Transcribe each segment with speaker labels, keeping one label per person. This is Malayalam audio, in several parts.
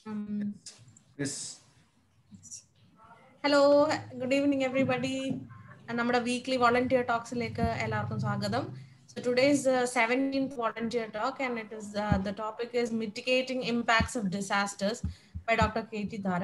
Speaker 1: Um,
Speaker 2: Yes.
Speaker 1: Hello good evening everybody നമ്മുടെ വീക്ക്ലി വോളണ്ടിയർ ടോക്സിലേക്ക് എല്ലാവർക്കും സ്വാഗതം so today's seventeenth volunteer talk and it is the topic is mitigating impacts of disasters by doctor K T Dhara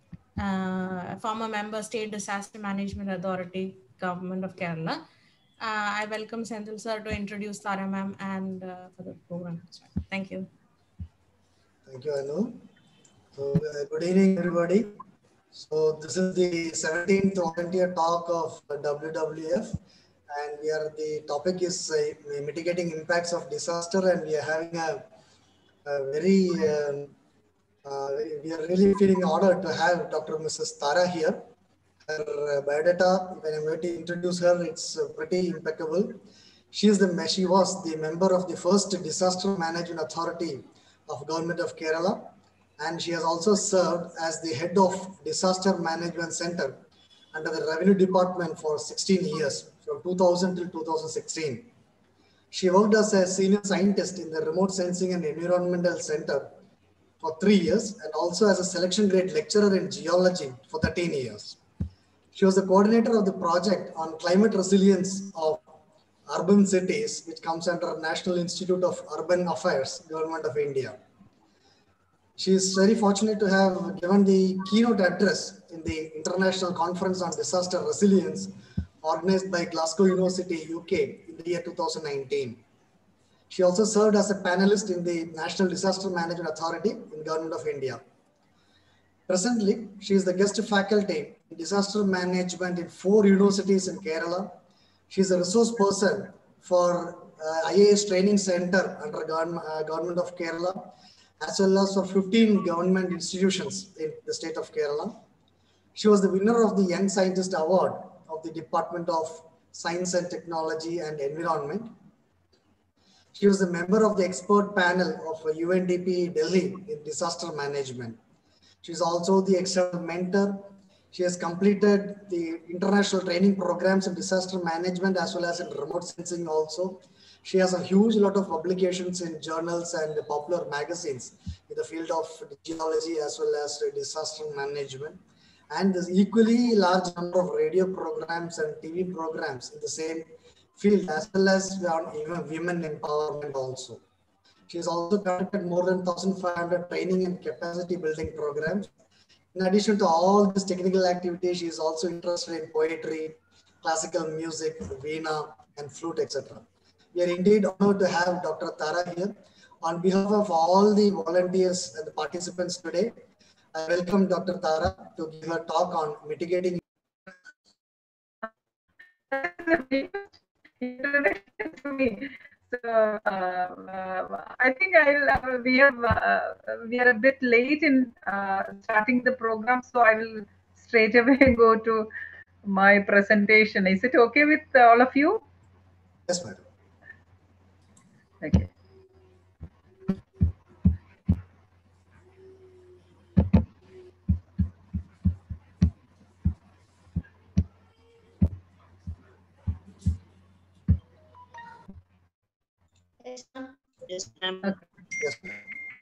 Speaker 1: former member state disaster management authority government of kerala uh, i welcome senthil sir to introduce tara ma'am and uh, for the program thank you
Speaker 3: Thank you, Anu. So, uh, good evening, everybody. So, this is the 17th volunteer talk of uh, WWF, and we are the topic is uh, mitigating impacts of disaster, and we are having a, a very um, uh, we are really feeling honored to have Dr. Mrs. Tara here. Her uh, biodata, when I'm going to introduce her, it's uh, pretty impeccable. She is the she was the member of the first disaster management authority of government of Kerala, and she has also served as the head of disaster management center under the revenue department for 16 years, from 2000 till 2016. She worked as a senior scientist in the remote sensing and environmental center for three years, and also as a selection grade lecturer in geology for 13 years. She was the coordinator of the project on climate resilience of urban cities, which comes under National Institute of Urban Affairs, Government of India. She is very fortunate to have given the keynote address in the International Conference on Disaster Resilience organized by Glasgow University, UK in the year 2019. She also served as a panelist in the National Disaster Management Authority in Government of India. Presently, she is the guest faculty in disaster management in four universities in Kerala. She is a resource person for uh, IAS Training Center under government, uh, government of Kerala, as well as for 15 government institutions in the state of Kerala. She was the winner of the Young Scientist Award of the Department of Science and Technology and Environment. She was a member of the expert panel of UNDP Delhi in disaster management. She is also the external mentor. She has completed the international training programs in disaster management as well as in remote sensing also. She has a huge lot of publications in journals and popular magazines in the field of geology as well as disaster management. And there's equally large number of radio programs and TV programs in the same field as well as on even women empowerment also. She has also conducted more than 1,500 training and capacity building programs. In addition to all this technical activity, she is also interested in poetry, classical music, veena, and flute, etc. We are indeed honored to have Dr. Tara here. On behalf of all the volunteers and the participants today, I welcome Dr. Tara to give a talk on mitigating
Speaker 4: introduction to me. So uh, uh, I think I'll uh, we have uh, we are a bit late in uh, starting the program, so I will straight away go to my presentation. Is it okay with all of you?
Speaker 3: Yes, madam.
Speaker 4: Okay.
Speaker 5: Yes, ma'am. Yes, ma'am.
Speaker 3: Yes, madam.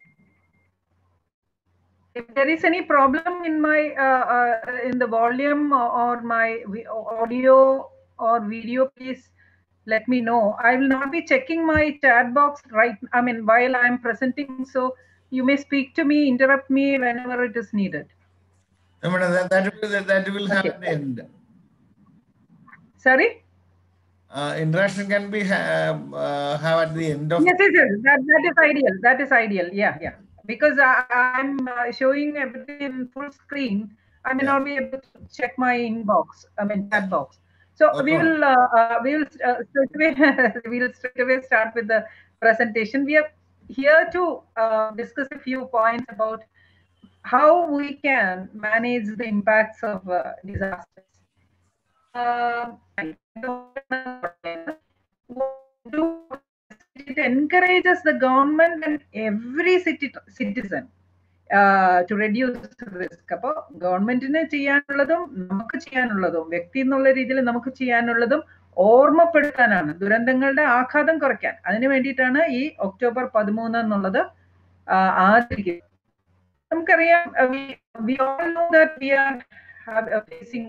Speaker 4: If there is any problem in my uh, uh, in the volume or, or my vi- audio or video, please let me know. I will not be checking my chat box right. I mean, while I am presenting, so you may speak to me, interrupt me whenever it is needed.
Speaker 2: No, madam, that, that will, that, that will have
Speaker 4: Okay.
Speaker 2: at the end.
Speaker 4: Sorry.
Speaker 2: Uh, interaction can be have, uh, have at the end of.
Speaker 4: Yes, yes, yes. That, that is ideal. That is ideal. Yeah, yeah. Because I, I'm uh, showing everything in full screen, I may
Speaker 2: Yeah.
Speaker 4: not be able to check my inbox. I mean, chat box. So
Speaker 2: No
Speaker 4: we will uh, uh, we will uh, straight away we will straight away start with the presentation. We are here to uh, discuss a few points about how we can manage the impacts of uh, disasters. Um, I don't know. do it encourages the government and every citi- citizen uh, to reduce risk അപ്പോൾ ഗവൺമെന്റിന് ചെയ്യാനുള്ളതും നമുക്ക് ചെയ്യാനുള്ളതും വ്യക്തി എന്നുള്ള രീതിയിൽ നമുക്ക് ചെയ്യാനുള്ളതും ഓർമ്മപ്പെടുത്താനാണ് ദുരന്തങ്ങളുടെ ആഘാതം കുറയ്ക്കാൻ അതിനു വേണ്ടിയിട്ടാണ് ഈ ഒക്ടോബർ പതിമൂന്ന് എന്നുള്ളത് ആ, ആചരിക്കുന്നത് നമുക്കറിയാം we all know that we are facing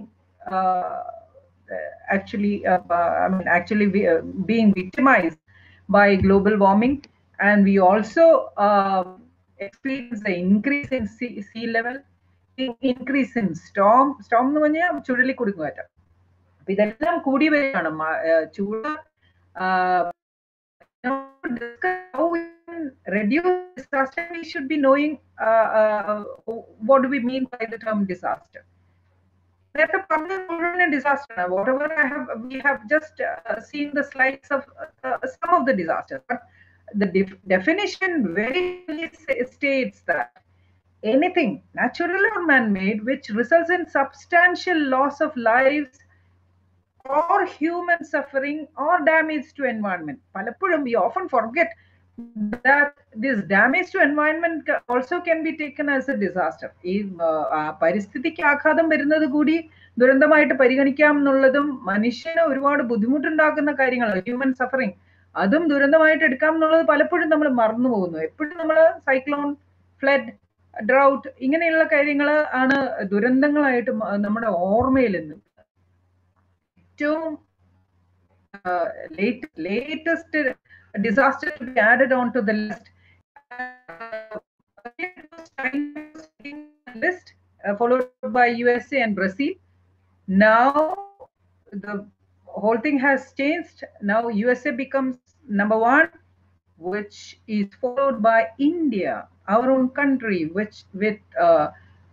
Speaker 4: actually uh, I mean actually we, uh, being victimized by global warming and we also uh, experience the increase in sea, sea level increase in storm storm എന്ന് പറഞ്ഞാൽ ചുഴലിക്കുടുങ്ങുമാറ്റം അപ്പൊ ഇതെല്ലാം കൂടി വരികയാണ് ചൂട് how we can reduce disaster we should be knowing what do we mean by the term disaster നേരത്തെ പറഞ്ഞ മുഴുവൻ ഡിസാസ്റ്റർ ആണ് whatever I have we have just seen the slides of some of the disaster but the def- definition very clearly states that anything natural or man-made which results in substantial loss of lives or human suffering or damage to environment പലപ്പോഴും we often forget that this damage to environment also can be taken as a disaster ഈ പരിസ്ഥിതിക്ക് ആഘാതം വരുന്നത് കൂടി ദുരന്തമായിട്ട് പരിഗണിക്കാം എന്നുള്ളതും മനുഷ്യന് ഒരുപാട് ബുദ്ധിമുട്ടുണ്ടാക്കുന്ന കാര്യങ്ങൾ ഹ്യൂമൻ സഫറിങ് അതും ദുരന്തമായിട്ട് എടുക്കാം എന്നുള്ളത് പലപ്പോഴും നമ്മൾ മറന്നു പോകുന്നു എപ്പോഴും നമ്മൾ സൈക്ലോൺ ഫ്ലഡ് ഡ്രൗട്ട് ഇങ്ങനെയുള്ള കാര്യങ്ങൾ ആണ് ദുരന്തങ്ങളായിട്ട് നമ്മുടെ ഓർമ്മയിൽ നിന്ന് ഏറ്റവും latest disaster to be added on to the list. list uh, followed by USA and Brazil. Now the whole thing has changed. Now USA becomes number one, which is followed by India, our own country, which with uh,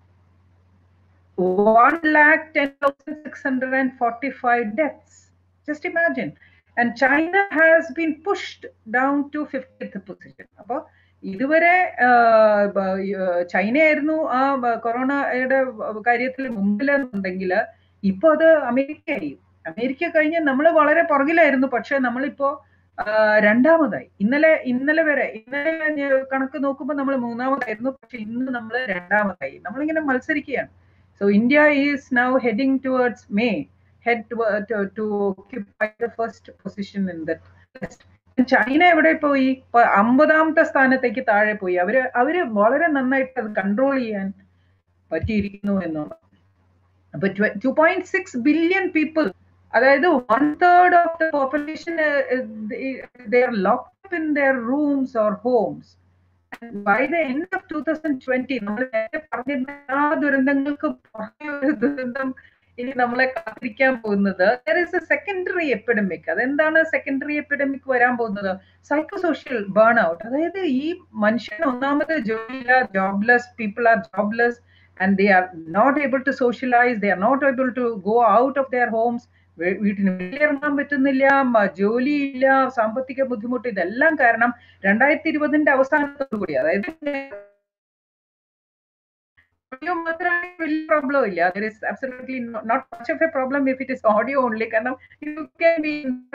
Speaker 4: one lakh ten thousand six hundred and forty-five deaths. Just imagine. And China has been pushed down to 50th position. അപ്പോൾ ഇതുവരെ ചൈനയായിരുന്നു ആ കൊറോണയുടെ കാര്യത്തിൽ മുമ്പിലെന്നുണ്ടെങ്കിൽ ഇപ്പൊ അത് അമേരിക്കയായി അമേരിക്ക കഴിഞ്ഞ് നമ്മൾ വളരെ പുറകിലായിരുന്നു പക്ഷെ നമ്മളിപ്പോ രണ്ടാമതായി ഇന്നലെ ഇന്നലെ വരെ ഇന്നലെ കണക്ക് നോക്കുമ്പോൾ നമ്മൾ മൂന്നാമതായിരുന്നു പക്ഷെ ഇന്ന് നമ്മൾ രണ്ടാമതായി നമ്മളിങ്ങനെ മത്സരിക്കുകയാണ് so India is now heading towards may head to, to, to occupy the first position in that list. China എവിടെ പോയി അമ്പതാമത്തെ സ്ഥാനത്തേക്ക് താഴെ പോയി അവര് അവര് വളരെ നന്നായിട്ട് അത് കൺട്രോൾ ചെയ്യാൻ പറ്റിയിരിക്കുന്നു എന്നുള്ളത് അപ്പൊ two point six billion people അതായത് one third of the population locked in their rooms or homes by the end of two thousand twenty നമ്മൾ നേരത്തെ പറഞ്ഞിരുന്ന എല്ലാ ദുരന്തങ്ങൾക്കും പുറമെ ഒരു ദുരന്തം ഇനി നമ്മളെ കാത്തിരിക്കാൻ പോകുന്നത് there is a secondary epidemic അതെന്താണ് സെക്കൻഡറി എപ്പിഡമിക് വരാൻ പോകുന്നത് സൈക്കോ സോഷ്യൽ ബേൺ ഔട്ട് അതായത് ഈ മനുഷ്യൻ ഒന്നാമത് ജോലിയില്ല jobless people are jobless and they are not able to socialise they are not able to go out of their homes വീട്ടിന് വെളിയിറങ്ങാൻ പറ്റുന്നില്ല ജോലിയില്ല സാമ്പത്തിക ബുദ്ധിമുട്ട് ഇതെല്ലാം കാരണം രണ്ടായിരത്തി ഇരുപതിന്റെ അവസാനത്തോടു കൂടി അതായത് audio മാത്രമേ വലിയ പ്രോബ്ലം ഇല്ല there is absolutely not much of a problem if it is audio only കാരണം you can be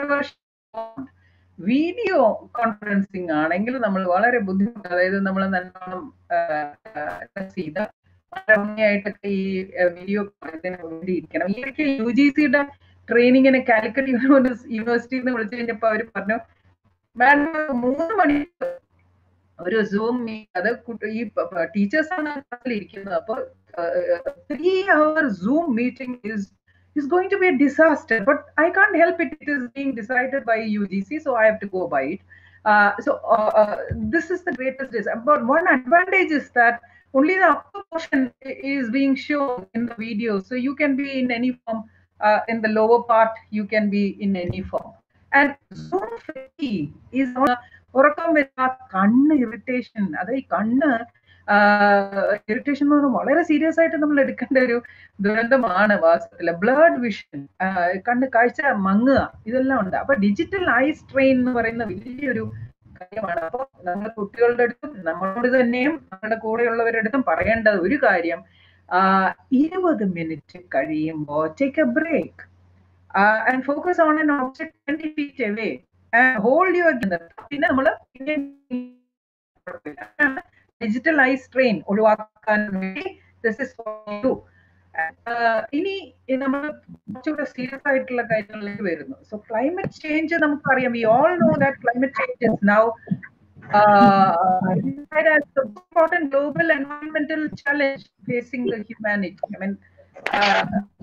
Speaker 4: video conferencing ആണെങ്കിൽ നമ്മൾ വളരെ ബുദ്ധിമുട്ട് അതായത് നമ്മൾ നല്ലോണം ചെയ്ത ഭംഗിയായിട്ടൊക്കെ ഈ വീഡിയോ വേണ്ടി ഇരിക്കണം ഈ ഇടയ്ക്ക് യു ജി സിയുടെ ട്രെയിനിങ്ങിന് കാലിക്കറ്റ് യൂണിവേഴ്സിറ്റിയിൽ നിന്ന് വിളിച്ചു കഴിഞ്ഞപ്പോൾ അവർ പറഞ്ഞു മാഡം മൂന്ന് മണി ഒരു സൂം അത് ഈ ടീച്ചേഴ്സ് ആണ് ക്ലാസ്സിൽ ഇരിക്കുന്നത് അപ്പോൾ three hour Zoom meeting is is going to be a disaster but i can't help it it is being decided by ugc so i have to go by it uh, so uh, uh, this is the greatest dis- but one advantage is that only the upper portion is being shown in the video so you can be in any form in the lower part you can be in any form and zoom fatigue is on ഉറക്കം വരുന്ന കണ്ണ് ഇറിറ്റേഷൻ അത് ഈ കണ്ണ് ഇറിറ്റേഷൻ എന്ന് പറഞ്ഞാൽ വളരെ സീരിയസ് ആയിട്ട് നമ്മൾ എടുക്കേണ്ട ഒരു ദുരന്തമാണ് വാസ്തവത്തില് ബ്ലഡ് വിഷൻ കണ്ണ് കാഴ്ച മങ്ങുക ഇതെല്ലാം ഉണ്ട് അപ്പൊ ഡിജിറ്റൽ ഐ സ്ട്രെയിൻ എന്ന് പറയുന്ന വലിയൊരു കാര്യമാണ് അപ്പൊ നമ്മൾ കുട്ടികളുടെ അടുത്തും നമ്മളോട് തന്നെയും നമ്മുടെ കൂടെയുള്ളവരുടെ അടുത്തും പറയേണ്ട ഒരു കാര്യം ഇരുപത് മിനിറ്റ് കഴിയുമ്പോൾ take a break and focus on an object twenty feet away hold your പിന്നെ നമ്മൾ ഡിജിറ്റൽ ഐ സ്ട്രെയിൻ ഒഴിവാക്കാൻ വേണ്ടി ദിസ് ഇസ് യു ഇനി നമ്മൾ കുറച്ചുകൂടെ സീരിയസ് ആയിട്ടുള്ള കാര്യങ്ങളിലേക്ക് വരുന്നു സോ ക്ലൈമറ്റ് ചേഞ്ച് നമുക്കറിയാം we all know that climate change is now uh, identified as the important global environmental challenge facing the humanity. I mean, uh,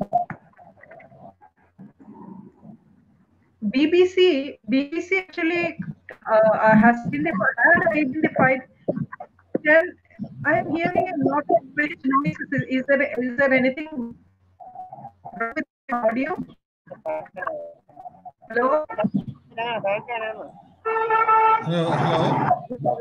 Speaker 4: BBC, BBC actually uh, uh, has identified, has identified 10, I am hearing a lot of strange noises. Is, is there is there anything wrong with the audio? Hello?
Speaker 2: Hello, hello.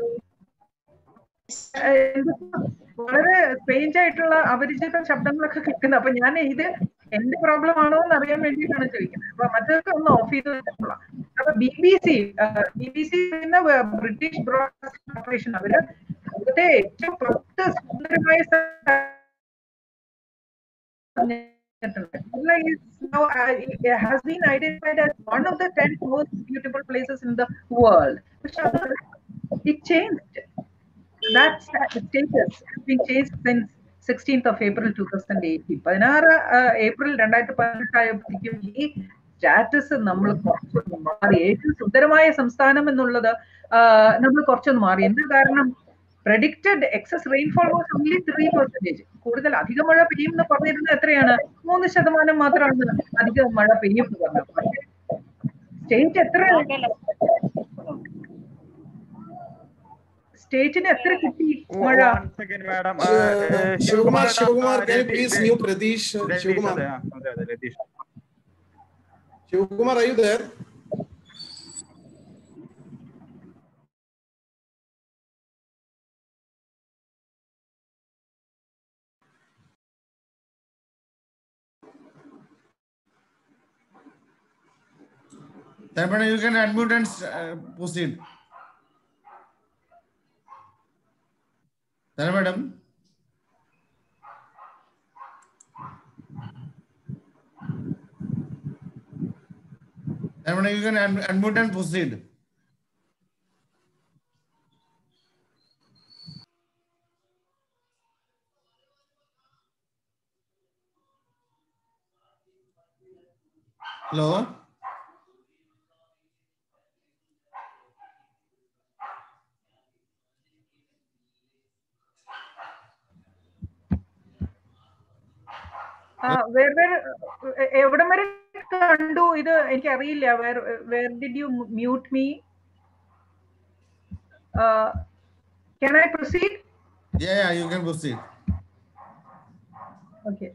Speaker 4: ഏഹ് വളരെ സ്ട്രേഞ്ച് ആയിട്ടുള്ള അപരിചിത ശബ്ദങ്ങളൊക്കെ കേൾക്കുന്നത് അപ്പൊ ഞാൻ ഇത് എന്റെ പ്രോബ്ലം ആണോ എന്ന് അറിയാൻ വേണ്ടിയിട്ടാണ് ചോദിക്കുന്നത് അപ്പൊ മറ്റൊക്കെ ഒന്ന് ഓഫ് ചെയ്ത് വെച്ചിട്ടുള്ള അപ്പൊ B B C B B C എന്ന ബ്രിട്ടീഷ് ബ്രോഡ്കാസ്റ്റിംഗ് കോർപ്പറേഷൻ അവര് ലോകത്തെ ഏറ്റവും പത്ത് സുന്ദരമായ സ്ഥ- Kerala is now uh, it has been identified as one of the 10 most beautiful places in the world. Which are- it changed. That sta- status has been changed since 16th of April 2018. പതിനാറ് ഏപ്രിൽ രണ്ടായിരത്തി പതിനെട്ടായപ്പോഴത്തേക്കും ഈ സ്റ്റാറ്റസ് നമ്മൾ കുറച്ചൊന്ന് മാറി ഏറ്റവും സുന്ദരമായ സംസ്ഥാനം എന്നുള്ളത് നമ്മൾ കുറച്ചൊന്ന് മാറി എന്ത് കാരണം predicted excess rainfall was only three percentage കൂടുതൽ അധിക മഴ പെയ്യും എന്ന് പറഞ്ഞിരുന്നത് എത്രയാണ് മൂന്ന് ശതമാനം മാത്രമാണ് അധിക മഴ പെയ്യും എന്ന് പറഞ്ഞത് പക്ഷേ സ്റ്റേറ്റ് എത്ര സ്റ്റേറ്റിന് എത്ര കിട്ടി മഴ
Speaker 6: One second, madam. Uh,
Speaker 7: Uh,
Speaker 6: uh,
Speaker 7: Shivkumar,
Speaker 6: madam,
Speaker 7: Shivkumar,
Speaker 6: uh,
Speaker 7: can you
Speaker 6: Rati-
Speaker 7: please
Speaker 6: Rati-
Speaker 7: mute Ratish? uh,
Speaker 6: Ratish,
Speaker 7: Shivkumar,
Speaker 6: അതെ, ആ, അതെ, അതെ, Ratheesh.
Speaker 7: Shivkumar, are you there?
Speaker 2: Then madam, you can unmute and uh, proceed. Then madam. Then madam, you can un- unmute and proceed. Hello.
Speaker 4: ആ, where- where, എ- എവിടം വരെ കണ്ടു ഇത് എനിക്ക് അറിയില്ല where where did you mute me can I proceed
Speaker 2: Yeah, yeah, you can proceed.
Speaker 4: Okay.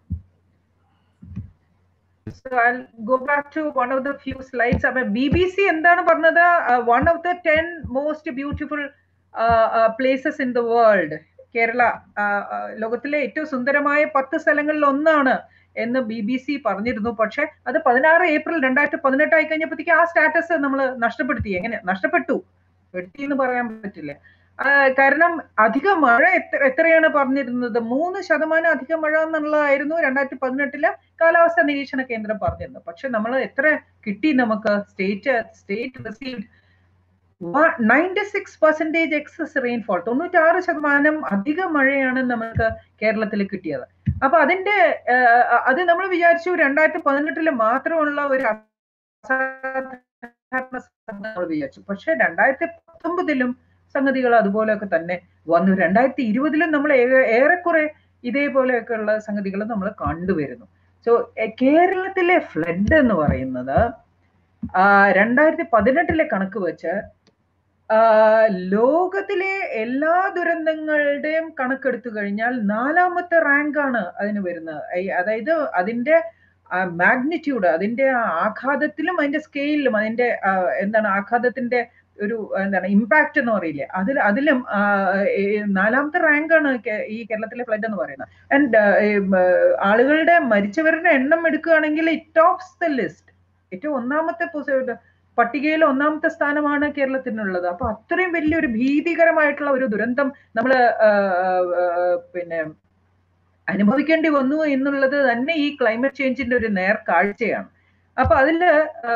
Speaker 4: So I'll go back to one of the few slides. അപ്പൊ ബി ബി സി എന്താണ് പറഞ്ഞത് one of the ten most beautiful places in the world Kerala uh, uh, ലോകത്തിലെ ഏറ്റവും സുന്ദരമായ പത്ത് സ്ഥലങ്ങളിൽ ഒന്നാണ് എന്ന് ബി ബി സി പറഞ്ഞിരുന്നു പക്ഷെ അത് പതിനാറ് ഏപ്രിൽ രണ്ടായിരത്തി പതിനെട്ട് ആയി കഴിഞ്ഞപ്പോഴത്തേക്ക് ആ സ്റ്റാറ്റസ് നമ്മൾ നഷ്ടപ്പെടുത്തി എങ്ങനെ നഷ്ടപ്പെട്ടു പെടുത്തി എന്ന് പറയാൻ പറ്റില്ല ആ, കാരണം അധിക മഴ എത്ര എത്രയാണ് പറഞ്ഞിരുന്നത് മൂന്ന് ശതമാനം അധിക മഴ എന്നുള്ളതായിരുന്നു രണ്ടായിരത്തി പതിനെട്ടില് കാലാവസ്ഥാ നിരീക്ഷണ കേന്ദ്രം പറഞ്ഞിരുന്നത് പക്ഷെ നമ്മൾ എത്ര കിട്ടി നമുക്ക് state state received ninety six percentage excess rainfall തൊണ്ണൂറ്റാറ് ശതമാനം അധിക മഴയാണ് നമുക്ക് കേരളത്തിൽ കിട്ടിയത് അപ്പൊ അതിന്റെ ആ, അത് നമ്മൾ വിചാരിച്ചു രണ്ടായിരത്തി പതിനെട്ടില് മാത്രമുള്ള ഒരു അസാധാരണ സംഭവം നമ്മൾ വിചാരിച്ചു പക്ഷെ രണ്ടായിരത്തി പത്തൊമ്പതിലും സംഗതികൾ അതുപോലെയൊക്കെ തന്നെ വന്നു രണ്ടായിരത്തി ഇരുപതിലും നമ്മൾ ഏ- ഏറെക്കുറെ ഇതേപോലെയൊക്കെയുള്ള സംഗതികൾ നമ്മൾ കണ്ടുവരുന്നു സോ കേരളത്തിലെ ഫ്ലഡ് എന്ന് പറയുന്നത് ആ, രണ്ടായിരത്തി പതിനെട്ടിലെ കണക്ക് വെച്ച് ആ, ലോകത്തിലെ എല്ലാ ദുരന്തങ്ങളുടെയും കണക്കെടുത്തു കഴിഞ്ഞാൽ നാലാമത്തെ റാങ്ക് ആണ് അതിന് വരുന്നത് ഐ- അതായത് അതിന്റെ മാഗ്നിറ്റ്യൂഡ് അതിന്റെ ആ ആഘാതത്തിലും അതിന്റെ സ്കെയിലും അതിന്റെ ആ, എന്താണ് ആഘാതത്തിന്റെ ഒരു എന്താണ് ഇമ്പാക്ട് എന്ന് പറയില്ലേ അതിൽ അതിലും ആ, ഏ, നാലാമത്തെ റാങ്ക് ആണ് കേ- ഈ കേരളത്തിലെ ഫ്ലഡ് എന്ന് പറയുന്നത് ആൻഡ് ആളുകളുടെ മരിച്ചവരുടെ എണ്ണം എടുക്കുകയാണെങ്കിൽ ഇറ്റ് ടോപ്സ് ദ ലിസ്റ്റ് ഏറ്റവും ഒന്നാമത്തെ പൊസി- പട്ടികയിൽ ഒന്നാമത്തെ സ്ഥാനമാണ് കേരളത്തിനുള്ളത് അപ്പൊ അത്രയും വലിയൊരു ഭീതികരമായിട്ടുള്ള ഒരു ദുരന്തം നമ്മൾ പിന്നെ അനുഭവിക്കേണ്ടി വന്നു എന്നുള്ളത് തന്നെ ഈ ക്ലൈമറ്റ് ചേഞ്ചിന്റെ ഒരു നേർ കാഴ്ചയാണ് അപ്പൊ അതില് ആ,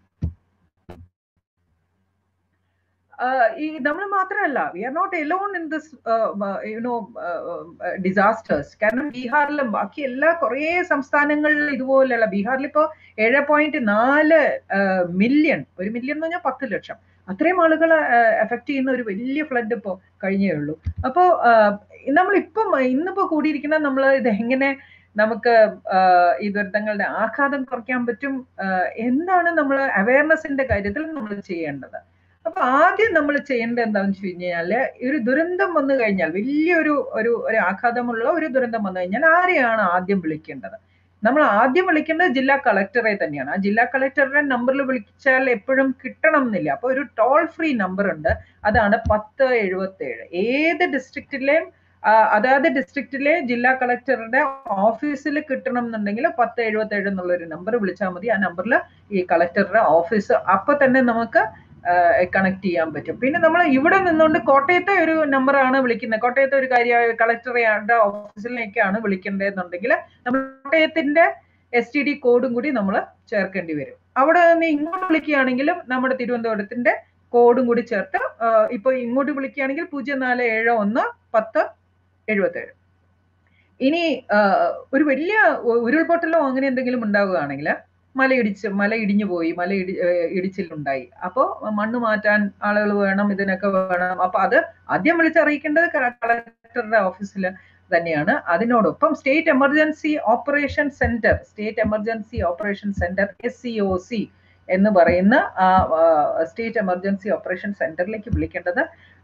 Speaker 4: ആ, ഈ നമ്മൾ മാത്രമല്ല we are not alone in this you know disasters കാരണം ബീഹാറിലും ബാക്കി എല്ലാ കുറേ സംസ്ഥാനങ്ങളിലും ഇതുപോലെയുള്ള ബീഹാറിൽ ഇപ്പോ ഏഴ് പോയിന്റ് നാല് മില്യൺ ഒരു മില്യൺ എന്ന് പറഞ്ഞാൽ പത്ത് ലക്ഷം അത്രയും ആളുകൾ എഫക്ട് ചെയ്യുന്ന ഒരു വലിയ ഫ്ലഡ് ഇപ്പോൾ കഴിഞ്ഞേ ഉള്ളൂ അപ്പോൾ നമ്മളിപ്പം ഇന്നിപ്പോൾ കൂടിയിരിക്കുന്ന നമ്മൾ ഇത് എങ്ങനെ നമുക്ക് ഈ ദുരിതങ്ങളുടെ ആഘാതം കുറയ്ക്കാൻ പറ്റും എന്താണ് നമ്മൾ അവയർനെസിന്റെ കാര്യത്തിൽ നമ്മൾ ചെയ്യേണ്ടത് അപ്പൊ ആദ്യം നമ്മൾ ചെയ്യേണ്ടത് എന്താണെന്ന് വെച്ച് കഴിഞ്ഞാല് ഒരു ദുരന്തം വന്നു കഴിഞ്ഞാൽ വലിയൊരു ഒരു ഒരു ആഘാതമുള്ള ഒരു ദുരന്തം വന്നു കഴിഞ്ഞാൽ ആരെയാണ് ആദ്യം വിളിക്കേണ്ടത് നമ്മൾ ആദ്യം വിളിക്കേണ്ടത് ജില്ലാ കളക്ടറെ തന്നെയാണ് ആ ജില്ലാ കളക്ടറുടെ നമ്പറിൽ വിളിച്ചാൽ എപ്പോഴും കിട്ടണം എന്നില്ല അപ്പൊ ഒരു ടോൾ ഫ്രീ നമ്പർ ഉണ്ട് അതാണ് പത്ത് എഴുപത്തി ഏഴ് ഏത് ഡിസ്ട്രിക്റ്റിലെയും അതാത് ഡിസ്ട്രിക്റ്റിലെ ജില്ലാ കളക്ടറുടെ ഓഫീസിൽ കിട്ടണം എന്നുണ്ടെങ്കിൽ പത്ത് എഴുപത്തി ഏഴ് എന്നുള്ള ഒരു നമ്പർ വിളിച്ചാൽ മതി ആ നമ്പറിൽ ഈ കളക്ടറുടെ ഓഫീസ് അപ്പൊ തന്നെ നമുക്ക് കണക്ട് ചെയ്യാൻ പറ്റും പിന്നെ നമ്മൾ ഇവിടെ നിന്നുകൊണ്ട് കോട്ടയത്തെ ഒരു നമ്പറാണ് വിളിക്കുന്നത് കോട്ടയത്തെ ഒരു കാര്യ കളക്ടറുടെ ഓഫീസിലേക്കാണ് വിളിക്കേണ്ടതെന്നുണ്ടെങ്കിൽ നമ്മൾ കോട്ടയത്തിന്റെ എസ് ടി ഡി കോഡും കൂടി നമ്മൾ ചേർക്കേണ്ടി വരും അവിടെ നിന്ന് ഇങ്ങോട്ട് വിളിക്കുകയാണെങ്കിലും നമ്മുടെ തിരുവനന്തപുരത്തിന്റെ കോഡും കൂടി ചേർത്ത് ഇപ്പൊ ഇങ്ങോട്ട് വിളിക്കുകയാണെങ്കിൽ പൂജ്യം നാല് ഏഴ് ഒന്ന് പത്ത് എഴുപത്തേഴ് ഇനി ഒരു വലിയ ഉരുൾപൊട്ടലോ അങ്ങനെ എന്തെങ്കിലും ഉണ്ടാവുകയാണെങ്കിൽ മലയിടിച്ച് മല ഇടിഞ്ഞു പോയി മല ഇടി ഇടിച്ചിലുണ്ടായി അപ്പോൾ മണ്ണ് മാറ്റാൻ ആളുകൾ വേണം ഇതിനൊക്കെ വേണം അപ്പൊ അത് ആദ്യം വിളിച്ചറിയിക്കേണ്ടത് കളക്ടറുടെ ഓഫീസിൽ തന്നെയാണ് അതിനോടൊപ്പം state emergency operation centre state emergency operation centre S C O C എന്ന് പറയുന്ന ആ സ്റ്റേറ്റ് എമർജൻസി ഓപ്പറേഷൻ സെന്ററിലേക്ക് വിളിക്കേണ്ടത്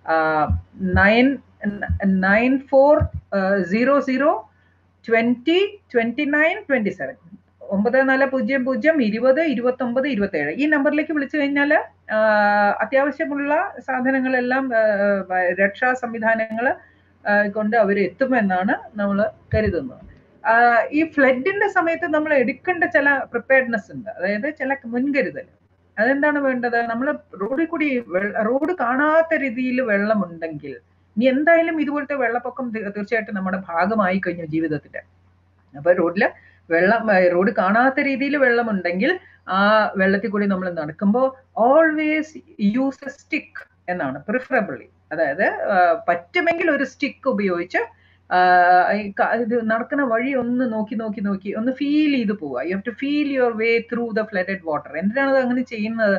Speaker 4: nine nine four zero zero twenty twenty nine twenty seven ഒമ്പത് നാല് പൂജ്യം പൂജ്യം ഇരുപത് ഇരുപത്തി ഒമ്പത് ഇരുപത്തി ഏഴ് ഈ നമ്പറിലേക്ക് വിളിച്ചു കഴിഞ്ഞാൽ അത്യാവശ്യമുള്ള സാധനങ്ങളെല്ലാം രക്ഷാ സംവിധാനങ്ങൾ കൊണ്ട് അവർ എത്തുമെന്നാണ് നമ്മൾ കരുതുന്നത് ഈ ഫ്ലഡിന്റെ സമയത്ത് നമ്മൾ എടുക്കേണ്ട ചില പ്രിപ്പയർഡ്നെസ് ഉണ്ട് അതായത് ചില മുൻകരുതൽ അതെന്താണ് വേണ്ടത് നമ്മൾ റോഡിൽ കൂടി റോഡ് കാണാത്ത രീതിയിൽ വെള്ളമുണ്ടെങ്കിൽ ഇനി എന്തായാലും ഇതുപോലത്തെ വെള്ളപ്പൊക്കം തീർച്ചയായിട്ടും നമ്മുടെ ഭാഗമായി കഴിഞ്ഞു ജീവിതത്തിന്റെ അപ്പൊ റോഡില് വെള്ളം റോഡ് കാണാത്ത രീതിയിൽ വെള്ളമുണ്ടെങ്കിൽ ആ വെള്ളത്തിൽ കൂടി നമ്മൾ നടക്കുമ്പോൾ ഓൾവേസ് യൂസ് എ സ്റ്റിക്ക് എന്നാണ് പ്രിഫറബിളി അതായത് പറ്റുമെങ്കിൽ ഒരു സ്റ്റിക്ക് ഉപയോഗിച്ച് ഇത് നടക്കുന്ന വഴി ഒന്ന് നോക്കി നോക്കി നോക്കി ഒന്ന് ഫീൽ ചെയ്ത് പോവുക you have to feel your way through the flooded water എന്തിനാണ് അത് അങ്ങനെ ചെയ്യുന്നത്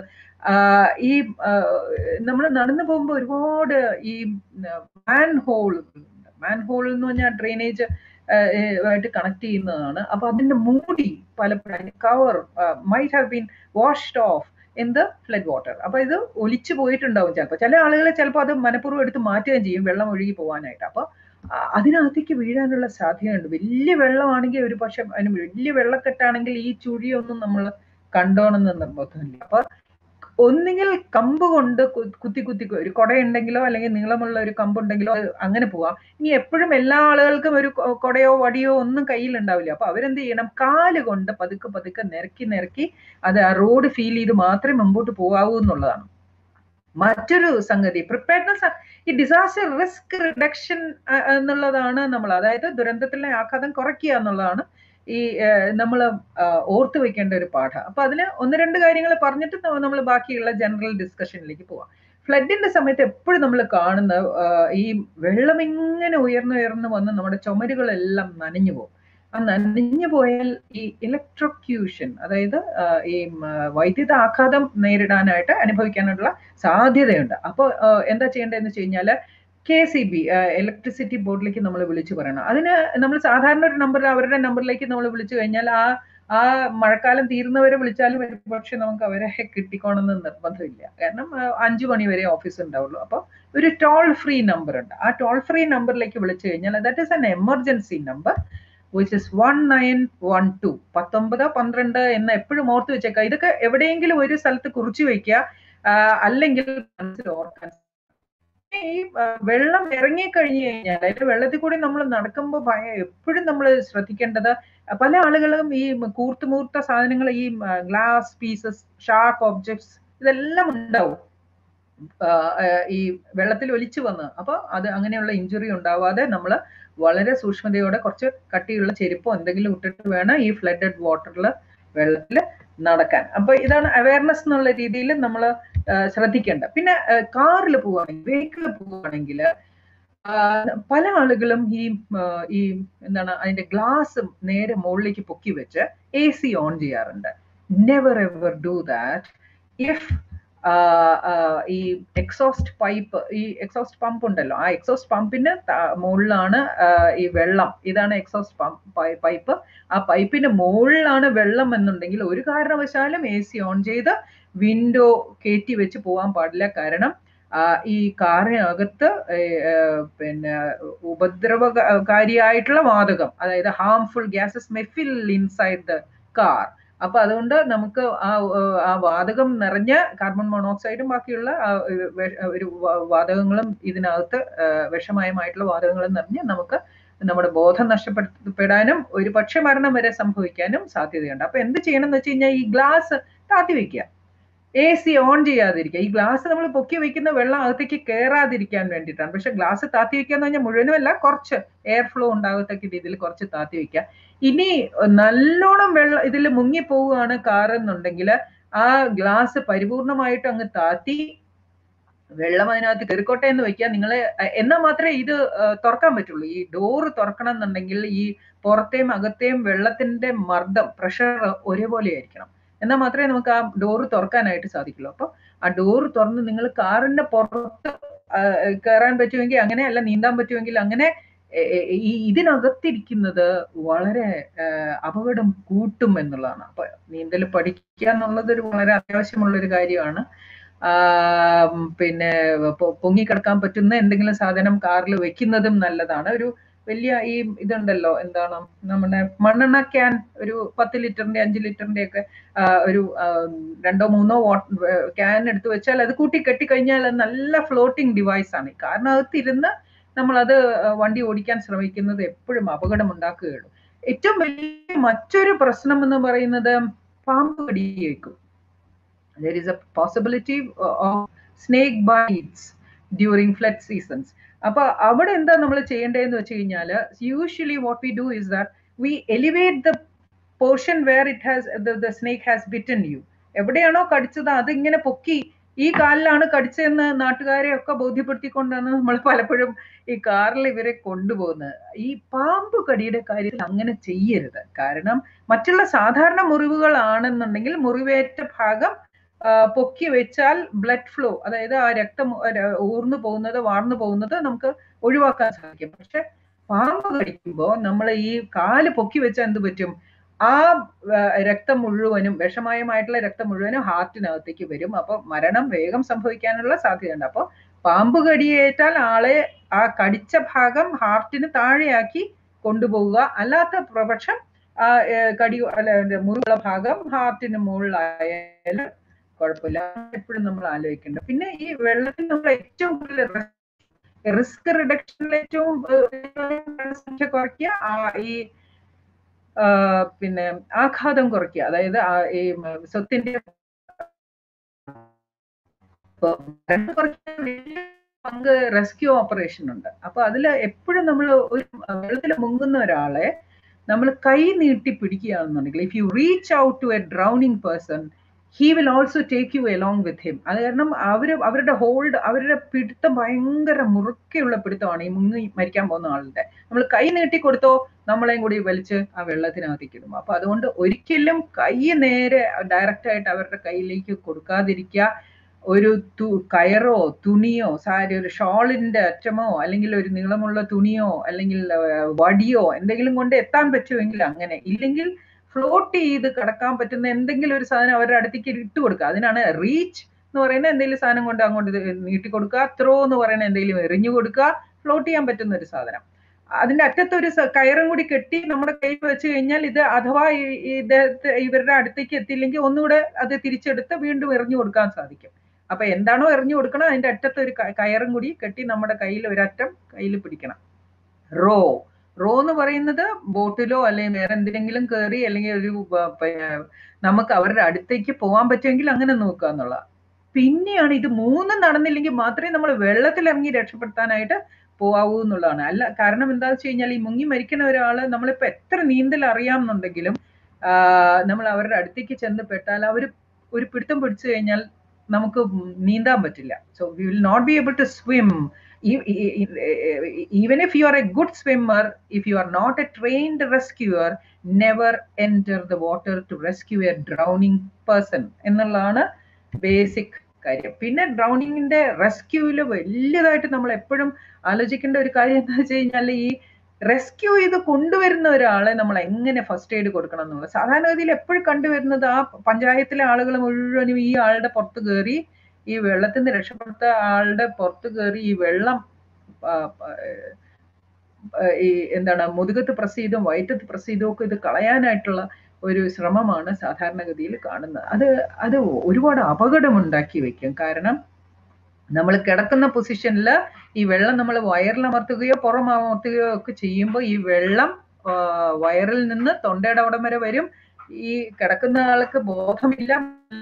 Speaker 4: ഈ നമ്മൾ നടന്നു പോകുമ്പോൾ ഒരുപാട് ഈ മാൻ ഹോൾ മാൻ ഹോൾ എന്ന് പറഞ്ഞാൽ ഡ്രെയിനേജ് ആയിട്ട് കണക്ട് ചെയ്യുന്നതാണ് അപ്പൊ അതിന്റെ മൂടി പലപ്പോഴും cover might have been washed off in the flood water അപ്പൊ ഇത് ഒലിച്ചു പോയിട്ടുണ്ടാവും ചിലപ്പോൾ ചില ആളുകൾ ചിലപ്പോൾ അത് മനഃപൂർവ്വം എടുത്ത് മാറ്റുകയും ചെയ്യും വെള്ളം ഒഴുകി പോകാനായിട്ട് അപ്പൊ അതിനകത്തേക്ക് വീഴാനുള്ള സാധ്യതയുണ്ട് വലിയ വെള്ളമാണെങ്കിൽ ഒരു പക്ഷെ അതിന് വലിയ വെള്ളക്കെട്ടാണെങ്കിൽ ഈ ചുഴിയൊന്നും നമ്മൾ കണ്ടോണമെന്ന് നിർബന്ധമില്ല അപ്പൊ ഒന്നുകിൽ കമ്പ് കൊണ്ട് കുത്തി കുത്തി ഒരു കുടയുണ്ടെങ്കിലോ അല്ലെങ്കിൽ നീളമുള്ള ഒരു കമ്പ് ഉണ്ടെങ്കിലോ അങ്ങനെ പോവാം ഇനി എപ്പോഴും എല്ലാ ആളുകൾക്കും ഒരു കുടയോ വടിയോ ഒന്നും കയ്യിൽ ഉണ്ടാവില്ല അപ്പൊ അവരെന്ത് ചെയ്യണം കാല് കൊണ്ട് പതുക്കെ പതുക്കെ നിരക്കി നിരക്കി അത് ആ റോഡ് ഫീൽ ചെയ്ത് മാത്രമേ മുമ്പോട്ട് പോകാവൂ എന്നുള്ളതാണ് മറ്റൊരു സംഗതി പ്രിപ്പയർനെസ് ഈ ഡിസാസ്റ്റർ റിസ്ക് റിഡക്ഷൻ എന്നുള്ളതാണ് നമ്മൾ അതായത് ദുരന്തത്തിലെ ആഘാതം കുറയ്ക്കുക എന്നുള്ളതാണ് ഈ നമ്മൾ ഓർത്ത് വെക്കേണ്ട ഒരു പാഠം അപ്പൊ അതിന് ഒന്ന് രണ്ട് കാര്യങ്ങൾ പറഞ്ഞിട്ട് നമ്മൾ ബാക്കിയുള്ള ജനറൽ ഡിസ്കഷനിലേക്ക് പോവാം ഫ്ലഡിന്റെ സമയത്ത് എപ്പോഴും നമ്മൾ കാണുന്ന ഈ വെള്ളം ഇങ്ങനെ ഉയർന്നു ഉയർന്നു വന്ന് നമ്മുടെ ചുമരുകളെല്ലാം നനഞ്ഞു പോകും ആ നനഞ്ഞു പോയാൽ ഈ ഇലക്ട്രോക്യൂഷൻ അതായത് ഈ വൈദ്യുത ആഘാതം നേരിടാനായിട്ട് അനുഭവിക്കാനുള്ള സാധ്യതയുണ്ട് അപ്പോൾ എന്താ ചെയ്യേണ്ടതെന്ന് വെച്ച് കഴിഞ്ഞാൽ കെ സി ബി ഇലക്ട്രിസിറ്റി ബോർഡിലേക്ക് നമ്മൾ വിളിച്ചു പറയണം അതിന് നമ്മൾ സാധാരണ ഒരു നമ്പറിൽ അവരുടെ നമ്പറിലേക്ക് നമ്മൾ വിളിച്ചു കഴിഞ്ഞാൽ ആ ആ മഴക്കാലം തീരുന്നവരെ വിളിച്ചാലും പക്ഷെ നമുക്ക് അവരെ കിട്ടിക്കോണമെന്ന് നിർബന്ധമില്ല കാരണം അഞ്ചു മണി വരെ ഓഫീസ് ഉണ്ടാവുള്ളൂ അപ്പോൾ ഒരു ടോൾ ഫ്രീ നമ്പർ ഉണ്ട് ആ ടോൾ ഫ്രീ നമ്പറിലേക്ക് വിളിച്ചു കഴിഞ്ഞാൽ that is an emergency number which is one nine one two പത്തൊമ്പത് പന്ത്രണ്ട് എന്ന് എപ്പോഴും ഓർത്ത് വെച്ചേക്കുക ഇതൊക്കെ എവിടെയെങ്കിലും ഒരു സ്ഥലത്ത് കുറിച്ചു വെക്കുക അല്ലെങ്കിൽ മനസ്സിൽ ഓർക്കാൻ ഈ വെള്ളം ഇറങ്ങി കഴിഞ്ഞു കഴിഞ്ഞാൽ അതായത് വെള്ളത്തിൽ കൂടി നമ്മൾ നടക്കുമ്പോൾ ഭയ എപ്പോഴും നമ്മൾ ശ്രദ്ധിക്കേണ്ടത് പല ആളുകളും ഈ കൂർത്തുമൂർത്ത സാധനങ്ങൾ ഈ ഗ്ലാസ് പീസസ് ഷാർപ്പ് ഒബ്ജക്ട്സ് ഇതെല്ലാം ഉണ്ടാവും ഈ വെള്ളത്തിൽ ഒലിച്ചു വന്ന് അപ്പൊ അത് അങ്ങനെയുള്ള ഇഞ്ചുറി ഉണ്ടാവാതെ നമ്മൾ വളരെ സൂക്ഷ്മതയോടെ കുറച്ച് കട്ടിയുള്ള ചെരുപ്പോ എന്തെങ്കിലും ഇട്ടിട്ട് വേണം ഈ ഫ്ലഡഡ് വാട്ടറിൽ വെള്ളത്തിൽ നടക്കാൻ അപ്പൊ ഇതാണ് അവയർനെസ് എന്നുള്ള രീതിയിൽ നമ്മൾ ശ്രദ്ധിക്കേണ്ട പിന്നെ കാറിൽ പോവുകയാണെങ്കിൽ വെഹിക്കിളിൽ പോവുകയാണെങ്കിൽ പല ആളുകളും ഈ ഈ എന്താണ് അതിന്റെ ഗ്ലാസ് നേരെ മുകളിലേക്ക് പൊക്കി വെച്ച് എ സി ഓൺ ചെയ്യാറുണ്ട് never ever do that if ഈ എക്സോസ്റ്റ് പൈപ്പ് ഈ എക്സോസ്റ്റ് പമ്പ് ഉണ്ടല്ലോ ആ എക്സോസ്റ്റ് പമ്പിന് മുകളിലാണ് ഈ വെള്ളം ഇതാണ് എക്സോസ്റ്റ് പമ്പ് പൈപ്പ് ആ പൈപ്പിന്റെ മുകളിലാണ് വെള്ളം എന്നുണ്ടെങ്കിൽ ഒരു കാരണവശാലും എ സി ഓൺ ചെയ്ത് വിൻഡോ കയറ്റി വെച്ച് പോകാൻ പാടില്ല കാരണം ഈ കാറിനകത്ത് പിന്നെ ഉപദ്രവകാരിയായിട്ടുള്ള വാതകം അതായത് harmful gases may fill inside the car അപ്പൊ അതുകൊണ്ട് നമുക്ക് ആ ആ വാതകം നിറഞ്ഞ കാർബൺ മോണോക്സൈഡും ബാക്കിയുള്ള ഒരു വാതകങ്ങളും ഇതിനകത്ത് വിഷമയമായിട്ടുള്ള വാതകങ്ങളും നിറഞ്ഞ് നമുക്ക് നമ്മുടെ ബോധം നഷ്ടപ്പെടാനും ഒരു പക്ഷെ മരണം വരെ സംഭവിക്കാനും സാധ്യതയുണ്ട് അപ്പൊ എന്ത് ചെയ്യണം എന്ന് വെച്ച് കഴിഞ്ഞാൽ ഈ ഗ്ലാസ് താത്തി വെക്കുക എ സി ഓൺ ചെയ്യാതിരിക്കുക ഈ ഗ്ലാസ് നമ്മൾ പൊക്കി വെക്കുന്ന വെള്ളം അകത്തേക്ക് കയറാതിരിക്കാൻ വേണ്ടിയിട്ടാണ് പക്ഷെ ഗ്ലാസ് താത്തി വെക്കുക എന്ന് പറഞ്ഞാൽ മുഴുവനുമല്ല കുറച്ച് എയർ ഫ്ലോ ഉണ്ടാകത്തക്ക രീതിയിൽ കുറച്ച് താത്തി വെക്കുക ഇനി നല്ലോണം വെള്ളം ഇതിൽ മുങ്ങി പോവുകയാണ് കാർ എന്നുണ്ടെങ്കിൽ ആ ഗ്ലാസ് പരിപൂർണമായിട്ട് അങ്ങ് താത്തി വെള്ളം അതിനകത്ത് കയറിക്കോട്ടെ എന്ന് വെക്കുക നിങ്ങൾ എന്നാൽ മാത്രമേ ഇത് തുറക്കാൻ പറ്റുള്ളൂ ഈ ഡോറ് തുറക്കണം എന്നുണ്ടെങ്കിൽ ഈ പുറത്തെയും അകത്തെയും വെള്ളത്തിന്റെ മർദ്ദം പ്രഷർ ഒരേപോലെ ആയിരിക്കണം എന്നാൽ മാത്രമേ നമുക്ക് ആ ഡോറ് തുറക്കാനായിട്ട് സാധിക്കുള്ളൂ അപ്പോൾ ആ ഡോറ് തുറന്ന് നിങ്ങൾ കാറിന്റെ പുറത്ത് കയറാൻ പറ്റുമെങ്കിൽ അങ്ങനെ അല്ല നീന്താൻ പറ്റുമെങ്കിൽ അങ്ങനെ ഈ ഇതിനകത്തിരിക്കുന്നത് വളരെ അപകടം കൂട്ടും എന്നുള്ളതാണ് അപ്പൊ നീന്തൽ പഠിക്കുക എന്നുള്ളത് ഒരു വളരെ അത്യാവശ്യമുള്ള ഒരു കാര്യമാണ് പിന്നെ പൊങ്ങിക്കിടക്കാൻ പറ്റുന്ന എന്തെങ്കിലും സാധനം കാറിൽ വെക്കുന്നതും നല്ലതാണ് ഒരു വലിയ ഈ ഇതുണ്ടല്ലോ എന്താണ് നമ്മുടെ മണ്ണെണ്ണ ക്യാൻ ഒരു പത്ത് ലിറ്ററിന്റെ അഞ്ച് ലിറ്ററിന്റെ ഒക്കെ ഒരു രണ്ടോ മൂന്നോ ക്യാൻ എടുത്തു വെച്ചാൽ അത് കൂട്ടി കെട്ടി കഴിഞ്ഞാൽ നല്ല ഫ്ലോട്ടിംഗ് ഡിവൈസ് ആണ് കാറിനകത്തിരുന്ന് നമ്മൾ അത് വണ്ടി ഓടിക്കാൻ ശ്രമിക്കുന്നത് എപ്പോഴും അപകടം ഉണ്ടാക്കുകയുള്ളൂ ഏറ്റവും വലിയ മറ്റൊരു പ്രശ്നം എന്ന് പറയുന്നത് പാമ്പ് കടിയേക്കും there is a possibility of snake bites during flood seasons അപ്പൊ അവിടെ എന്താ നമ്മൾ ചെയ്യേണ്ടതെന്ന് വെച്ച് കഴിഞ്ഞാൽ usually what we do is that we elevate the portion where it has the snake has bitten you എവിടെയാണോ കടിച്ചത് അതിങ്ങനെ പൊക്കി ഈ കാലിലാണ് കടിച്ചതെന്ന് നാട്ടുകാരെ ഒക്കെ ബോധ്യപ്പെടുത്തിക്കൊണ്ടാണ് നമ്മൾ പലപ്പോഴും ഈ കാറിൽ ഇവരെ കൊണ്ടുപോകുന്നത് ഈ പാമ്പ് കടിയുടെ കാര്യത്തിൽ അങ്ങനെ ചെയ്യരുത് കാരണം മറ്റുള്ള സാധാരണ മുറിവുകളാണെന്നുണ്ടെങ്കിൽ മുറിവേറ്റ ഭാഗം പൊക്കി വെച്ചാൽ ബ്ലഡ് ഫ്ലോ അതായത് ആ രക്തം ഊർന്നു പോകുന്നത് വാർന്നു പോകുന്നത് നമുക്ക് ഒഴിവാക്കാൻ സാധിക്കും പക്ഷെ പാമ്പ് കടിക്കുമ്പോൾ നമ്മൾ ഈ കാല് പൊക്കി വെച്ചാൽ എന്ത് പറ്റും ആ രക്തം മുഴുവനും വിഷമയമായിട്ടുള്ള രക്തം മുഴുവനും ഹാർട്ടിനകത്തേക്ക് വരും അപ്പോൾ മരണം വേഗം സംഭവിക്കാനുള്ള സാധ്യതയുണ്ട് അപ്പോൾ പാമ്പ് കടിയേറ്റാൽ ആളെ ആ കടിച്ച ഭാഗം ഹാർട്ടിന് താഴെയാക്കി കൊണ്ടുപോവുക അല്ലാത്ത പക്ഷം ആ കടി അല്ല മുറിവുള്ള ഭാഗം ഹാർട്ടിന് മുകളിലായാലും കുഴപ്പമില്ല എപ്പോഴും നമ്മൾ ആലോചിക്കേണ്ടത് പിന്നെ ഈ വെള്ളത്തിൽ നമ്മൾ ഏറ്റവും കൂടുതൽ റിസ്ക് റിഡക്ഷനിൽ ഏറ്റവും സംഖ്യ കുറയ്ക്കുക ഈ പിന്നെ ആഘാതം കുറയ്ക്കുക അതായത് ഈ സ്വത്തിന്റെ പങ്ക് റെസ്ക്യൂ ഓപ്പറേഷൻ ഉണ്ട് അപ്പൊ അതിൽ എപ്പോഴും നമ്മൾ ഒരു വെള്ളത്തിൽ മുങ്ങുന്ന ഒരാളെ നമ്മൾ കൈ നീട്ടി പിടിക്കുകയാണെന്നുണ്ടെങ്കിൽ if you reach out to a drowning person he will also take you along with him അത് കാരണം അവർ അവരുടെ ഹോൾഡ് അവരുടെ പിടുത്തം ഭയങ്കര മുറുക്കെയുള്ള പിടുത്തമാണ് ഈ മുങ്ങി മരിക്കാൻ പോകുന്ന ആളുടെ നമ്മൾ കൈ നീട്ടി കൊടുത്തോ നമ്മളെയും കൂടി വലിച്ച് ആ വെള്ളത്തിനകത്തേക്ക് ഇടും അപ്പൊ അതുകൊണ്ട് ഒരിക്കലും കൈ നേരെ ഡയറക്റ്റ് ആയിട്ട് അവരുടെ കയ്യിലേക്ക് കൊടുക്കാതിരിക്കുക ഒരു തു കയറോ തുണിയോ സാരി ഒരു ഷോളിന്റെ അറ്റമോ അല്ലെങ്കിൽ ഒരു നീളമുള്ള തുണിയോ അല്ലെങ്കിൽ വടിയോ എന്തെങ്കിലും കൊണ്ട് എത്താൻ പറ്റുമെങ്കിൽ അങ്ങനെ ഇല്ലെങ്കിൽ ഫ്ലോട്ട് ചെയ്ത് കിടക്കാൻ പറ്റുന്ന എന്തെങ്കിലും ഒരു സാധനം അവരുടെ അടുത്തേക്ക് ഇട്ട് കൊടുക്കുക അതിനാണ് റീച്ച് എന്ന് പറയുന്ന എന്തെങ്കിലും സാധനം കൊണ്ട് അങ്ങോട്ട് നീട്ടി കൊടുക്കുക ത്രോ എന്ന് പറയുന്ന എന്തെങ്കിലും എറിഞ്ഞു കൊടുക്കുക ഫ്ലോട്ട് ചെയ്യാൻ പറ്റുന്ന ഒരു സാധനം അതിന്റെ അറ്റത്ത് ഒരു കയറും കൂടി കെട്ടി നമ്മുടെ കയ്യിൽ വെച്ച് കഴിഞ്ഞാൽ ഇത് അഥവാ ഇദ്ദേഹത്തെ ഇവരുടെ അടുത്തേക്ക് എത്തിയില്ലെങ്കിൽ ഒന്നുകൂടെ അത് തിരിച്ചെടുത്ത് വീണ്ടും എറിഞ്ഞു കൊടുക്കാൻ സാധിക്കും അപ്പൊ എന്താണോ എറിഞ്ഞു കൊടുക്കണം അതിന്റെ അറ്റത്ത് ഒരു കയറും കൂടി കെട്ടി നമ്മുടെ കയ്യിൽ ഒരറ്റം കയ്യിൽ പിടിക്കണം റോ റോ എന്ന് പറയുന്നത് ബോട്ടിലോ അല്ലെങ്കിൽ വേറെ എന്തിനെങ്കിലും കയറി അല്ലെങ്കിൽ ഒരു നമുക്ക് അവരുടെ അടുത്തേക്ക് പോകാൻ പറ്റുമെങ്കിൽ അങ്ങനെ നോക്കുക എന്നുള്ള പിന്നെയാണ് ഇത് മൂന്നും നടന്നില്ലെങ്കിൽ മാത്രമേ നമ്മൾ വെള്ളത്തിൽ ഇറങ്ങി രക്ഷപ്പെടുത്താനായിട്ട് പോവാവൂ എന്നുള്ളതാണ് അല്ല കാരണം എന്താണെന്ന് വെച്ച് കഴിഞ്ഞാൽ ഈ മുങ്ങി മരിക്കുന്ന ഒരാള് നമ്മളിപ്പോ എത്ര നീന്തൽ അറിയാമെന്നുണ്ടെങ്കിലും നമ്മൾ അവരുടെ അടുത്തേക്ക് ചെന്ന് പെട്ടാൽ അവർ ഒരു പിടുത്തം പിടിച്ചു കഴിഞ്ഞാൽ നമുക്ക് നീന്താൻ പറ്റില്ല so we will not be able to swim even if you are a good swimmer if you are not a trained rescuer never enter the water to rescue a drowning person എന്നുള്ളതാണ് ബേസിക് കാര്യം പിന്നെ ഡ്രൗണിങ്ങിന്റെ റെസ്ക്യൂവില് വലിയതായിട്ട് നമ്മൾ എപ്പോഴും ആലോചിക്കേണ്ട ഒരു കാര്യം എന്താ വെച്ച് കഴിഞ്ഞാൽ ഈ റെസ്ക്യൂ ചെയ്ത് കൊണ്ടുവരുന്ന ഒരാളെ നമ്മൾ എങ്ങനെ ഫസ്റ്റ് എയ്ഡ് കൊടുക്കണം എന്നുള്ളത് സാധാരണഗതിയിൽ എപ്പോഴും കണ്ടുവരുന്നത് ആ പഞ്ചായത്തിലെ ആളുകൾ മുഴുവനും ഈ ആളുടെ പുറത്ത് കയറി ഈ വെള്ളത്തിൽ നിന്ന് രക്ഷപ്പെടുത്ത ആളുടെ പുറത്ത് കയറി ഈ വെള്ളം ആ, ആ, ആ, ഈ എന്താണ് മുതുകത്ത് പ്രസ് ചെയ്തും വയറ്റത്ത് പ്രസ് ചെയ്തും ഒക്കെ ഇത് കളയാനായിട്ടുള്ള ഒരു ശ്രമമാണ് സാധാരണഗതിയിൽ കാണുന്നത് അത് അത് ഒരുപാട് അപകടം ഉണ്ടാക്കി വെക്കും കാരണം നമ്മൾ കിടക്കുന്ന പൊസിഷനിൽ ഈ വെള്ളം നമ്മൾ വയറിൽ അമർത്തുകയോ പുറം അമർത്തുകയോ ഒക്കെ ചെയ്യുമ്പോൾ ഈ വെള്ളം ആ, വയറിൽ നിന്ന് തൊണ്ടയുടെ അവിടം വരെ വരും ഈ കിടക്കുന്ന ആൾക്ക് ബോധമില്ല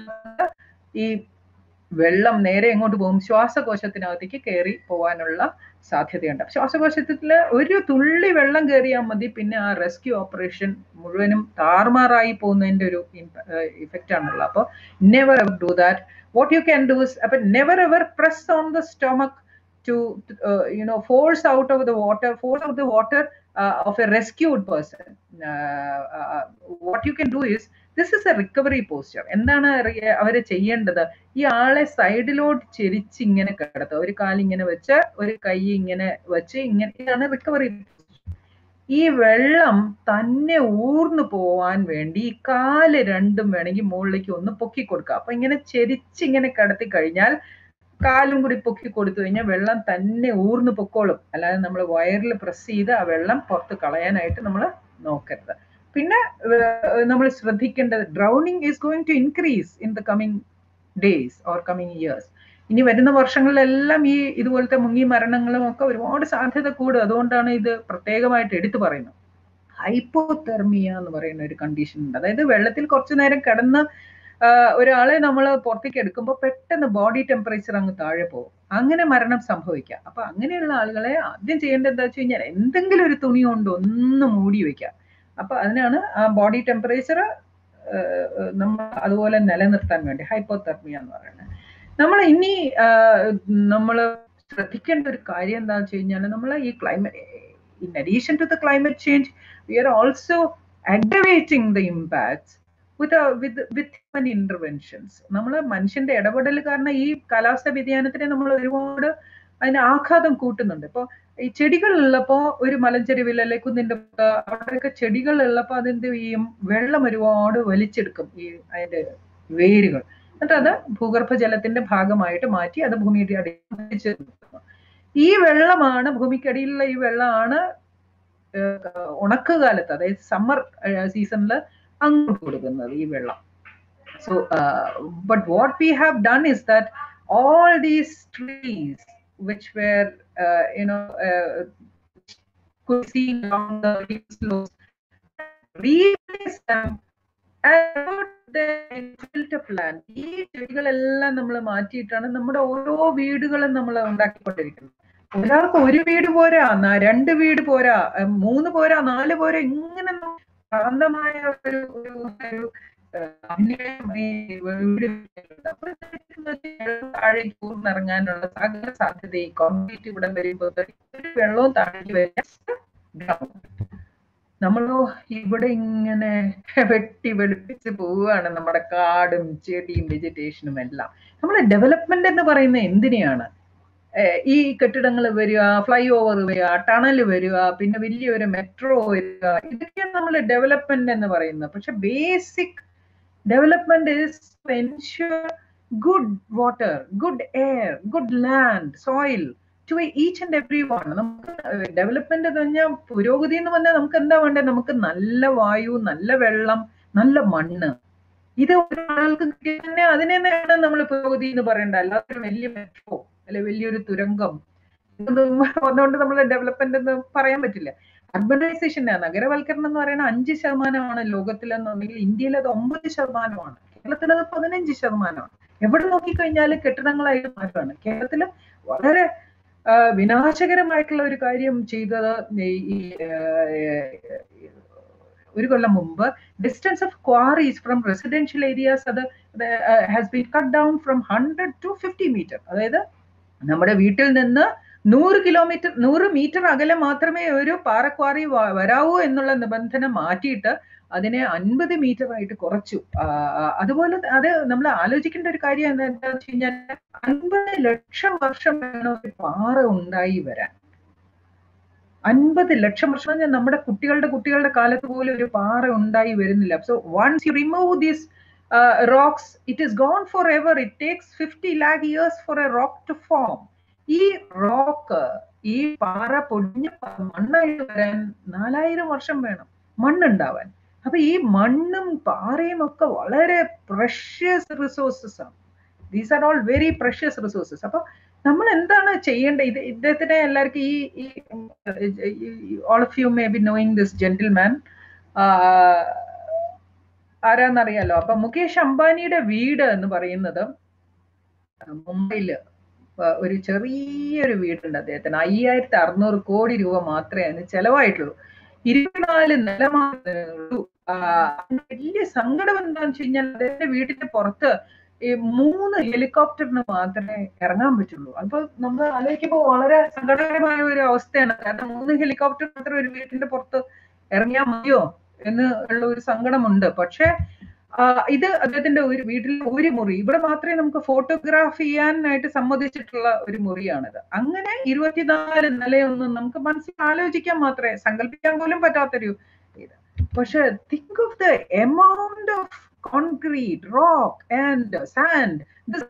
Speaker 4: ഈ വെള്ളം നേരെ എങ്ങോട്ട് പോകും ശ്വാസകോശത്തിനകത്തേക്ക് കയറി പോകാനുള്ള സാധ്യതയുണ്ട് ശ്വാസകോശത്തിൽ ഒരു തുള്ളി വെള്ളം കയറിയാൽ മതി പിന്നെ ആ റെസ്ക്യൂ ഓപ്പറേഷൻ മുഴുവനും താറുമാറായി പോകുന്നതിന്റെ ഒരു ഇഫക്റ്റ് ആണുള്ളത് അപ്പോൾ never ever do that what you can do is അപ്പൊ never ever press on the stomach to uh, you know force out of the water force out the water uh, of a rescued person uh, uh, what you can do is this is a recovery posture എന്താണ് അവർ ചെയ്യേണ്ടത് ഈ ആളെ സൈഡിലോട്ട് ചെരിച്ച് ഇങ്ങനെ കിടത്തുക ഒരു കാലിങ്ങനെ വെച്ച് ഒരു കൈ ഇങ്ങനെ വെച്ച് ഇങ്ങനെ ഇതാണ് റിക്കവറി ഈ വെള്ളം തന്നെ ഊർന്നു പോവാൻ വേണ്ടി ഈ കാല് രണ്ടും വേണമെങ്കിൽ മുകളിലേക്ക് ഒന്ന് പൊക്കി കൊടുക്കുക അപ്പൊ ഇങ്ങനെ ചെരിച്ച് ഇങ്ങനെ കിടത്തി കഴിഞ്ഞാൽ കാലും കൂടി പൊക്കി കൊടുത്തു കഴിഞ്ഞാൽ വെള്ളം തന്നെ ഊർന്നു പൊക്കോളും അല്ലാതെ നമ്മൾ വയറിൽ പ്രസ് ചെയ്ത് ആ വെള്ളം പുറത്ത് കളയാനായിട്ട് നമ്മൾ നോക്കരുത് പിന്നെ നമ്മൾ ശ്രദ്ധിക്കേണ്ടത് drowning is going to increase in the coming days or coming years ഇനി വരുന്ന വർഷങ്ങളിലെല്ലാം ഈ ഇതുപോലത്തെ മുങ്ങി മരണങ്ങളും ഒക്കെ ഒരുപാട് സാധ്യത കൂടും അതുകൊണ്ടാണ് ഇത് പ്രത്യേകമായിട്ട് എടുത്തു പറയുന്നത് ഹൈപ്പോതെർമിയ എന്ന് പറയുന്ന ഒരു കണ്ടീഷൻ ഉണ്ട് അതായത് വെള്ളത്തിൽ കുറച്ചു നേരം കിടന്ന് ഒരാളെ നമ്മൾ പുറത്തേക്ക് എടുക്കുമ്പോൾ പെട്ടെന്ന് ബോഡി ടെമ്പറേച്ചർ അങ്ങ് താഴെ പോകും അങ്ങനെ മരണം സംഭവിക്കാം അപ്പൊ അങ്ങനെയുള്ള ആളുകളെ ആദ്യം ചെയ്യേണ്ടത് എന്താ വെച്ച് കഴിഞ്ഞാൽ എന്തെങ്കിലും ഒരു തുണി കൊണ്ട് ഒന്ന് മൂടി വെക്കാം അപ്പൊ അതിനാണ് ആ ബോഡി ടെമ്പറേച്ചർ നമ്മൾ അതുപോലെ നിലനിർത്താൻ വേണ്ടി ഹൈപ്പോതെർമിയ എന്ന് പറയുന്നത് നമ്മൾ ഇനി നമ്മൾ ശ്രദ്ധിക്കേണ്ട ഒരു കാര്യം എന്താണെന്ന് വെച്ച് കഴിഞ്ഞാൽ നമ്മൾ ഈ climate in addition to the climate change we are also aggravating the impacts with with with human interventions നമ്മൾ മനുഷ്യന്റെ ഇടപെടൽ കാരണം ഈ കാലാവസ്ഥ വ്യതിയാനത്തിനെ നമ്മൾ ഒരുപാട് അതിന് ആഘാതം കൂട്ടുന്നുണ്ട് ഇപ്പോൾ ഈ ചെടികൾ ഉള്ളപ്പോൾ ഒരു മലഞ്ചെരുവിൽ അല്ലെ കുന്നിന്റെ അവിടെയൊക്കെ ചെടികൾ ഉള്ളപ്പോൾ അതെന്ത് ചെയ്യും വെള്ളം ഒരുപാട് വലിച്ചെടുക്കും ഈ അതിന്റെ വേരുകൾ എന്നിട്ട് അത് ഭൂഗർഭജലത്തിന്റെ ഭാഗമായിട്ട് മാറ്റി അത് ഭൂമിയുടെ അടിയിൽ ഈ വെള്ളമാണ് ഭൂമിക്കടിയിലുള്ള ഈ വെള്ളമാണ് ഉണക്കുകാലത്ത് അതായത് സമ്മർ സീസണിൽ അങ്ങോട്ട് കൊടുക്കുന്നത് ഈ വെള്ളം so but what we have done is that all these trees which were uh, you know uh, could see along the slopes replace them filter plan ഈ ചെടികളെല്ലാം നമ്മൾ മാറ്റിയിട്ടാണ് നമ്മുടെ ഓരോ വീടുകളും നമ്മൾ ഉണ്ടാക്കിക്കൊണ്ടിരിക്കുന്നത് ഒരാൾക്ക് ഒരു വീട് പോരാ രണ്ട് വീട് പോരാ മൂന്ന് പോരാ നാല് പോരാ ഇങ്ങനെ ശാന്തമായ ഒരു ഒരു താഴേക്ക് ഊർന്നിറങ്ങാനുള്ള സകല സാധ്യത ഈ കോൺക്രീറ്റ് ഇവിടെ വരുമ്പോൾ വെള്ളവും താഴേക്ക് വരാം നമ്മളോ ഇവിടെ ഇങ്ങനെ വെട്ടി വെളുപ്പിച്ച് പോവുകയാണ് നമ്മുടെ കാടും ചെടിയും വെജിറ്റേഷനും എല്ലാം നമ്മൾ ഡെവലപ്മെന്റ് എന്ന് പറയുന്നത് എന്തിനെയാണ് ഈ കെട്ടിടങ്ങൾ വരിക ഫ്ലൈ ഓവർ വരിക ടണൽ വരിക പിന്നെ വലിയൊരു മെട്രോ വരിക ഇതൊക്കെയാണ് നമ്മൾ ഡെവലപ്മെന്റ് എന്ന് പറയുന്നത് പക്ഷെ basic development is ensure good water good air good land soil to each and every one നമുക്ക് ഡെവലപ്മെന്റ് എന്ന് പറഞ്ഞാൽ പുരോഗതി എന്ന് പറഞ്ഞാൽ നമുക്ക് എന്താ വേണ്ടത് നമുക്ക് നല്ല വായു നല്ല വെള്ളം നല്ല മണ്ണ് ഇത് ഒരാൾക്ക് കിട്ടിയ തന്നെ അതിനെ തന്നെയാണ് നമ്മൾ പുരോഗതി എന്ന് പറയേണ്ടത് അല്ലാതെ ഒരു വലിയ മെട്രോ അല്ലെ വലിയൊരു തുരങ്കം അതുകൊണ്ട് നമ്മൾ ഡെവലപ്മെന്റ് എന്ന് പറയാൻ പറ്റില്ല അർബനൈസേഷൻ നഗരവൽക്കരണം എന്ന് പറയുന്നത് അഞ്ച് ശതമാനമാണ് ലോകത്തിലെന്നുണ്ടെങ്കിൽ ഇന്ത്യയിൽ അത് ഒമ്പത് ശതമാനമാണ് കേരളത്തിൽ അത് പതിനഞ്ച് ശതമാനമാണ് എവിടെ നോക്കിക്കഴിഞ്ഞാൽ കെട്ടിടങ്ങളായിട്ട് മാറ്റമാണ് കേരളത്തിൽ വളരെ വിനാശകരമായിട്ടുള്ള ഒരു കാര്യം ചെയ്തത് ഈ ഒരു കൊല്ലം മുമ്പ് distance of quarries from residential areas അത് has been cut down from hundred to fifty metre അതായത് നമ്മുടെ വീട്ടിൽ നിന്ന് നൂറ് കിലോമീറ്റർ നൂറ് മീറ്റർ അകലെ മാത്രമേ ഒരു പാറക്വാറി വ- വരാവൂ എന്നുള്ള നിബന്ധന മാറ്റിയിട്ട് അതിനെ അൻപത് മീറ്റർ ആയിട്ട് കുറച്ചു ആ, ആ, അതുപോലെ അത് നമ്മൾ ആലോചിക്കേണ്ട ഒരു കാര്യം എന്താണെന്ന് വെച്ച് കഴിഞ്ഞാൽ അൻപത് ലക്ഷം വർഷം വേണം ഒരു പാറ ഉണ്ടായി വരാൻ അൻപത് ലക്ഷം വർഷം പറഞ്ഞാൽ നമ്മുടെ കുട്ടികളുടെ കുട്ടികളുടെ കാലത്ത് പോലും ഒരു പാറ ഉണ്ടായി വരുന്നില്ല so once you remove this rocks it is gone forever it takes fifty lakh years for a rock to form ഈ റോക്ക് ഈ പാറ പൊടിഞ്ഞ പ- മണ്ണായിട്ട് വരാൻ നാലായിരം വർഷം വേണം മണ്ണുണ്ടാവാൻ അപ്പൊ ഈ മണ്ണും പാറയും ഒക്കെ വളരെ പ്രഷ്യസ് റിസോഴ്സസ് ആണ് these are all very precious resources അപ്പൊ നമ്മൾ എന്താണ് ചെയ്യേണ്ടത് ഇത് ഇദ്ദേഹത്തിനെ എല്ലാവർക്കും ഈ all of you may be knowing this gentleman ആരാന്നറിയാലോ അപ്പൊ മുകേഷ് അംബാനിയുടെ വീട് എന്ന് പറയുന്നത് മുംബൈയില് ആ, ഒരു ചെറിയൊരു വീടുണ്ട് അദ്ദേഹത്തിന് അയ്യായിരത്തി അറുന്നൂറ് കോടി രൂപ മാത്രമേ അതിന് ചെലവായിട്ടുള്ളൂ ഇരുപത്തിനാല് നില മാത്രമേ ഉള്ളൂ ആ, അതിന് വലിയ സങ്കടം എന്താണെന്ന് വെച്ച് കഴിഞ്ഞാൽ അദ്ദേഹത്തിന്റെ വീടിന്റെ പുറത്ത് ഈ മൂന്ന് ഹെലികോപ്റ്ററിന് മാത്രമേ ഇറങ്ങാൻ പറ്റുള്ളൂ അപ്പൊ നമ്മൾ ആലോചിക്കുമ്പോൾ വളരെ സങ്കടകരമായ ഒരു അവസ്ഥയാണ് കാരണം മൂന്ന് ഹെലികോപ്റ്റർ മാത്രം ഒരു വീട്ടിന്റെ പുറത്ത് ഇറങ്ങിയാൽ മതിയോ എന്ന് ഉള്ള ഒരു സങ്കടമുണ്ട് പക്ഷെ ആ, ഇത് അദ്ദേഹത്തിന്റെ ഒരു വീട്ടിലെ ഒരു മുറി ഇവിടെ മാത്രമേ നമുക്ക് ഫോട്ടോഗ്രാഫ് ചെയ്യാനായിട്ട് സമ്മതിച്ചിട്ടുള്ള ഒരു മുറിയാണിത് അങ്ങനെ ഇരുപത്തിനാല് നിലയൊന്നും നമുക്ക് മനസ്സിൽ ആലോചിക്കാൻ മാത്രമേ സങ്കല്പിക്കാൻ പോലും പറ്റാത്തൊരു ഇത് പക്ഷെ think of the amount of concrete rock and sand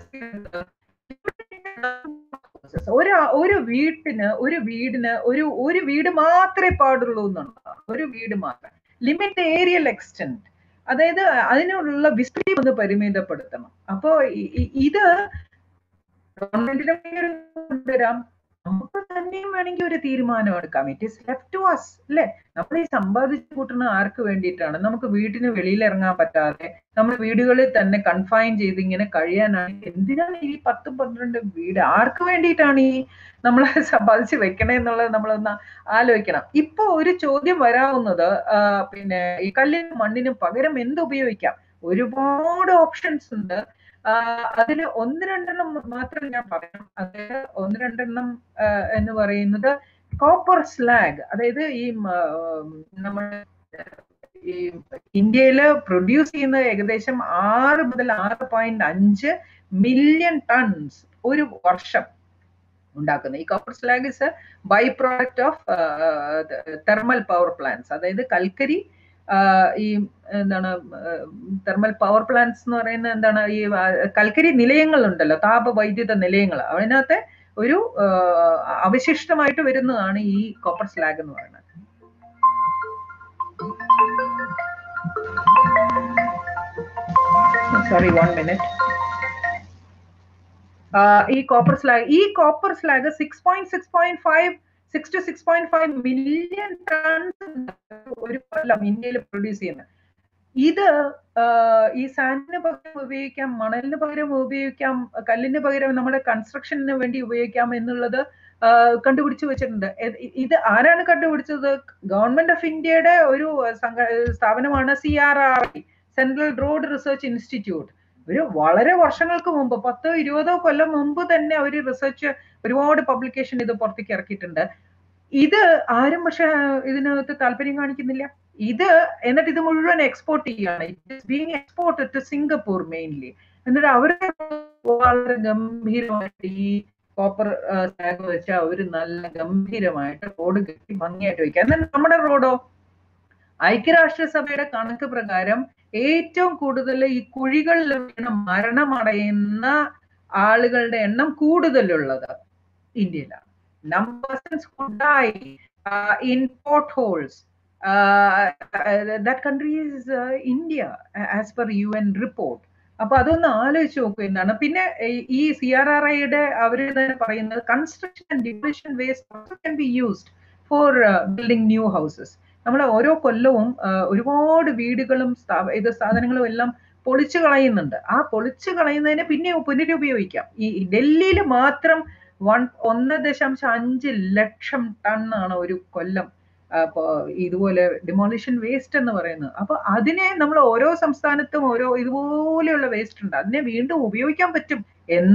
Speaker 4: ഒരു ഒരു വീട്ടിന് ഒരു വീടിന് ഒരു ഒരു വീട് മാത്രമേ പാടുള്ളൂ എന്നുള്ള ഒരു വീട് മാത്രം ലിമിറ്റ് ഏരിയൽ എക്സ്റ്റെന്റ് അതായത് അതിനുള്ള വിസ്തൃതി ഒന്ന് പരിമിതപ്പെടുത്തണം അപ്പോ ഇ- ഇ- ഇത് ഗവൺമെന്റിനെ കൊണ്ടുവരാം നമുക്ക് തന്നെയും വേണമെങ്കിൽ ഒരു തീരുമാനം എടുക്കാം it is left to us അല്ലെ നമ്മൾ ഈ സമ്പാദിച്ചു കൂട്ടുന്ന ആർക്ക് വേണ്ടിയിട്ടാണ് നമുക്ക് വീട്ടിന് വെളിയിൽ ഇറങ്ങാൻ പറ്റാതെ നമ്മൾ വീടുകളിൽ തന്നെ കൺഫൈൻ ചെയ്ത് ഇങ്ങനെ കഴിയാനാണ് എന്തിനാണ് ഈ പത്തും പന്ത്രണ്ട് വീട് ആർക്ക് വേണ്ടിയിട്ടാണ് ഈ നമ്മൾ സമ്പാദിച്ച് വെക്കണേ എന്നുള്ളത് നമ്മളൊന്ന് ആലോചിക്കണം ഇപ്പൊ ഒരു ചോദ്യം വരാവുന്നത് ആ, പിന്നെ ഈ കല്ലിനും മണ്ണിനും പകരം എന്ത് ഉപയോഗിക്കാം ഒരുപാട് ഓപ്ഷൻസ് ഉണ്ട് അതിൽ ഒന്ന് രണ്ടെണ്ണം മാത്രം ഞാൻ പറയാം അതായത് ഒന്ന് രണ്ടെണ്ണം ആ, എന്ന് പറയുന്നത് കോപ്പർ സ്ലാഗ് അതായത് ഈ നമ്മൾ ഈ ഇന്ത്യയിൽ പ്രൊഡ്യൂസ് ചെയ്യുന്ന ഏകദേശം ആറ് മുതൽ ആറ് പോയിന്റ് അഞ്ച് മില്യൺ ടൺസ് ഒരു വർഷം ഉണ്ടാക്കുന്നത് ഈ copper slag is a byproduct of thermal power plants അതായത് കൽക്കരി ആ, ഈ എന്താണ് തെർമൽ പവർ പ്ലാന്റ്സ് എന്ന് പറയുന്നത് എന്താണ് ഈ ആ, കൽക്കരി നിലയങ്ങളുണ്ടല്ലോ താപ വൈദ്യുത നിലയങ്ങൾ അതിനകത്തെ ഒരു ആ, അവശിഷ്ടമായിട്ട് വരുന്നതാണ് ഈ കോപ്പർ സ്ലാഗ് എന്ന് പറയുന്നത് സോറി വൺ മിനിറ്റ് ഈ കോപ്പർ സ്ലാഗ് ഈ copper slag six point six point five six two six point five million tons ഒരു കൊല്ലം ഇന്ത്യയിൽ പ്രൊഡ്യൂസ് ചെയ്യുന്നത് ഇത് ആ, ഈ സാൻഡിന് പകരം ഉപയോഗിക്കാം മണലിന് പകരം ഉപയോഗിക്കാം കല്ലിന് പകരം നമ്മുടെ കൺസ്ട്രക്ഷന് വേണ്ടി ഉപയോഗിക്കാം എന്നുള്ളത് ആ, കണ്ടുപിടിച്ചു വെച്ചിട്ടുണ്ട് ഇത് ഇത് ആരാണ് കണ്ടുപിടിച്ചത് ഗവൺമെന്റ് ഓഫ് ഇന്ത്യയുടെ ഒരു സംഘ- സ്ഥാപനമാണ് C R R I central road research institute ഒരു വളരെ വർഷങ്ങൾക്ക് മുമ്പ് പത്തോ ഇരുപതോ കൊല്ലം മുമ്പ് തന്നെ അവർ റിസർച്ച് ഒരുപാട് പബ്ലിക്കേഷൻ ഇത് പുറത്തേക്ക് ഇറക്കിയിട്ടുണ്ട് ഇത് ആരും പക്ഷെ ഇതിനകത്ത് താല്പര്യം കാണിക്കുന്നില്ല ഇത് എന്നിട്ട് ഇത് മുഴുവൻ എക്സ്പോർട്ട് ചെയ്യാണ് being export to Singapore mainly എന്നിട്ട് അവർ വളരെ ഗംഭീരമായിട്ട് ഈ കോപ്പർ സ്ലാഗ് വെച്ച് അവർ നല്ല ഗംഭീരമായിട്ട് റോഡ് കെട്ടി ഭംഗിയായിട്ട് വയ്ക്കുക എന്നാൽ നമ്മുടെ റോഡോ ഐക്യരാഷ്ട്രസഭയുടെ കണക്ക് പ്രകാരം ഏറ്റവും കൂടുതൽ ഈ കുഴികളിൽ വീണ് മരണമടയുന്ന ആളുകളുടെ എണ്ണം കൂടുതലുള്ളത് ഇന്ത്യയിലാണ് numbers in pot holes that country is India as per U N report അപ്പൊ അതൊന്ന് ആലോചിച്ച് നോക്കൂ എന്താണ് പിന്നെ ഈ- ഈ സി ആർ ആർ ഐയുടെ അവർ തന്നെ പറയുന്നത് construction and division waste can be used for building new houses നമ്മൾ ഓരോ കൊല്ലവും ആ, ഒരുപാട് വീടുകളും സ്ഥാപ- ഇത് സാധനങ്ങളും എല്ലാം പൊളിച്ചു കളയുന്നുണ്ട് ആ പൊളിച്ചു കളയുന്നതിനെ പിന്നെ പുനരുപയോഗിക്കാം ഈ ഡൽഹിയിൽ മാത്രം വൺ ഒന്ന് ദശാംശം അഞ്ച് ലക്ഷം ടണ്ണാണ് ഒരു കൊല്ലം ആ, ഇപ്പൊ ഇതുപോലെ ഡിമോളിഷൻ വേസ്റ്റ് എന്ന് പറയുന്നത് അപ്പൊ അതിനെ നമ്മൾ ഓരോ സംസ്ഥാനത്തും ഓരോ ഇതുപോലെയുള്ള വേസ്റ്റ് ഉണ്ട് അതിനെ വീണ്ടും ഉപയോഗിക്കാൻ പറ്റും എന്ന്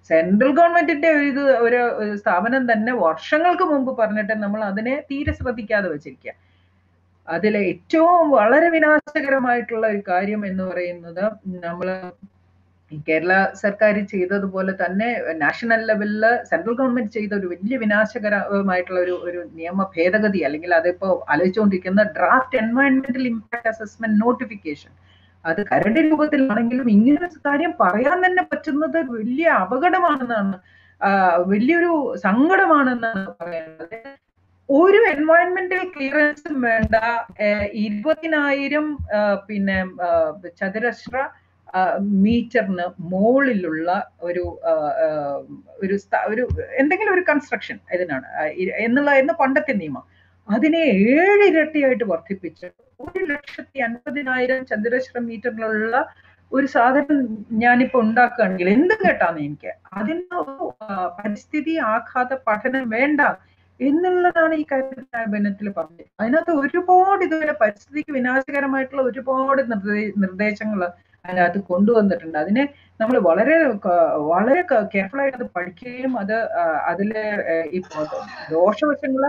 Speaker 4: സെൻട്രൽ ഗവൺമെന്റിന്റെ ഒരു ഇത് ഒരു ഒരു സ്ഥാപനം തന്നെ വർഷങ്ങൾക്ക് മുമ്പ് പറഞ്ഞിട്ട് നമ്മൾ അതിനെ തീരെ ശ്രദ്ധിക്കാതെ വെച്ചിരിക്കുക അതിലെ ഏറ്റവും വളരെ വിനാശകരമായിട്ടുള്ള ഒരു കാര്യം എന്ന് പറയുന്നത് നമ്മൾ കേരള സർക്കാർ ചെയ്തതുപോലെ തന്നെ നാഷണൽ ലെവലിൽ സെൻട്രൽ ഗവൺമെന്റ് ചെയ്ത ഒരു വലിയ വിനാശകരമായിട്ടുള്ള ഒരു ഒരു നിയമ ഭേദഗതി അല്ലെങ്കിൽ അതിപ്പോ ആലോചിച്ചുകൊണ്ടിരിക്കുന്ന ഡ്രാഫ്റ്റ് എൻവയോൺമെന്റൽ ഇമ്പാക്ട് അസസ്മെന്റ് നോട്ടിഫിക്കേഷൻ അത് കരട് രൂപത്തിലാണെങ്കിലും ഇങ്ങനെ ഒരു കാര്യം പറയാൻ തന്നെ പറ്റുന്നത് വലിയ അപകടമാണെന്നാണ് വലിയൊരു സങ്കടമാണെന്നാണ് പറയുന്നത് ഒരു എൻവയോൺമെന്റൽ ക്ലിയറൻസും വേണ്ട ഇരുപതിനായിരം പിന്നെ ചതുരശ്ര മീറ്ററിന് മുകളിലുള്ള ഒരു ഒരു ഒരു എന്തെങ്കിലും ഒരു കൺസ്ട്രക്ഷൻ ഇതിനാണ് എന്നുള്ളതായിരുന്നു പണ്ടത്തെ നിയമം അതിനെ ഏഴ് ഇരട്ടിയായിട്ട് വർദ്ധിപ്പിച്ച് ഒരു ലക്ഷത്തി അൻപതിനായിരം ചതുരശ്ര മീറ്ററിലുള്ള ഒരു സാധനം ഞാനിപ്പോ ഉണ്ടാക്കുകയാണെങ്കിൽ എന്ത് കേട്ടാന്ന് എനിക്ക് അതിന് പരിസ്ഥിതി ആഘാത പഠനം വേണ്ട എന്നുള്ളതാണ് ഈ കാര്യത്തിൽ പറഞ്ഞത് അതിനകത്ത് ഒരുപാട് ഇതുവരെ പരിസ്ഥിതിക്ക് വിനാശകരമായിട്ടുള്ള ഒരുപാട് നിർദ്ദേശങ്ങൾ അതിനകത്ത് കൊണ്ടുവന്നിട്ടുണ്ട് അതിനെ നമ്മൾ വളരെ വളരെ കെയർഫുൾ ആയിട്ട് അത് പഠിക്കുകയും അത് അതിലെ ഈ ദോഷവശങ്ങള്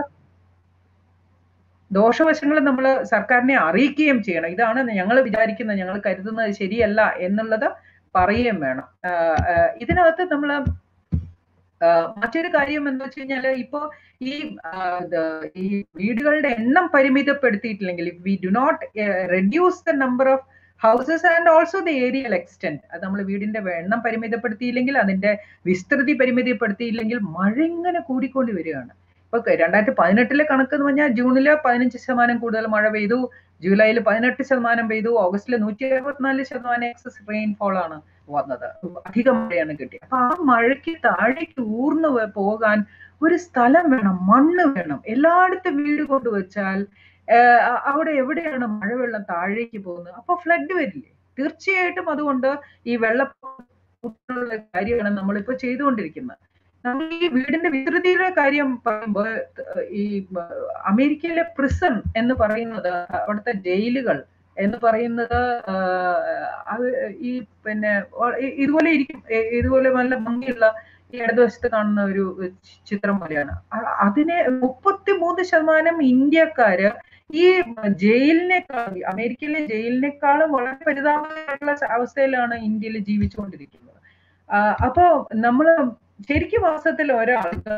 Speaker 4: ദോഷവശങ്ങൾ നമ്മൾ സർക്കാരിനെ അറിയിക്കുകയും ചെയ്യണം ഇതാണ് ഞങ്ങൾ വിചാരിക്കുന്നത് ഞങ്ങൾ കരുതുന്നത് ശരിയല്ല എന്നുള്ളത് പറയുകയും വേണം ഇതിനകത്ത് നമ്മൾ മറ്റൊരു കാര്യം എന്ന് വെച്ച് കഴിഞ്ഞാൽ ഇപ്പോ ഈ ഈ വീടുകളുടെ എണ്ണം പരിമിതപ്പെടുത്തിയിട്ടില്ലെങ്കിൽ we do not reduce the number of houses and also the aerial extend അത് നമ്മൾ വീടിന്റെ എണ്ണം പരിമിതപ്പെടുത്തിയില്ലെങ്കിൽ അതിന്റെ വിസ്തൃതി പരിമിതപ്പെടുത്തിയില്ലെങ്കിൽ മഴ ഇങ്ങനെ കൂടിക്കൊണ്ട് വരികയാണ് ഇപ്പൊ രണ്ടായിരത്തി പതിനെട്ടിലെ കണക്ക് എന്ന് പറഞ്ഞാൽ ജൂണില് പതിനഞ്ച് ശതമാനം കൂടുതൽ മഴ പെയ്തു ജൂലൈയിൽ പതിനെട്ട് ശതമാനം പെയ്തു ഓഗസ്റ്റിൽ നൂറ്റി അറുപത്തിനാല് ശതമാനം എക്സസ് റെയിൻഫോൾ ആണ് വന്നത് അധികം മഴയാണ് കിട്ടിയത് അപ്പൊ ആ മഴയ്ക്ക് താഴേക്ക് ഊർന്നു പോകാൻ ഒരു സ്ഥലം വേണം മണ്ണ് വേണം എല്ലായിടത്തും വീട് കൊണ്ടുവച്ചാൽ അവിടെ എവിടെയാണ് മഴവെള്ളം താഴേക്ക് പോകുന്നത് അപ്പൊ ഫ്ലഡ് വരില്ലേ തീർച്ചയായിട്ടും അതുകൊണ്ട് ഈ വെള്ളപ്പൊക്ക കാര്യമാണ് നമ്മളിപ്പോ ചെയ്തുകൊണ്ടിരിക്കുന്നത് നമ്മൾ ഈ വീടിന്റെ വിസ്തൃതിയുടെ കാര്യം പറയുമ്പോൾ ഈ അമേരിക്കയിലെ പ്രിസൺ എന്ന് പറയുന്നത് അവിടുത്തെ ജയിലുകൾ എന്ന് പറയുന്നത് അത് ഈ പിന്നെ ഇതുപോലെ ഇരിക്കും ഇതുപോലെ നല്ല ഭംഗിയുള്ള ഈ ഇടതുവശത്ത് കാണുന്ന ഒരു ചിത്രം പോലെയാണ് അതിനെ മുപ്പത്തി മൂന്ന് ശതമാനം ഇന്ത്യക്കാര് ഈ ജയിലിനേക്കാൾ അമേരിക്കയിലെ ജയിലിനേക്കാളും വളരെ പരിതാപകരമായിട്ടുള്ള അവസ്ഥയിലാണ് ഇന്ത്യയിൽ ജീവിച്ചുകൊണ്ടിരിക്കുന്നത് അപ്പോ നമ്മള് ശരിക്കും വാസ്തവത്തിൽ ഒരാൾക്ക്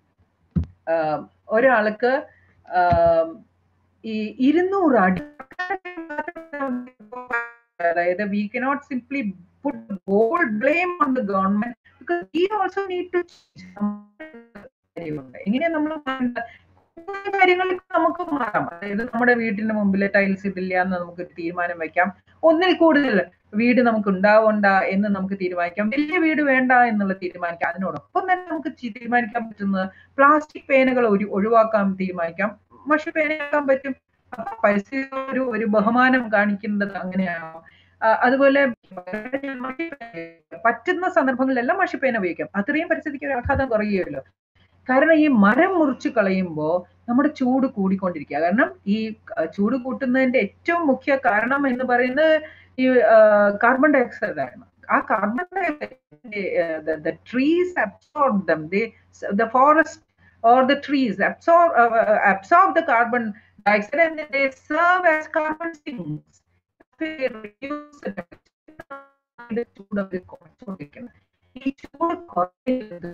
Speaker 4: ഒരാൾക്ക് ഈ ഇരുന്നൂറ് അടി അതായത് we cannot simply put ball blame on the government because we also need to എങ്ങനെയാ നമ്മൾ കാര്യങ്ങളിൽ നമുക്ക് മാറാം അതായത് നമ്മുടെ വീടിന്റെ മുമ്പിൽ ടൈൽസ് ഇടില്ല എന്ന് നമുക്ക് തീരുമാനം വെക്കാം ഒന്നിൽ കൂടുതൽ വീട് നമുക്ക് ഉണ്ടാവണ്ട എന്ന് നമുക്ക് തീരുമാനിക്കാം വലിയ വീട് വേണ്ട എന്നുള്ള തീരുമാനിക്കാം അതിനോടൊപ്പം തന്നെ നമുക്ക് തീരുമാനിക്കാൻ പറ്റുന്നത് പ്ലാസ്റ്റിക് പേനകൾ ഒരു ഒഴിവാക്കാൻ തീരുമാനിക്കാം മഷി പേനയാക്കാൻ പറ്റും അപ്പൊ പരിസ്ഥിതി ഒരു ഒരു ബഹുമാനം കാണിക്കേണ്ടത് അങ്ങനെയാണോ അതുപോലെ പറ്റുന്ന സന്ദർഭങ്ങളിലെല്ലാം മഷിപ്പേന ഉപയോഗിക്കാം അത്രയും പരിസ്ഥിതിക്ക് ഒരു ആഘാതം കുറയുമല്ലോ കാരണം ഈ മരം മുറിച്ച് കളയുമ്പോൾ നമ്മുടെ ചൂട് കൂടിക്കൊണ്ടിരിക്കുക കാരണം ഈ ചൂട് കൂട്ടുന്നതിന്റെ ഏറ്റവും മുഖ്യ കാരണം എന്ന് പറയുന്നത് ഈ കാർബൺ ഡയോക്സൈഡ് ആണ് ആ carbon dioxide trees absorb them the forest or the trees absorb uh, uh, absorb the carbon dioxide and they serve as carbon sinks. They reduce the ചൂട് അവർ കുറച്ചുകൊണ്ടിരിക്കുന്നത് ഈ ചൂട് കുറയുന്നത്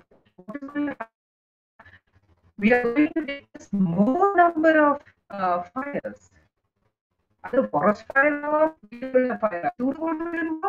Speaker 4: we are going to get more number of uh, fires. അത് ഫോറസ്റ്റ് ഫയർ ആവാം വീടുകളിലെ ഫയർ ചൂട് കൊണ്ടുവരുമ്പോൾ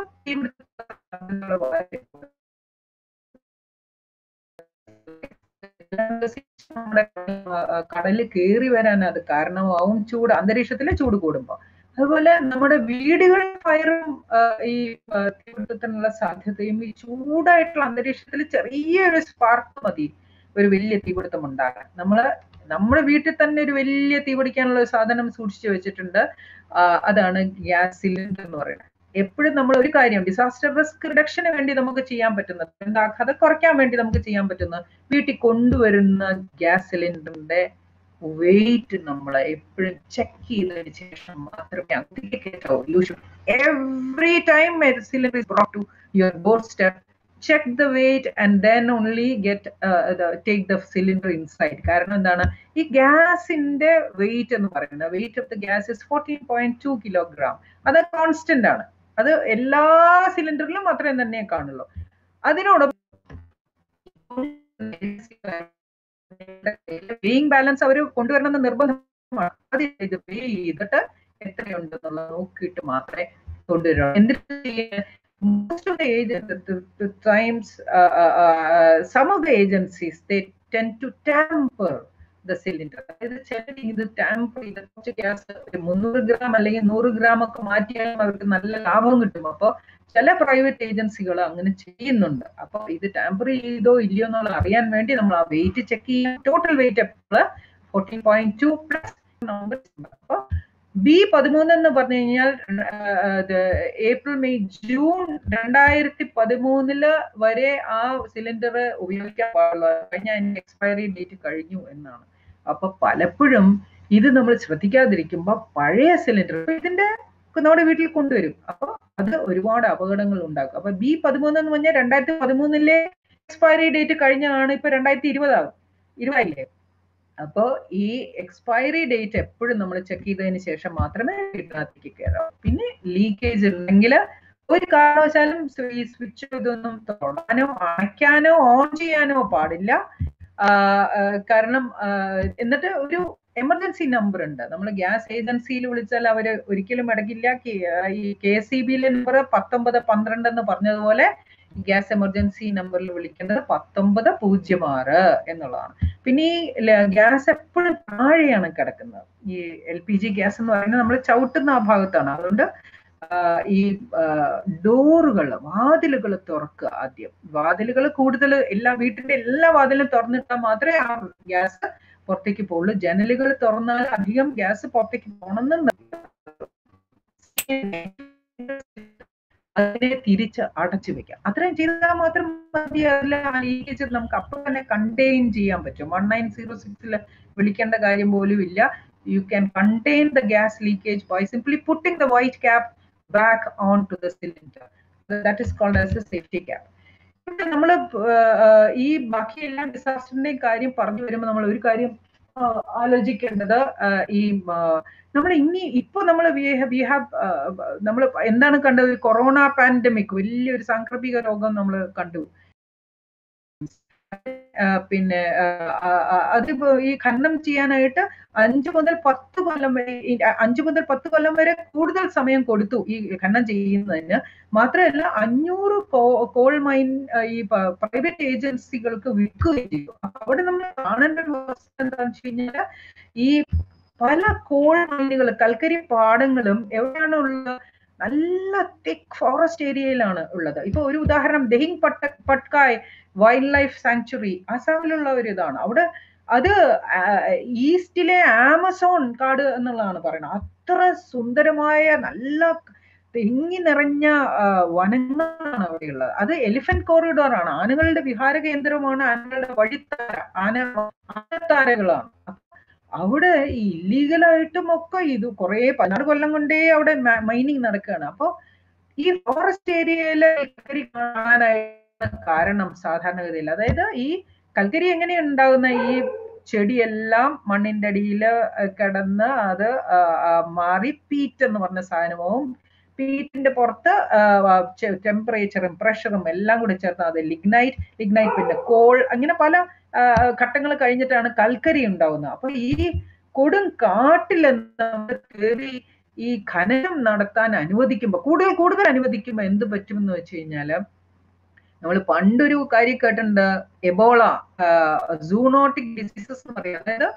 Speaker 4: നമ്മുടെ കടല് കയറി വരാൻ അത് കാരണമാവും ചൂട് അന്തരീക്ഷത്തിലെ ചൂട് കൂടുമ്പോൾ അതുപോലെ നമ്മുടെ വീടുകളിൽ ഫയറും ഈ തീപിടുത്തത്തിനുള്ള സാധ്യതയും ഈ ചൂടായിട്ടുള്ള അന്തരീക്ഷത്തിൽ ചെറിയൊരു സ്പാർക്ക് മതി ഒരു വലിയ തീപിടുത്തം ഉണ്ടാകാൻ നമ്മള് നമ്മുടെ വീട്ടിൽ തന്നെ ഒരു വലിയ തീ പിടിക്കാനുള്ള ഒരു സാധനം സൂക്ഷിച്ചു വെച്ചിട്ടുണ്ട് അതാണ് ഗ്യാസ് സിലിണ്ടർ എന്ന് പറയുന്നത് എപ്പോഴും നമ്മൾ ഒരു കാര്യം ഡിസാസ്റ്റർ റിസ്ക് റിഡക്ഷന് വേണ്ടി നമുക്ക് ചെയ്യാൻ പറ്റുന്നത് എന്താഘാതം കുറയ്ക്കാൻ വേണ്ടി നമുക്ക് ചെയ്യാൻ പറ്റുന്ന വീട്ടിൽ കൊണ്ടുവരുന്ന ഗ്യാസ് സിലിണ്ടറിന്റെ വെയിറ്റ് നമ്മൾ എപ്പോഴും ചെക്ക് ചെയ്തതിന് ശേഷം മാത്രമേ അകത്തേക്ക് കയറ്റാവൂ you should every time cylinder is brought to your door step check the weight and then only get take the cylinder inside കാരണം എന്താണ് ഈ ഗ്യാസിന്റെ വെയിറ്റ് എന്ന് പറയുന്നത് weight of the gas is fourteen point two kilogram അത് കോൺസ്റ്റന്റ് ആണ് അത് എല്ലാ സിലിണ്ടറിലും അത്രയും തന്നെ കാണുള്ളൂ അതിനോടൊപ്പം വെയിങ് ബാലൻസ് അവർ കൊണ്ടുവരണമെന്ന് നിർബന്ധമാണ് അത് ഇത് പേ ചെയ്തിട്ട് എത്രയുണ്ടെന്നുള്ളത് നോക്കിയിട്ട് മാത്രമേ കൊണ്ടുവരണം എന്നിട്ട് most of the agents, the, the, the times, uh, uh, uh, some of the agencies, they tend to tamper the cylinder. അതായത് ചിലർ ഇത് ടാമ്പർ ചെയ്ത് കുറച്ച് ഗ്യാസ് ഒരു മുന്നൂറ് ഗ്രാം അല്ലെങ്കിൽ നൂറ് ഗ്രാം ഒക്കെ മാറ്റിയാലും അവർക്ക് നല്ല ലാഭം കിട്ടും അപ്പോൾ ചില പ്രൈവറ്റ് ഏജൻസികൾ അങ്ങനെ ചെയ്യുന്നുണ്ട് അപ്പൊ ഇത് ടാമ്പർ ചെയ്തോ ഇല്ലയോ എന്നുള്ള അറിയാൻ വേണ്ടി നമ്മൾ ആ വെയിറ്റ് ചെക്ക് ചെയ്യാം ടോട്ടൽ വെയിറ്റ് എപ്പോൾ ഫോർട്ടീൻ പോയിന്റ് ടു പ്ലസ് അപ്പൊ ബി പതിമൂന്ന് എന്ന് പറഞ്ഞു കഴിഞ്ഞാൽ ഏപ്രിൽ മെയ് ജൂൺ രണ്ടായിരത്തി പതിമൂന്നില് വരെ ആ സിലിണ്ടർ ഉപയോഗിക്കാൻ പാടുള്ളൂ കഴിഞ്ഞ അതിന്റെ എക്സ്പയറി ഡേറ്റ് കഴിഞ്ഞു എന്നാണ് അപ്പൊ പലപ്പോഴും ഇത് നമ്മൾ ശ്രദ്ധിക്കാതിരിക്കുമ്പോ പഴയ സിലിണ്ടർ ഇതിന്റെ നമ്മുടെ വീട്ടിൽ കൊണ്ടുവരും അപ്പൊ അത് ഒരുപാട് അപകടങ്ങൾ ഉണ്ടാക്കും അപ്പൊ ബി പതിമൂന്ന് എന്ന് പറഞ്ഞാൽ രണ്ടായിരത്തി പതിമൂന്നിലെ എക്സ്പയറി ഡേറ്റ് കഴിഞ്ഞാണ് ഇപ്പൊ രണ്ടായിരത്തി ഇരുപതാകും ഇരുപതായില്ലേ അപ്പോ ഈ എക്സ്പയറി ഡേറ്റ് എപ്പോഴും നമ്മൾ ചെക്ക് ചെയ്തതിന് ശേഷം മാത്രമേ വീട്ടിനകത്തേക്ക് കയറാവൂ പിന്നെ ലീക്കേജ് ഉണ്ടെങ്കിൽ ഒരു കാരണവശാലും ഈ സ്വിച്ച് ഇതൊന്നും തൊടാനോ അണയ്ക്കാനോ ഓൺ ചെയ്യാനോ പാടില്ല കാരണം എന്നിട്ട് ഒരു എമർജൻസി നമ്പർ ഉണ്ട് നമ്മൾ ഗ്യാസ് ഏജൻസിയിൽ വിളിച്ചാൽ അവർ ഒരിക്കലും അടക്കില്ല ഈ കെ എസ് സി ബിയിലെ നമ്പർ പത്തൊമ്പത് പന്ത്രണ്ട് എന്ന് പറഞ്ഞതുപോലെ ഗ്യാസ് എമർജൻസി നമ്പറിൽ വിളിക്കേണ്ടത് പത്തൊമ്പത് പൂജ്യം ആറ് എന്നുള്ളതാണ് പിന്നെ ഈ ഗ്യാസ് എപ്പോഴും താഴെയാണ് കിടക്കുന്നത് ഈ എൽ പി ജി ഗ്യാസ് എന്ന് പറയുന്നത് നമ്മൾ ചവിട്ടുന്ന ആ ഭാഗത്താണ് അതുകൊണ്ട് ഈ ഡോറുകൾ വാതിലുകൾ തുറക്കുക ആദ്യം വാതിലുകൾ കൂടുതൽ എല്ലാ വീട്ടിന്റെ എല്ലാ വാതിലും തുറന്നിട്ടാൽ മാത്രമേ ആ ഗ്യാസ് പുറത്തേക്ക് പോകുള്ളൂ ജനലുകൾ തുറന്നാൽ അധികം ഗ്യാസ് പുറത്തേക്ക് പോകണമെന്ന് അതിനെ തിരിച്ച് അടച്ചു വെക്കാം അത്രയും ചെയ്താൽ മാത്രം മതി അതിൽ ആ ലീക്കേജ് നമുക്ക് അപ്പോൾ തന്നെ കണ്ടെയ്ൻ ചെയ്യാൻ പറ്റും വൺ നയൻ സീറോ സിക്സിൽ വിളിക്കേണ്ട കാര്യം പോലും ഇല്ല you can contain the gas leakage by simply putting the white cap back on to the cylinder that is called as a safety cap നമ്മൾ ഈ ബാക്കി എല്ലാ ഡിസാസ്റ്ററിന്റെയും കാര്യം പറഞ്ഞു വരുമ്പോൾ നമ്മൾ ഒരു കാര്യം ആലോചിക്കേണ്ടത് ഈ നമ്മൾ ഇനി ഇപ്പൊ നമ്മൾ വി ഹാവ് നമ്മൾ എന്താണ് കണ്ടത് കൊറോണ പാൻഡമിക് വലിയൊരു സാംക്രമിക രോഗം നമ്മൾ കണ്ടു പിന്നെ അതിപ്പോ ഈ ഖനനം ചെയ്യാനായിട്ട് അഞ്ചു മുതൽ പത്ത് കൊല്ലം വരെ അഞ്ചു മുതൽ പത്ത് കൊല്ലം വരെ കൂടുതൽ സമയം കൊടുത്തു ഈ ഖനനം ചെയ്യുന്നതിന് മാത്രമല്ല അഞ്ഞൂറ് കോൾ മൈൻ ഈ പ്രൈവറ്റ് ഏജൻസികൾക്ക് വിൽക്കുകയും ചെയ്തു അവിടെ നമ്മൾ കാണേണ്ട ഒരു അവസ്ഥ എന്താണെന്ന് വെച്ച് കഴിഞ്ഞാൽ ഈ പല കോൾ മൈനുകൾ കൽക്കരി പാടങ്ങളും എവിടെയാണ് ഉള്ളത് നല്ല തിക് ഫോറസ്റ്റ് ഏരിയയിലാണ് ഉള്ളത് ഇപ്പൊ ഒരു ഉദാഹരണം ദഹിങ് പട്ട പട്കായ് വൈൽഡ് ലൈഫ് സാങ്ച്വറി ആസാമിലുള്ള ഒരു ഇതാണ് അവിടെ അത് ഈസ്റ്റിലെ ആമസോൺ കാട് എന്നുള്ളതാണ് പറയുന്നത് അത്ര സുന്ദരമായ നല്ല തെങ്ങി നിറഞ്ഞ വനങ്ങളാണ് അവിടെയുള്ളത് അത് എലിഫന്റ് കോറിഡോർ ആണ് ആനകളുടെ വിഹാര കേന്ദ്രമാണ് ആനകളുടെ വഴിത്താര ആന ആനത്താരകളാണ് അവിടെ ഇല്ലീഗലായിട്ടും ഒക്കെ ഇത് കുറെ പതിനാറ് കൊല്ലം കൊണ്ടേ അവിടെ മൈനിങ് നടക്കുകയാണ് അപ്പോ ഈ ഫോറസ്റ്റ് ഏരിയയിലെ കൽക്കരി കാണാനായിട്ട് കാരണം സാധാരണഗതിയിൽ അതായത് ഈ കൽക്കരി എങ്ങനെയാണ് ഉണ്ടാകുന്ന ഈ ചെടിയെല്ലാം മണ്ണിന്റെ അടിയിൽ കിടന്ന് അത് മാറി പീറ്റ് എന്ന് പറഞ്ഞ സാധനവും പീറ്റിന്റെ പുറത്ത് ടെമ്പറേച്ചറും പ്രഷറും എല്ലാം കൂടി ചേർത്ത് അത് ലിഗ്നൈറ്റ് ലിഗ്നൈറ്റ് പിന്നെ കോൾ അങ്ങനെ പല ഘട്ടങ്ങൾ കഴിഞ്ഞിട്ടാണ് കൽക്കരി ഉണ്ടാവുന്നത് അപ്പൊ ഈ കൊടും കാട്ടിൽ കയറി ഈ ഖനനം നടത്താൻ അനുവദിക്കുമ്പോൾ കൂടുതൽ കൂടുതൽ അനുവദിക്കുമ്പോൾ എന്ത് പറ്റുമെന്ന് വെച്ച് കഴിഞ്ഞാല് നമ്മൾ പണ്ടൊരു കാര്യം കേട്ടിട്ടുണ്ട് എബോള സൂണോട്ടിക് ഡിസീസസ് എന്ന് പറയും അതായത്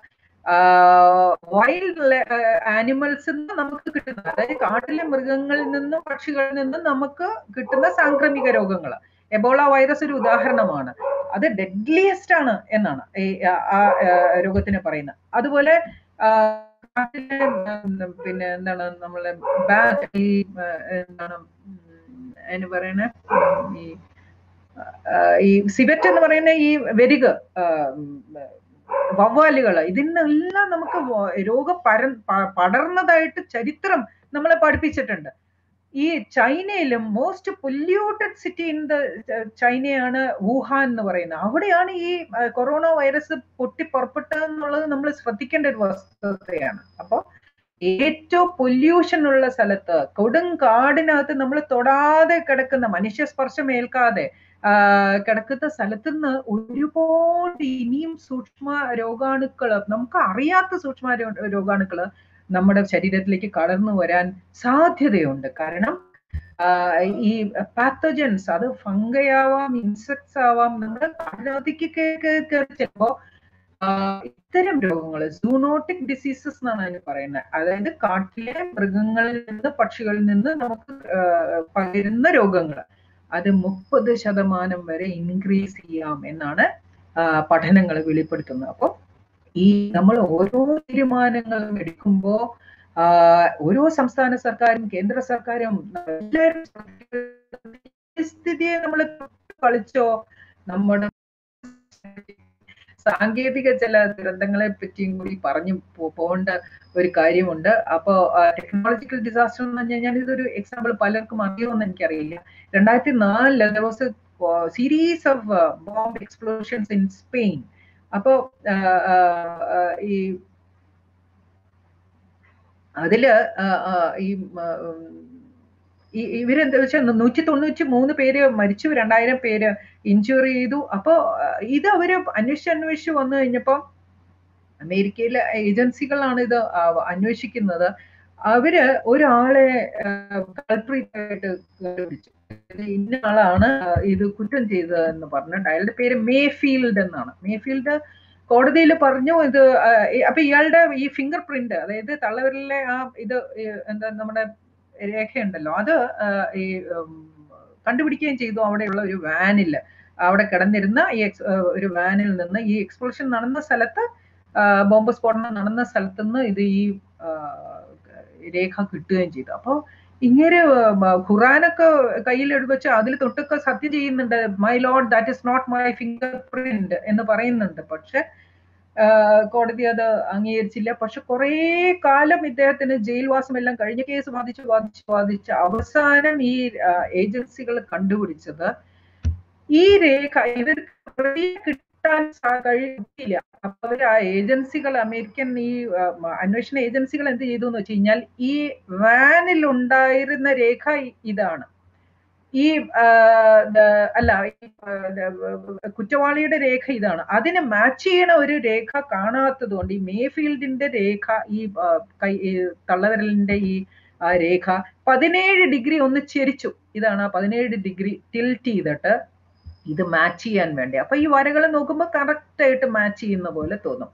Speaker 4: വൈൽഡ് ആനിമൽസിൽ നിന്ന് നമുക്ക് കിട്ടുന്ന അതായത് കാട്ടിലെ മൃഗങ്ങളിൽ നിന്നും പക്ഷികളിൽ നിന്നും നമുക്ക് കിട്ടുന്ന സാംക്രമിക രോഗങ്ങൾ എബോള വൈറസ് ഒരു ഉദാഹരണമാണ് അത് ഡെഡ്ലിയസ്റ്റ് ആണ് എന്നാണ് ഈ ആ രോഗത്തിന് പറയുന്നത് അതുപോലെ കാട്ടിലെ പിന്നെ എന്താണ് നമ്മളെ ബാറ്റ് ഈ എന്താണ് അതിന് പറയണ ഈ ഈ സിവറ്റ് എന്ന് പറയുന്ന ഈ വെരിക് വവ്വാലുകൾ ഇതിനെല്ലാം നമുക്ക് രോഗ പര പടർന്നതായിട്ട് ചരിത്രം നമ്മളെ പഠിപ്പിച്ചിട്ടുണ്ട് ഈ ചൈനയിലും most polluted city in the ചൈനയാണ് വുഹാൻ എന്ന് പറയുന്നത് അവിടെയാണ് ഈ കൊറോണ വൈറസ് പൊട്ടി പുറപ്പെട്ടതെന്നുള്ളത് നമ്മൾ ശ്രദ്ധിക്കേണ്ട ഒരു വസ്തുതയാണ് അപ്പോൾ ഏറ്റവും പൊല്യൂഷൻ ഉള്ള സ്ഥലത്ത് കൊടും കാടിനകത്ത് നമ്മൾ തൊടാതെ കിടക്കുന്ന മനുഷ്യ സ്പർശം ഏൽക്കാതെ കിടക്കുന്ന സ്ഥലത്ത് നിന്ന് ഒരുപാട് ഇനിയും സൂക്ഷ്മ രോഗാണുക്കൾ നമുക്ക് അറിയാത്ത സൂക്ഷ്മ രോഗാണുക്കൾ നമ്മുടെ ശരീരത്തിലേക്ക് കടന്നു വരാൻ സാധ്യതയുണ്ട് കാരണം ഈ പാത്തജൻസ് അത് ഫംഗൈ ആവാം ഇൻസെക്ട്സ് ആവാം നമ്മുടെ കാടിനകത്തേക്ക് കയറി ചിലപ്പോ ഇത്തരം രോഗങ്ങൾ സൂണോട്ടിക് ഡിസീസസ് എന്നാണ് അതിന് പറയുന്നത് അതായത് കാട്ടിലെ മൃഗങ്ങളിൽ നിന്ന് പക്ഷികളിൽ നിന്ന് നമുക്ക് പകരുന്ന രോഗങ്ങൾ അത് മുപ്പത് ശതമാനം വരെ ഇൻക്രീസ് ചെയ്യാം എന്നാണ് പഠനങ്ങൾ വെളിപ്പെടുത്തുന്നത് അപ്പോൾ ഈ നമ്മൾ ഓരോ തീരുമാനങ്ങളും എടുക്കുമ്പോൾ ഓരോ സംസ്ഥാന സർക്കാരും കേന്ദ്ര സർക്കാരും എല്ലാവരും സ്ഥിതിയെ നമ്മൾ കളിച്ചോ നമ്മുടെ സാങ്കേതിക ചില ദുരന്തങ്ങളെ പറ്റിയും കൂടി പറഞ്ഞു പോകേണ്ട ഒരു കാര്യമുണ്ട് അപ്പോൾ ടെക്നോളജിക്കൽ ഡിസാസ്റ്റർ എന്ന് പറഞ്ഞു കഴിഞ്ഞാൽ ഇതൊരു എക്സാമ്പിൾ പലർക്കും അറിയുമെന്ന് എനിക്കറിയില്ല രണ്ടായിരത്തി നാലില് there was a series of bomb explosions in Spain അപ്പോ ഈ അതില് ഈ ഇവരെന്താ വെച്ചാൽ നൂറ്റി തൊണ്ണൂറ്റി മൂന്ന് പേര് മരിച്ചു രണ്ടായിരം പേര് ഇഞ്ചുറി ചെയ്തു അപ്പോ ഇത് അവര് അന്വേഷിച്ച് അന്വേഷിച്ച് വന്നു കഴിഞ്ഞപ്പോ അമേരിക്കയിലെ ഏജൻസികളാണ് ഇത് അന്വേഷിക്കുന്നത് അവര് ഒരാളെ കൾപ്രീറ്റ് ആയിട്ട് കണ്ടുപിടിച്ചു ഇന്ന ആളാണ് ഇത് കുറ്റം ചെയ്തതെന്ന് പറഞ്ഞിട്ട് അയാളുടെ പേര് മേഫീൽഡ് എന്നാണ് മേഫീൽഡ് കോടതിയിൽ പറഞ്ഞു ഇത് അപ്പൊ ഇയാളുടെ ഈ ഫിംഗർ പ്രിന്റ് അതായത് തള്ളവിരലിലെ ആ ഇത് എന്താ നമ്മുടെ രേഖയുണ്ടല്ലോ അത് ഈ കണ്ടുപിടിക്കുകയും ചെയ്തു അവിടെയുള്ള ഒരു വാനിൽ അവിടെ കിടന്നിരുന്ന ഈ ഒരു വാനിൽ നിന്ന് ഈ എക്സ്പ്ലോഷൻ നടന്ന സ്ഥലത്ത് ബോംബ് സ്ഫോടനം നടന്ന സ്ഥലത്ത് നിന്ന് ഇത് ഈ രേഖ കിട്ടുകയും ചെയ്തു അപ്പോൾ ഇങ്ങനെ ഖുറാനൊക്കെ കയ്യിൽ എടുവച്ച് അതിൽ തൊട്ടൊക്കെ സത്യം ചെയ്യുന്നുണ്ട് my lord that is not my finger print എന്ന് പറയുന്നുണ്ട് പക്ഷെ കോടതി അത് അംഗീകരിച്ചില്ല പക്ഷെ കുറെ കാലം ഇദ്ദേഹത്തിന് ജയിൽവാസം എല്ലാം കഴിഞ്ഞ കേസ് വാദിച്ച് വാദിച്ച് വാദിച്ച് അവസാനം ഈ ഏജൻസികൾ കണ്ടുപിടിച്ചത് ഈ രേഖ ഇവർക്ക് കിട്ടാൻ കഴിയില്ല അപ്പൊ അവർ ആ ഏജൻസികൾ അമേരിക്കൻ ഈ അന്വേഷണ ഏജൻസികൾ എന്ത് ചെയ്തു എന്ന് വെച്ച് കഴിഞ്ഞാൽ ഈ വാനിൽ ഉണ്ടായിരുന്ന രേഖ ഇതാണ് ഈ അല്ല കുറ്റവാളിയുടെ രേഖ ഇതാണ് അതിന് മാച്ച് ചെയ്യണ ഒരു രേഖ കാണാത്തത് കൊണ്ട് ഈ മേഫീൽഡിന്റെ രേഖ ഈ കൈ തള്ളവിരലിന്റെ ഈ രേഖ പതിനേഴ് ഡിഗ്രി ഒന്ന് ചെരിച്ചു ഇതാണ് ആ പതിനേഴ് ഡിഗ്രി ടിൽറ്റ് ചെയ്തിട്ട് ഇത് മാച്ച് ചെയ്യാൻ വേണ്ടി അപ്പൊ ഈ വരകൾ നോക്കുമ്പോൾ കറക്റ്റ് ആയിട്ട് മാച്ച് ചെയ്യുന്ന പോലെ തോന്നും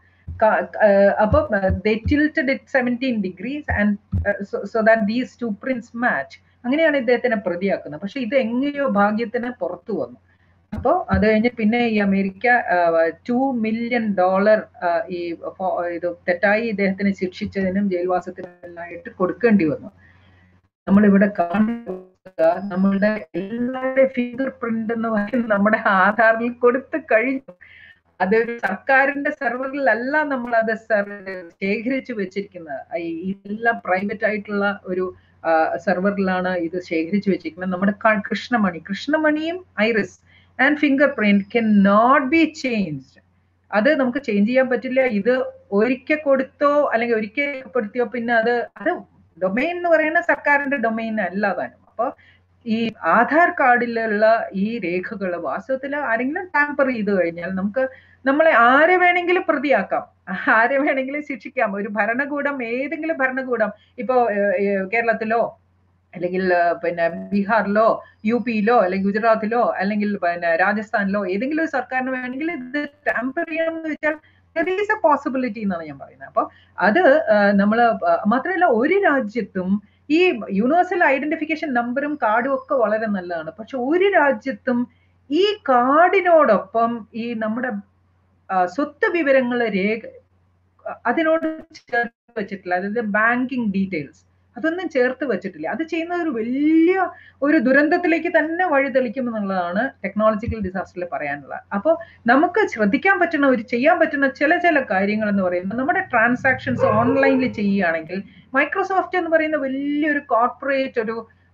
Speaker 4: അപ്പൊ tilted it seventeen degrees and so that these two prints match അങ്ങനെയാണ് ഇദ്ദേഹത്തിനെ പ്രതിയാക്കുന്നത് പക്ഷെ ഇത് എങ്ങനെയോ ഭാഗ്യത്തിന് പുറത്തു വന്നു അപ്പോൾ അത് കഴിഞ്ഞ് പിന്നെ ഈ അമേരിക്ക ടു മില്യൺ ഡോളർ ഈ ഇത് തെറ്റായി ഇദ്ദേഹത്തിനെ ശിക്ഷിച്ചതിനും ജയിൽവാസത്തിനും എല്ലായിട്ട് കൊടുക്കേണ്ടി വന്നു നമ്മളിവിടെ കാണുക നമ്മളുടെ എല്ലാവരുടെ ഫിംഗർ പ്രിന്റ് എന്ന് പറയുന്നത് നമ്മുടെ ആധാറിൽ കൊടുത്തു കഴിഞ്ഞു അത് സർക്കാരിന്റെ സെർവറിലല്ല നമ്മൾ അത് ശേഖരിച്ചു വെച്ചിരിക്കുന്നത് ഇതെല്ലാം പ്രൈവറ്റ് ആയിട്ടുള്ള ഒരു സെർവറിലാണ് ഇത് ശേഖരിച്ചു വെച്ചിരിക്കുന്നത് നമ്മുടെ കൃഷ്ണമണി കൃഷ്ണമണിയും iris and finger print can not be changed അത് നമുക്ക് ചേഞ്ച് ചെയ്യാൻ പറ്റില്ല ഇത് ഒരിക്കൽ കൊടുത്തോ അല്ലെങ്കിൽ ഒരിക്കൽ രേഖപ്പെടുത്തിയോ പിന്നെ അത് അത് ഡൊമൈൻ എന്ന് പറയുന്ന സർക്കാരിന്റെ ഡൊമൈൻ അല്ല താനും അപ്പൊ ഈ ആധാർ കാർഡിലുള്ള ഈ രേഖകൾ വാസ്തവത്തിൽ ആരെങ്കിലും ടാമ്പർ ചെയ്ത് കഴിഞ്ഞാൽ നമുക്ക് നമ്മളെ ആരെ വേണമെങ്കിലും പ്രതിയാക്കാം ആരെ വേണമെങ്കിലും ശിക്ഷിക്കാം ഒരു ഭരണകൂടം ഏതെങ്കിലും ഭരണകൂടം ഇപ്പോ കേരളത്തിലോ അല്ലെങ്കിൽ പിന്നെ ബീഹാറിലോ യു പിയിലോ അല്ലെങ്കിൽ ഗുജറാത്തിലോ അല്ലെങ്കിൽ പിന്നെ രാജസ്ഥാനിലോ ഏതെങ്കിലും ഒരു സർക്കാരിന് വേണമെങ്കിൽ ഇത് ടാമ്പർ ചെയ്യണം എന്ന് വെച്ചാൽ ഈസ് എ പോസിബിലിറ്റി എന്നാണ് ഞാൻ പറയുന്നത് അപ്പൊ അത് നമ്മൾ മാത്രമല്ല ഒരു രാജ്യത്തും ഈ യൂണിവേഴ്സൽ ഐഡന്റിഫിക്കേഷൻ നമ്പറും കാർഡും ഒക്കെ വളരെ നല്ലതാണ് പക്ഷെ ഒരു രാജ്യത്തും ഈ കാർഡിനോടൊപ്പം ഈ നമ്മുടെ സ്വത്ത് വിവരങ്ങൾ രേഖ അതിനോട് ചേർത്ത് വെച്ചിട്ടില്ല അതായത് ബാങ്കിങ് ഡീറ്റെയിൽസ് അതൊന്നും ചേർത്ത് വെച്ചിട്ടില്ല അത് ചെയ്യുന്നത് ഒരു വലിയ ഒരു ദുരന്തത്തിലേക്ക് തന്നെ വഴിതെളിക്കും എന്നുള്ളതാണ് ടെക്നോളജിക്കൽ ഡിസാസ്റ്ററിൽ പറയാനുള്ളത് അപ്പോൾ നമുക്ക് ശ്രദ്ധിക്കാൻ പറ്റുന്ന ഒരു ചെയ്യാൻ പറ്റുന്ന ചില ചില കാര്യങ്ങൾ എന്ന് പറയുന്നത് നമ്മുടെ ട്രാൻസാക്ഷൻസ് ഓൺലൈനിൽ ചെയ്യുകയാണെങ്കിൽ മൈക്രോസോഫ്റ്റ് എന്ന് പറയുന്ന വലിയൊരു കോർപ്പറേറ്റ് ഒരു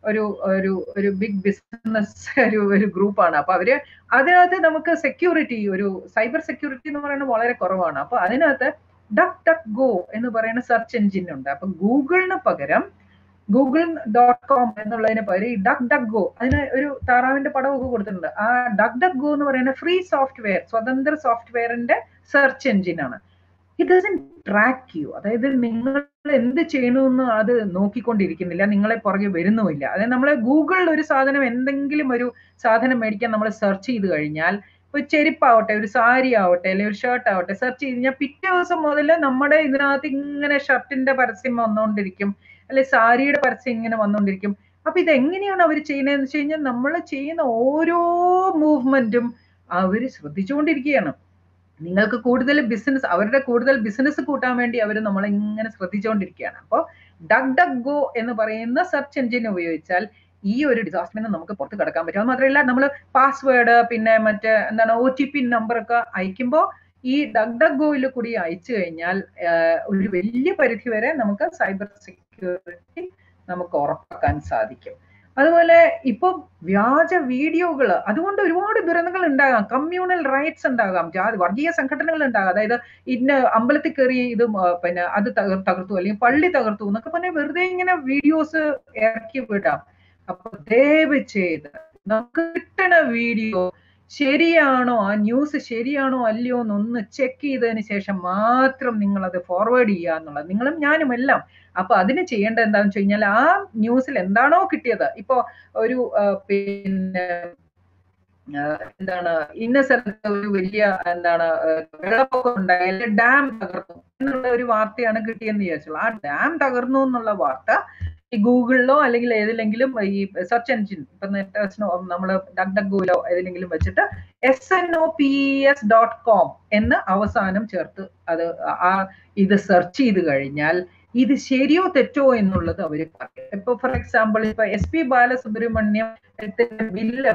Speaker 4: ഒരു ഒരു ഒരു ബിഗ് ബിസിനസ് ഒരു ഒരു ഗ്രൂപ്പാണ് അപ്പൊ അവര് അതിനകത്ത് നമുക്ക് സെക്യൂരിറ്റി ഒരു സൈബർ സെക്യൂരിറ്റി എന്ന് പറയുന്നത് വളരെ കുറവാണ് അപ്പൊ അതിനകത്ത് ഡക് ഡക് ഗോ എന്ന് പറയുന്ന സെർച്ച് എഞ്ചിൻ ഉണ്ട് അപ്പൊ ഗൂഗിളിന് പകരം ഗൂഗിൾ ഡോട്ട് കോം എന്നുള്ളതിന് പകരം ഈ ഡക് ഡക് ഗോ അതിന് ഒരു താറാവിന്റെ പടമൊക്കെ കൊടുത്തിട്ടുണ്ട് ആ ഡക് ഡക് ഗോ എന്ന് പറയുന്ന ഫ്രീ സോഫ്റ്റ്വെയർ സ്വതന്ത്ര സോഫ്റ്റ്വെയറിന്റെ സെർച്ച് എഞ്ചിനാണ് ഇറ്റ് ഡസൻ ട്രാക്ക് യു അതായത് നിങ്ങൾ എന്ത് ചെയ്യണമെന്ന് അത് നോക്കിക്കൊണ്ടിരിക്കുന്നില്ല നിങ്ങളെ പുറകെ വരുന്നുമില്ല അതായത് നമ്മൾ ഗൂഗിളിൽ ഒരു സാധനം എന്തെങ്കിലും ഒരു സാധനം മേടിക്കാൻ നമ്മൾ സെർച്ച് ചെയ്ത് കഴിഞ്ഞാൽ ഒരു ചെരുപ്പാവട്ടെ ഒരു സാരി ആവട്ടെ അല്ലെങ്കിൽ ഒരു ഷർട്ട് ആവട്ടെ സെർച്ച് ചെയ്ത് കഴിഞ്ഞാൽ പിറ്റേ ദിവസം മുതൽ നമ്മുടെ ഇതിനകത്ത് ഇങ്ങനെ ഷർട്ടിന്റെ പരസ്യം വന്നുകൊണ്ടിരിക്കും അല്ലെ സാരിയുടെ പരസ്യം ഇങ്ങനെ വന്നുകൊണ്ടിരിക്കും അപ്പൊ ഇത് എങ്ങനെയാണ് അവർ ചെയ്യുന്നതെന്ന് വെച്ച് കഴിഞ്ഞാൽ നമ്മൾ ചെയ്യുന്ന ഓരോ മൂവ്മെന്റും അവർ ശ്രദ്ധിച്ചുകൊണ്ടിരിക്കുകയാണ് നിങ്ങൾക്ക് കൂടുതൽ ബിസിനസ് അവരുടെ കൂടുതൽ ബിസിനസ് കൂട്ടാൻ വേണ്ടി അവർ നമ്മളെ ഇങ്ങനെ ശ്രദ്ധിച്ചുകൊണ്ടിരിക്കുകയാണ് അപ്പോൾ ഡഗ് ഡഗ് ഗോ എന്ന് പറയുന്ന സെർച്ച് എഞ്ചിൻ ഉപയോഗിച്ചാൽ ഈ ഒരു ഡിസാസ്റ്ററിൽ നിന്ന് നമുക്ക് പുറത്ത് കിടക്കാൻ പറ്റും അത് മാത്രമല്ല നമ്മൾ പാസ്വേഡ് പിന്നെ മറ്റേ എന്താണ് ഒ ടി പി നമ്പർ ഒക്കെ അയക്കുമ്പോൾ ഈ ഡഗ് ഡഗ് ഗോയിൽ കൂടി അയച്ചു കഴിഞ്ഞാൽ ഒരു വലിയ പരിധി വരെ നമുക്ക് സൈബർ സെക്യൂരിറ്റി നമുക്ക് ഉറപ്പാക്കാൻ സാധിക്കും അതുപോലെ ഇപ്പൊ വ്യാജ വീഡിയോകൾ അതുകൊണ്ട് ഒരുപാട് ദുരന്തങ്ങൾ ഉണ്ടാകാം കമ്മ്യൂണൽ റൈറ്റ്സ് ഉണ്ടാകാം ജാതി വർഗീയ സംഘടനകൾ ഉണ്ടാകാം അതായത് ഇന്ന അമ്പലത്തിൽ കയറി ഇത് പിന്നെ അത് തകർത്തു അല്ലെങ്കിൽ പള്ളി തകർത്തു എന്നൊക്കെ പറഞ്ഞാൽ വെറുതെ ഇങ്ങനെ വീഡിയോസ് ഇറക്കി വിടാം അപ്പൊ ദയവ് ചെയ്ത് നമുക്ക് കിട്ടണ വീഡിയോ ശരിയാണോ ആ ന്യൂസ് ശരിയാണോ അല്ലയോ എന്നൊന്ന് ചെക്ക് ചെയ്തതിന് ശേഷം മാത്രം നിങ്ങൾ അത് ഫോർവേഡ് ചെയ്യുക എന്നുള്ളത് നിങ്ങളും ഞാനും എല്ലാം അപ്പൊ അതിന് ചെയ്യേണ്ടത് എന്താണെന്ന് വെച്ച് കഴിഞ്ഞാൽ ആ ന്യൂസിൽ എന്താണോ കിട്ടിയത് ഇപ്പോ ഒരു പിന്നെ എന്താണ് ഇന്ന സ്ഥലത്ത് ഒരു വലിയ എന്താണ് വെള്ളപ്പൊക്കം ഉണ്ടായി അല്ലെങ്കിൽ ഡാം തകർന്നു എന്നുള്ള ഒരു വാർത്തയാണ് കിട്ടിയെന്ന് വിചാരിച്ചോളൂ ആ ഡാം തകർന്നു എന്നുള്ള വാർത്ത ഈ ഗൂഗിളിലോ അല്ലെങ്കിൽ ഏതിലെങ്കിലും ഈ സെർച്ച് എഞ്ചിൻ ഇപ്പൊ നെറ്റോ നമ്മൾ ഡക് ഡക് ഗൂലോ ഏതിലെങ്കിലും വെച്ചിട്ട് S N O P S dot com എന്ന് അവസാനം ചേർത്ത് അത് ആ ഇത് സെർച്ച് ചെയ്ത് കഴിഞ്ഞാൽ ഇത് ശരിയോ തെറ്റോ എന്നുള്ളത് അവർ പറയും ഇപ്പൊ ഫോർ എക്സാമ്പിൾ ഇപ്പൊ S P Balasubrahmanyam bill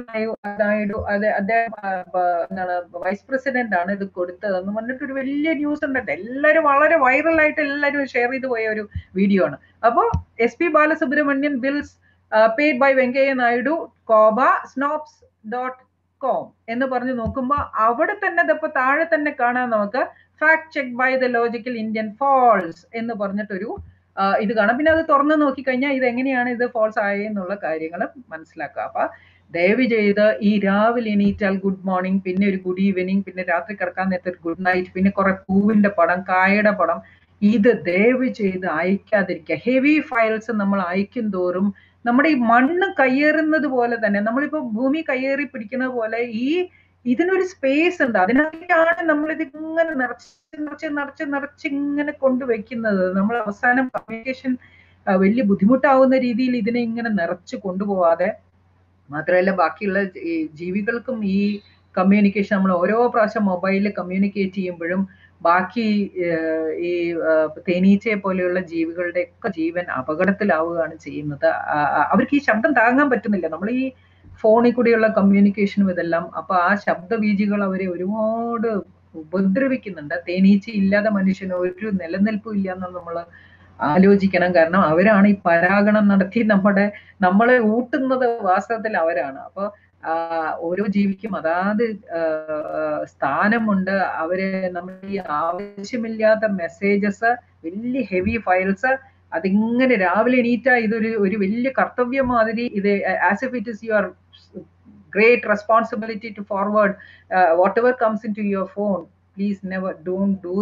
Speaker 4: Naidu അത് അദ്ദേഹം എന്താണ് വൈസ് പ്രസിഡന്റ് ആണ് ഇത് കൊടുത്തതെന്ന് പറഞ്ഞിട്ട് ഒരു വലിയ ന്യൂസ് ഉണ്ട് എല്ലാവരും വളരെ വൈറലായിട്ട് എല്ലാവരും ഷെയർ ചെയ്ത് പോയ ഒരു വീഡിയോ ആണ് അപ്പോൾ S P Balasubrahmanyan bills paid by Venkaiah Naidu കോബ സ്നോപ്സ് ഡോട്ട് കോം എന്ന് പറഞ്ഞ് നോക്കുമ്പോൾ അവിടെ തന്നെ ഇപ്പൊ താഴെ തന്നെ കാണാൻ നമുക്ക് fact check by the logical Indian false എന്ന് പറഞ്ഞിട്ടൊരു ഇത് കാണാം പിന്നെ അത് തുറന്ന് നോക്കിക്കഴിഞ്ഞാൽ ഇത് എങ്ങനെയാണ് ഇത് ഫോൾസ് ആയെന്നുള്ള കാര്യങ്ങൾ മനസ്സിലാക്കുക അപ്പൊ ദയവ് ചെയ്ത് ഈ രാവിലെ എണീറ്റാൽ ഗുഡ് മോർണിംഗ് പിന്നെ ഒരു ഗുഡ് ഈവനിങ് പിന്നെ രാത്രി കിടക്കാൻ നേരത്തെ ഒരു ഗുഡ് നൈറ്റ് പിന്നെ കുറെ പൂവിന്റെ പടം കായയുടെ പടം ഇത് ദയവ് ചെയ്ത് അയക്കാതിരിക്കുക ഹെവി ഫയൽസ് നമ്മൾ അയക്കും തോറും നമ്മുടെ ഈ മണ്ണ് കയ്യേറുന്നത് പോലെ തന്നെ നമ്മളിപ്പോ ഭൂമി കയ്യേറി പിടിക്കുന്ന പോലെ ഈ ഇതിനൊരു സ്പേസ് ഉണ്ട് അതിനകത്താണ് നമ്മൾ ഇത് ഇങ്ങനെ നിറച്ച് നിറച്ച് നിറച്ച് നിറച്ച് ഇങ്ങനെ കൊണ്ടുവയ്ക്കുന്നത് നമ്മൾ അവസാനം കമ്മ്യൂണിക്കേഷൻ വലിയ ബുദ്ധിമുട്ടാവുന്ന രീതിയിൽ ഇതിനെ ഇങ്ങനെ നിറച്ച് കൊണ്ടുപോവാതെ മാത്രമല്ല ബാക്കിയുള്ള ഈ ജീവികൾക്കും ഈ കമ്മ്യൂണിക്കേഷൻ നമ്മൾ ഓരോ പ്രാവശ്യം മൊബൈലിൽ കമ്മ്യൂണിക്കേറ്റ് ചെയ്യുമ്പോഴും ബാക്കി ഈ തേനീച്ചയെ പോലെയുള്ള ജീവികളുടെ ഒക്കെ ജീവൻ അപകടത്തിലാവുകയാണ് ചെയ്യുന്നത് അവർക്ക് ഈ ശബ്ദം താങ്ങാൻ പറ്റുന്നില്ല നമ്മൾ ഈ ഫോണിൽ കൂടിയുള്ള കമ്മ്യൂണിക്കേഷനും ഇതെല്ലാം അപ്പൊ ആ ശബ്ദബീജികൾ അവരെ ഒരുപാട് ഉപദ്രവിക്കുന്നുണ്ട് തേനീച്ച ഇല്ലാതെ മനുഷ്യന് ഒരു നിലനിൽപ്പും ഇല്ല എന്ന് നമ്മൾ ആലോചിക്കണം കാരണം അവരാണ് ഈ പരാഗണം നടത്തി നമ്മുടെ നമ്മളെ ഊട്ടുന്നത് വാസ്തവത്തിൽ അവരാണ് അപ്പൊ ഓരോ ജീവിക്കും അതാത് സ്ഥാനമുണ്ട് അവര് നമ്മൾ ഈ ആവശ്യമില്ലാത്ത മെസ്സേജസ് വലിയ ഹെവി ഫയൽസ് അതിങ്ങനെ രാവിലെ എണീറ്റാ ഇതൊരു ഒരു വലിയ കർത്തവ്യം മാതിരി ഇത് as if it is your great responsibility to forward whatever comes into your phone please never don't do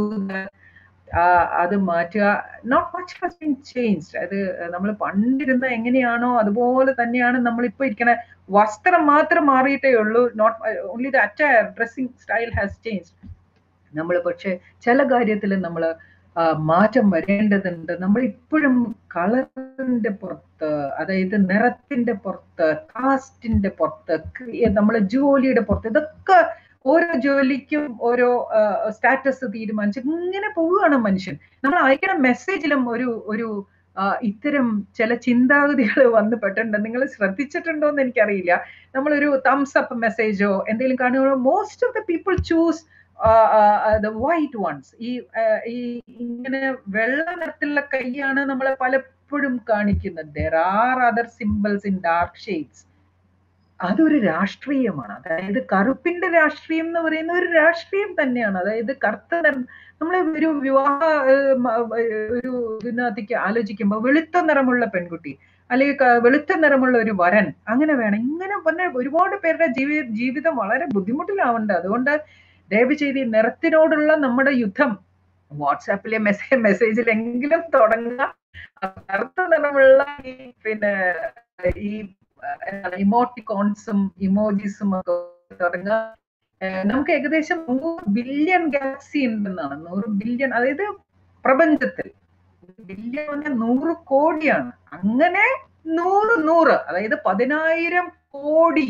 Speaker 4: അത് മാറ്റുക not much has been changed അത് നമ്മൾ പണ്ടിരുന്ന എങ്ങനെയാണോ അതുപോലെ തന്നെയാണ് നമ്മൾ ഇപ്പൊ ഇരിക്കണ വസ്ത്രം മാത്രം മാറിയിട്ടേ ഉള്ളൂ not only the attire dressing style has change നമ്മൾ പക്ഷെ ചില കാര്യത്തിൽ നമ്മൾ മാറ്റം വരേണ്ടതുണ്ട് നമ്മൾ ഇപ്പോഴും കളറിന്റെ പുറത്ത് അതായത് നിറത്തിന്റെ പുറത്ത് കാസ്റ്റിന്റെ പുറത്ത് നമ്മളെ ജോലിയുടെ പുറത്ത് ഇതൊക്കെ ഓരോ ജോലിക്കും ഓരോ സ്റ്റാറ്റസ് തീരുമാനിച്ച് ഇങ്ങനെ പോവുകയാണ് മനുഷ്യൻ നമ്മൾ അയക്കണ മെസ്സേജിലും ഒരു ഒരു ഇത്തരം ചില ചിന്താഗതികൾ വന്ന് പെട്ടിട്ടുണ്ട് നിങ്ങൾ ശ്രദ്ധിച്ചിട്ടുണ്ടോ എന്ന് എനിക്കറിയില്ല നമ്മളൊരു തംസ് അപ്പ് മെസ്സേജോ എന്തെങ്കിലും കാണുമ്പോൾ most of the people choose white ones ഈ ഈ ഇങ്ങനെ വെള്ള നിറത്തിലുള്ള കൈയാണ് നമ്മൾ പല എപ്പോഴും കാണിക്കുന്ന there are other symbols in dark shades അതൊരു രാഷ്ട്രീയമാണ് അതായത് കറുപ്പിന്റെ രാഷ്ട്രീയം എന്ന് പറയുന്ന ഒരു രാഷ്ട്രീയം തന്നെയാണ് അതായത് കറുത്ത നിറം നമ്മൾ ഒരു വിവാഹ ഏഹ്, മ- ഏഹ്, ഒരു ഇതിനകത്തേക്ക് ആലോചിക്കുമ്പോൾ വെളുത്ത നിറമുള്ള പെൺകുട്ടി അല്ലെങ്കിൽ ക- വെളുത്ത നിറമുള്ള ഒരു വരൻ അങ്ങനെ വേണം ഇങ്ങനെ പറഞ്ഞ ഒരുപാട് പേരുടെ ജീവി ജീവിതം വളരെ ബുദ്ധിമുട്ടിലാവുന്നുണ്ട് അതുകൊണ്ട് ദയവ് ചെയ്ത് ഈ നിറത്തിനോടുള്ള നമ്മുടെ യുദ്ധം വാട്സാപ്പിലെ മെസ്സേജ് മെസ്സേജിലെങ്കിലും തുടങ്ങുക കറുത്ത നിറമുള്ള ഈ പിന്നെ ഈ ഇമോട്ടിക്കോൺസും ഇമോജീസും ഒക്കെ തുടങ്ങുക ഏഹ് നമുക്ക് ഏകദേശം നൂറ് ബില്യൺ ഗാലക്സി ഉണ്ടെന്നാണ് നൂറ് ബില്യൺ അതായത് പ്രപഞ്ചത്തിൽ ബില്യൺ പറഞ്ഞാൽ നൂറ് കോടിയാണ് അങ്ങനെ നൂറ് നൂറ് അതായത് പതിനായിരം കോടി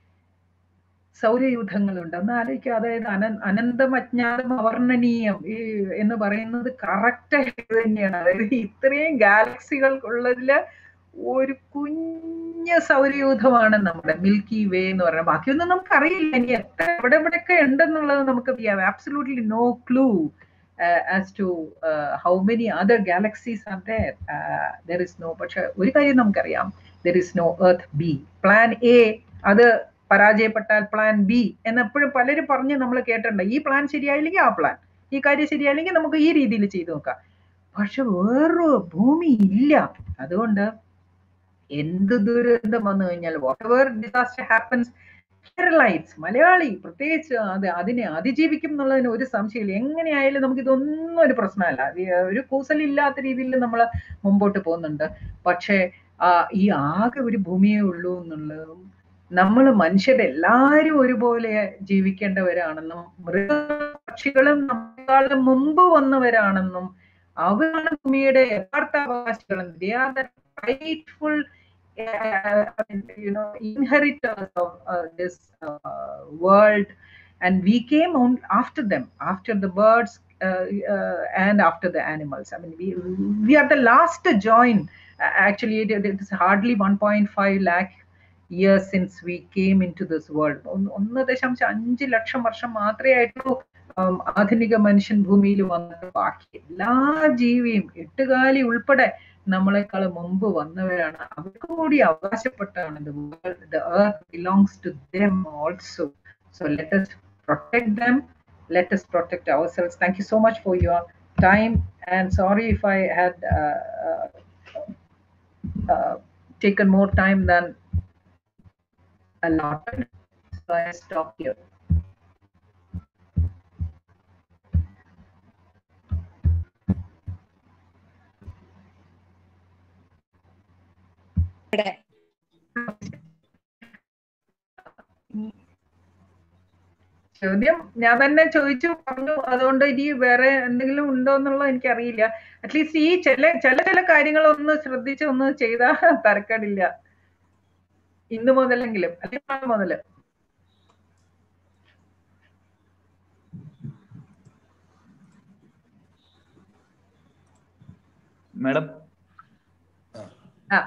Speaker 4: സൗരയൂഥങ്ങളുണ്ട് ഒന്ന് ആലോചിക്കുക അതായത് അന അനന്തം അജ്ഞാതം അവർണ്ണനീയം ഈ എന്ന് പറയുന്നത് കറക്റ്റ് ആയിട്ട് തന്നെയാണ് അതായത് ഇത്രയും ഗാലക്സികൾ ഉള്ളതില് ഒരു കുഞ്ഞ് സൗരയൂഥമാണ് നമ്മുടെ മിൽക്കി വേ എന്ന് പറയുന്നത് ബാക്കിയൊന്നും നമുക്ക് അറിയില്ല ഇനി എത്ര എവിടെ എവിടെയൊക്കെ ഉണ്ടെന്നുള്ളത് നമുക്ക് we have absolutely no clue as to how many other galaxies are there there is no പക്ഷെ ഒരു കാര്യം നമുക്കറിയാം there is no earth B plan A അത് പരാജയപ്പെട്ടാൽ പ്ലാൻ ബി എന്നെപ്പോഴും പലരും പറഞ്ഞ് നമ്മൾ കേട്ടിട്ടുണ്ട് ഈ പ്ലാൻ ശരിയായില്ലെങ്കിൽ ആ പ്ലാൻ ഈ കാര്യം ശരിയായില്ലെങ്കിൽ നമുക്ക് ഈ രീതിയിൽ ചെയ്തു നോക്കാം പക്ഷെ വേറൊരു ഭൂമി ഇല്ല അതുകൊണ്ട് എന്ത് ദുരന്തം വന്നു കഴിഞ്ഞാൽ what ever disaster happens Keralites Malayali പ്രത്യേകിച്ച് അത് അതിനെ അതിജീവിക്കും എന്നുള്ളതിന് ഒരു സംശയമില്ല എങ്ങനെയായാലും നമുക്ക് ഇതൊന്നും ഒരു പ്രശ്നമല്ല ഈ ഒരു കൂസലില്ലാത്ത രീതിയിൽ നമ്മൾ മുമ്പോട്ട് പോകുന്നുണ്ട് പക്ഷേ ആ ഈ ആകെ ഒരു ഭൂമിയേ ഉള്ളൂ എന്നുള്ളതും നമ്മൾ മനുഷ്യരെല്ലാവരും ഒരുപോലെ ജീവിക്കേണ്ടവരാണെന്നും മൃഗപക്ഷികളും നമ്മളെക്കാളും മുമ്പ് വന്നവരാണെന്നും അവരാണ് ഭൂമിയുടെ യഥാർത്ഥ അവകാശികളും they are the rightful you know inheritors of uh, this uh, world and we came on after them after the birds uh, uh, and after the animals i mean we we are the last to join Uh, actually it, it is hardly 1.5 lakh years since we came into this world ഒന്ന് ഒന്ന് ദശാംശം അഞ്ച് ലക്ഷം വർഷം മാത്രമേ ആയിട്ടുള്ളൂ ഉം, ആധുനിക മനുഷ്യൻ ഭൂമിയിൽ വന്നിട്ട് ബാക്കി എല്ലാ ജീവിയും എട്ടുകാലി ഉൾപ്പെടെ നമ്മളെക്കാൾ മുമ്പ് വന്നവരാണ് അവർക്ക് കൂടി അവകാശപ്പെട്ടാണ് the world the earth belongs to them also so let us protect them let us protect ourselves thank you so much for your time and sorry if i had uh, uh, uh, taken more time than allotted so i stop here ചോദ്യം ഞാൻ തന്നെ ചോദിച്ചു പറഞ്ഞു അതുകൊണ്ട് ഇനി വേറെ എന്തെങ്കിലും ഉണ്ടോ എന്നുള്ളത് എനിക്കറിയില്ല അറ്റ്ലീസ്റ്റ് ഈ ചില ചില ചില കാര്യങ്ങൾ ഒന്ന് ശ്രദ്ധിച്ച് ഒന്ന് ചെയ്താൽ തരക്കേടില്ല ഇന്ന് മുതലെങ്കിലും അല്ലെങ്കിൽ നാളെ മുതല്
Speaker 7: മാഡം
Speaker 4: ആ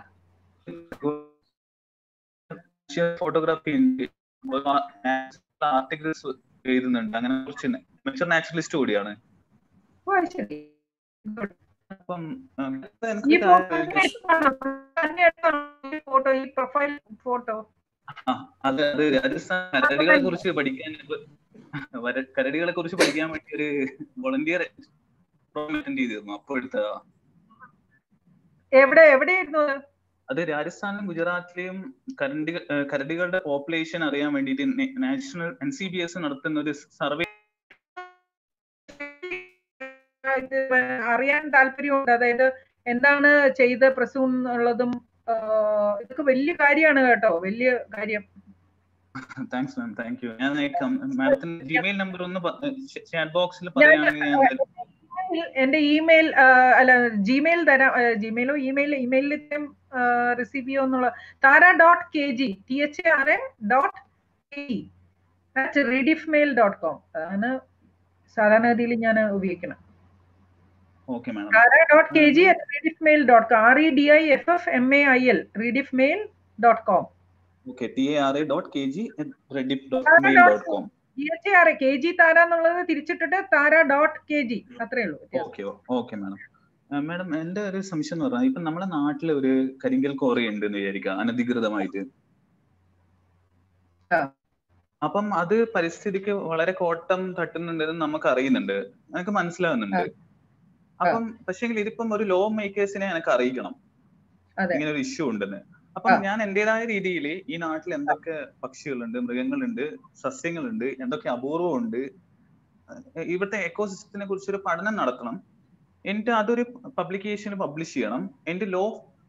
Speaker 7: ഫോട്ടോഗ്രാഫി ആർട്ടിക്കിൾസ് എഴുതുന്നുണ്ട് അങ്ങനെ കുറച്ച് മെച്ചർ നാച്ചുറലിസ്റ്റ് കൂടിയാണ്
Speaker 4: ഓ, അത് ശരി Good.
Speaker 7: അപ്പം ഉം,
Speaker 4: ഈ
Speaker 7: എനിക്ക്
Speaker 4: ഫോട്ടോ
Speaker 7: താ-
Speaker 4: തന്നെ എടുത്താണോ ഈ ഫോട്ടോ ഈ പ്രൊഫൈൽ ഫോട്ടോ
Speaker 7: ആ, അത് അത് രാജസ്ഥാൻ കരടികളെ കുറിച്ച് പഠിക്കാൻ വര- കരടികളെ കുറിച്ച് പഠിക്കാൻ വേണ്ടി ഒരു വോളണ്ടിയർ അറ്റൻഡ് ചെയ്തിരുന്നു അപ്പോൾ എടുത്തതാ
Speaker 4: എവിടെ എവിടെയായിരുന്നു അത്?
Speaker 7: അത് രാജസ്ഥാനിലും ഗുജറാത്തിലെയും കരണ്ടി ഏഹ് കരടികളുടെ പോപ്പുലേഷൻ അറിയാൻ വേണ്ടിയിട്ട് national N C B S നടത്തുന്ന ഒരു സർവേ
Speaker 4: ഇത് അറിയാൻ താല്പര്യമുണ്ട് അതായത് എന്താണ് ചെയ്ത പ്രസൂൺ എന്നുള്ളതും ആ, ഇതൊക്കെ വലിയ കാര്യമാണ് കേട്ടോ വലിയ കാര്യം
Speaker 7: താങ്ക്സ് മാം താങ്ക് യു ഞാൻ മാഡത്തിന്റെ ജിമെയിൽ നമ്പർ ഒന്ന് ചാറ്റ് ബോക്സിൽ പറയുകയാണെങ്കിൽ ഞാൻ എന്തായാലും-
Speaker 4: എന്റെ ഇമെയിൽ അല്ല ജിമെയിൽ തരാം ജിമെയിലോ ഇമെയിൽ ഇമെയിലിലും റിസീവ് ചെയ്യോ എന്നുള്ള Tara dot K G T H R A dot at Rediff mail dot com അതാണ് സാധാരണഗതിയിൽ ഞാൻ ഉപയോഗിക്കണം
Speaker 7: okay madam
Speaker 4: Tara dot K G at Rediff mail dot com R E D I F F M A I L Rediff mail dot com
Speaker 7: okay T A R A dot K G Rediff dot mail dot com
Speaker 4: T H R K G Tara എന്നുള്ളത് തിരിച്ചിട്ടിട്ട് താര ഡോട്ട് കെ ജി അത്രേ ഉള്ളൂ വ്യത്യാസം.
Speaker 7: ഓക്കെ ഓക്കെ മാഡം മാഡം എന്റെ ഒരു സംശയം എന്ന് പറഞ്ഞാൽ ഇപ്പൊ നമ്മുടെ നാട്ടിൽ ഒരു കരിങ്കൽ കോറി ഉണ്ട് എന്ന് വിചാരിക്കുക അനധികൃതമായിട്ട്
Speaker 4: ആ.
Speaker 7: അപ്പം അത് പരിസ്ഥിതിക്ക് വളരെ കോട്ടം തട്ടുന്നുണ്ടെന്ന് നമുക്ക് അറിയുന്നുണ്ട് എനിക്ക് മനസ്സിലാവുന്നുണ്ട് അപ്പം പക്ഷെങ്കിൽ ഇതിപ്പം ഒരു ലോ മേക്കേഴ്സിനെ എനിക്ക് അറിയിക്കണം
Speaker 4: അതെ.
Speaker 7: ഇങ്ങനെ ഒരു ഇഷ്യൂ ഉണ്ടെന്ന് അപ്പം
Speaker 4: ആ.
Speaker 7: ഞാൻ എന്റേതായ രീതിയിൽ ഈ നാട്ടിൽ എന്തൊക്കെ പക്ഷികളുണ്ട് മൃഗങ്ങളുണ്ട് സസ്യങ്ങളുണ്ട് എന്തൊക്കെ അപൂർവമുണ്ട് ഏഹ് ഇവിടുത്തെ എക്കോസിസ്റ്റത്തിനെ കുറിച്ച് ഒരു പഠനം നടത്തണം എന്നിട്ട് അതൊരു പബ്ലിക്കേഷന് പബ്ലിഷ് ചെയ്യണം എന്നിട്ട് ലോ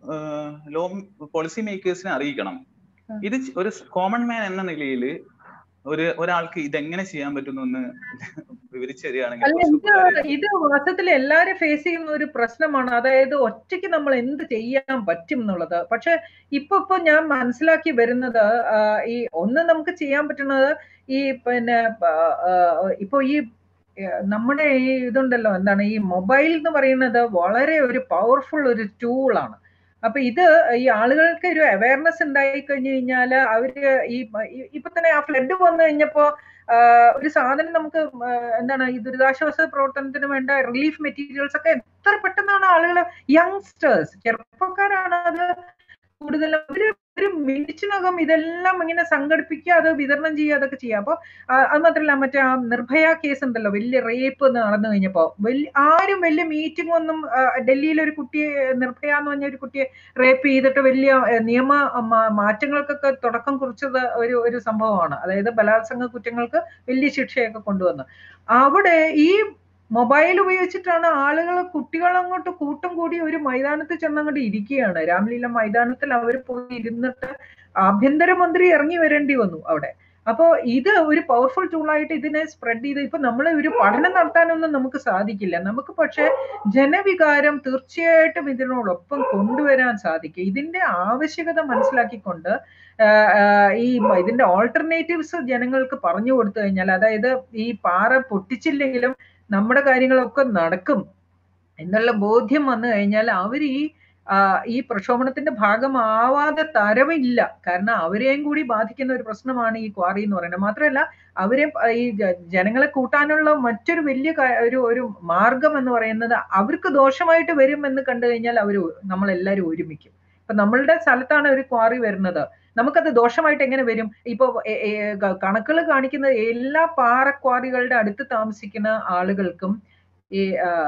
Speaker 7: ലോ പോളിസി മേക്കേഴ്സിനെ അറിയിക്കണം
Speaker 4: ആ.
Speaker 7: ഇത് ച- ഒരു കോമൺ മാൻ എന്ന നിലയിൽ ഒരു ഒരാൾക്ക് ഇതെങ്ങനെ ചെയ്യാൻ പറ്റുന്നു എന്ന് വിവരിച്ചു തരികയാണെങ്കിൽ
Speaker 4: അല്ല
Speaker 7: കുറച്ച്
Speaker 4: ഇത്
Speaker 7: ഉപകാരമായിരിക്കും.
Speaker 4: ഇത് വാസ്തവത്തിൽ എല്ലാരും ഫേസ് ചെയ്യുന്ന ഒരു പ്രശ്നമാണ് അതായത് ഒറ്റയ്ക്ക് നമ്മൾ എന്ത് ചെയ്യാൻ പറ്റും എന്നുള്ളത് പക്ഷെ ഇപ്പൊ ഇപ്പൊ ഞാൻ മനസ്സിലാക്കി വരുന്നത് ആ, ഈ ഒന്ന് നമുക്ക് ചെയ്യാൻ പറ്റുന്നത് ഈ പിന്നെ ആ, ആ, ഇപ്പൊ ഈ ഏ, നമ്മുടെ ഈ ഇതുണ്ടല്ലോ എന്താണ് ഈ മൊബൈൽ എന്ന് പറയുന്നത് വളരെ ഒരു പവർഫുൾ ഒരു ടൂളാണ് അപ്പൊ ഇത് ഈ ആളുകൾക്ക് ഒരു അവയർനെസ് ഉണ്ടായി കഴിഞ്ഞു കഴിഞ്ഞാൽ അവര് ഈ ഈ- ഇപ്പൊ തന്നെ ആ ഫ്ലഡ് വന്നു കഴിഞ്ഞപ്പോ ആ, ഒരു സാധനം നമുക്ക് ആ, എന്താണ് ഈ ദുരിതാശ്വാസ പ്രവർത്തനത്തിന് വേണ്ട റിലീഫ് മെറ്റീരിയൽസ് ഒക്കെ എത്ര പെട്ടെന്നാണ് ആളുകൾ യങ്സ്റ്റേഴ്സ് ചെറുപ്പക്കാരാണ് അത് കൂടുതലും ഒരു ഒരു മിനിറ്റിനകം ഇതെല്ലാം ഇങ്ങനെ സംഘടിപ്പിക്കുക അത് വിതരണം ചെയ്യുക അതൊക്കെ ചെയ്യുക അപ്പൊ ആ, അത് മാത്രമല്ല മറ്റേ ആ നിർഭയ കേസ് ഉണ്ടല്ലോ വലിയ റേപ്പ് നടന്നു കഴിഞ്ഞപ്പോ വലിയ ആരും വലിയ മീറ്റിംഗ് ഒന്നും ആ, ഡൽഹിയിൽ ഒരു കുട്ടിയെ നിർഭയ എന്ന് പറഞ്ഞ ഒരു കുട്ടിയെ റേപ്പ് ചെയ്തിട്ട് വലിയ ആ, നിയമ മാ- മാറ്റങ്ങൾക്കൊക്കെ തുടക്കം കുറിച്ചത് ഒരു ഒരു സംഭവമാണ് അതായത് ബലാത്സംഗ കുറ്റങ്ങൾക്ക് വലിയ ശിക്ഷയൊക്കെ കൊണ്ടുവന്നു അവിടെ ഈ മൊബൈൽ ഉപയോഗിച്ചിട്ടാണ് ആളുകൾ കുട്ടികൾ അങ്ങോട്ട് കൂട്ടം കൂടി ഒരു മൈതാനത്ത് ചെന്നങ്ങോട്ട് ഇരിക്കുകയാണ് രാംലീല മൈതാനത്തിൽ അവർ പോയി ഇരുന്നിട്ട് ആഭ്യന്തരമന്ത്രി ഇറങ്ങി വരേണ്ടി വന്നു അവിടെ അപ്പോ ഇത് ഒരു പവർഫുൾ ടൂളായിട്ട് ഇതിനെ സ്പ്രെഡ് ചെയ്ത് ഇപ്പൊ നമ്മൾ ഒരു പഠനം നടത്താനൊന്നും നമുക്ക് സാധിക്കില്ല നമുക്ക് പക്ഷെ ജനവികാരം തീർച്ചയായിട്ടും ഇതിനോടൊപ്പം കൊണ്ടുവരാൻ സാധിക്കും ഇതിന്റെ ആവശ്യകത മനസ്സിലാക്കിക്കൊണ്ട് ആഹ് ആഹ് ഈ ഇതിന്റെ ഓൾട്ടർനേറ്റീവ്സ് ജനങ്ങൾക്ക് പറഞ്ഞു കൊടുത്തു കഴിഞ്ഞാൽ അതായത് ഈ പാറ പൊട്ടിച്ചില്ലെങ്കിലും നമ്മുടെ കാര്യങ്ങളൊക്കെ നടക്കും എന്നുള്ള ബോധ്യം വന്നു കഴിഞ്ഞാൽ അവർ ഈ ആ, ഈ പ്രക്ഷോഭണത്തിന്റെ ഭാഗമാവാതെ തരമില്ല കാരണം അവരെയും കൂടി ബാധിക്കുന്ന ഒരു പ്രശ്നമാണ് ഈ ക്വാറി എന്ന് പറയുന്നത് മാത്രമല്ല അവരെ ഈ ജ- ജനങ്ങളെ കൂട്ടാനുള്ള മറ്റൊരു വലിയ കാ- ഒരു ഒരു മാർഗം എന്ന് പറയുന്നത് അവർക്ക് ദോഷമായിട്ട് വരും എന്ന് കണ്ടു കഴിഞ്ഞാൽ അവർ നമ്മളെല്ലാവരും ഒരുമിക്കും ഇപ്പൊ നമ്മളുടെ സ്ഥലത്താണ് ഒരു ക്വാറി വരുന്നത് നമുക്കത് ദോഷമായിട്ട് എങ്ങനെ വരും ഇപ്പൊ കണക്കുകൾ കാണിക്കുന്ന എല്ലാ പാറക്വാറികളുടെ അടുത്ത് താമസിക്കുന്ന ആളുകൾക്കും ഈ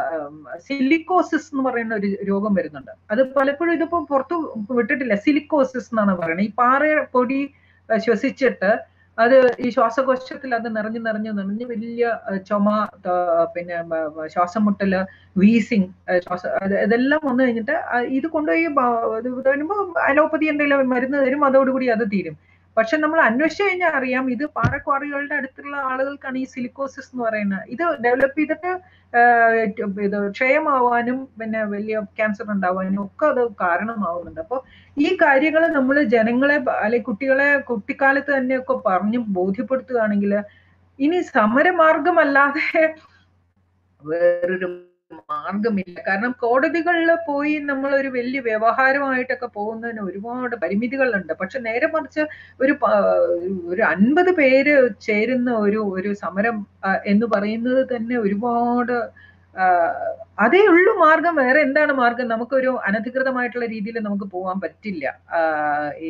Speaker 4: സിലിക്കോസിസ് എന്ന് പറയുന്ന ഒരു രോഗം വരുന്നുണ്ട് അത് പലപ്പോഴും ഇതിപ്പോ പുറത്തു വിട്ടിട്ടില്ല സിലിക്കോസിസ് എന്നാണ് പറയുന്നത് ഈ പാറ പൊടി ആ, ശ്വസിച്ചിട്ട് അത് ഈ ശ്വാസകോശത്തിൽ അത് നിറഞ്ഞു നിറഞ്ഞു നിറഞ്ഞ് വലിയ ആ, ചുമ ആ, പിന്നെ ബ- ബ- ശ്വാസം മുട്ടല് വീസിങ് ശ്വാസ അത് ഇതെല്ലാം വന്നു കഴിഞ്ഞിട്ട് ആ, ഇത് കൊണ്ടുപോയി ബ- ഇത് വരുമ്പോൾ അലോപ്പതി എന്തെങ്കിലും മരുന്ന് തരും അതോടുകൂടി അത് തീരും പക്ഷെ നമ്മൾ അന്വേഷിച്ചു കഴിഞ്ഞാൽ അറിയാം ഇത് പാറക്വാറികളുടെ അടുത്തുള്ള ആളുകൾക്കാണ് ഈ സിലിക്കോസിസ് എന്ന് പറയുന്നത് ഇത് ഡെവലപ്പ് ചെയ്തിട്ട് ആഹ് ഇത് ക്ഷയമാവാനും പിന്നെ വലിയ ക്യാൻസർ ഉണ്ടാവാനും ഒക്കെ അത് കാരണമാവുന്നുണ്ട് അപ്പോൾ ഈ കാര്യങ്ങൾ നമ്മൾ ജനങ്ങളെ അല്ലെങ്കിൽ കുട്ടികളെ കുട്ടിക്കാലത്ത് തന്നെയൊക്കെ പറഞ്ഞ് ബോധ്യപ്പെടുത്തുകയാണെങ്കിൽ ഇനി സമരമാർഗമല്ലാതെ വേറൊരു മാർഗമില്ല കാരണം കോടതികളിൽ പോയി നമ്മൾ ഒരു വലിയ വ്യവഹാരമായിട്ടൊക്കെ പോകുന്നതിന് ഒരുപാട് പരിമിതികളുണ്ട് പക്ഷെ നേരെ മറിച്ച് ഒരു പ- ഒരു അൻപത് പേര് ചേരുന്ന ഒരു ഒരു സമരം ആ, എന്ന് പറയുന്നത് തന്നെ ഒരുപാട് ആ, അതേ ഉള്ളൂ മാർഗം വേറെ എന്താണ് മാർഗം നമുക്കൊരു അനധികൃതമായിട്ടുള്ള രീതിയിൽ നമുക്ക് പോകാൻ പറ്റില്ല ആ, ഈ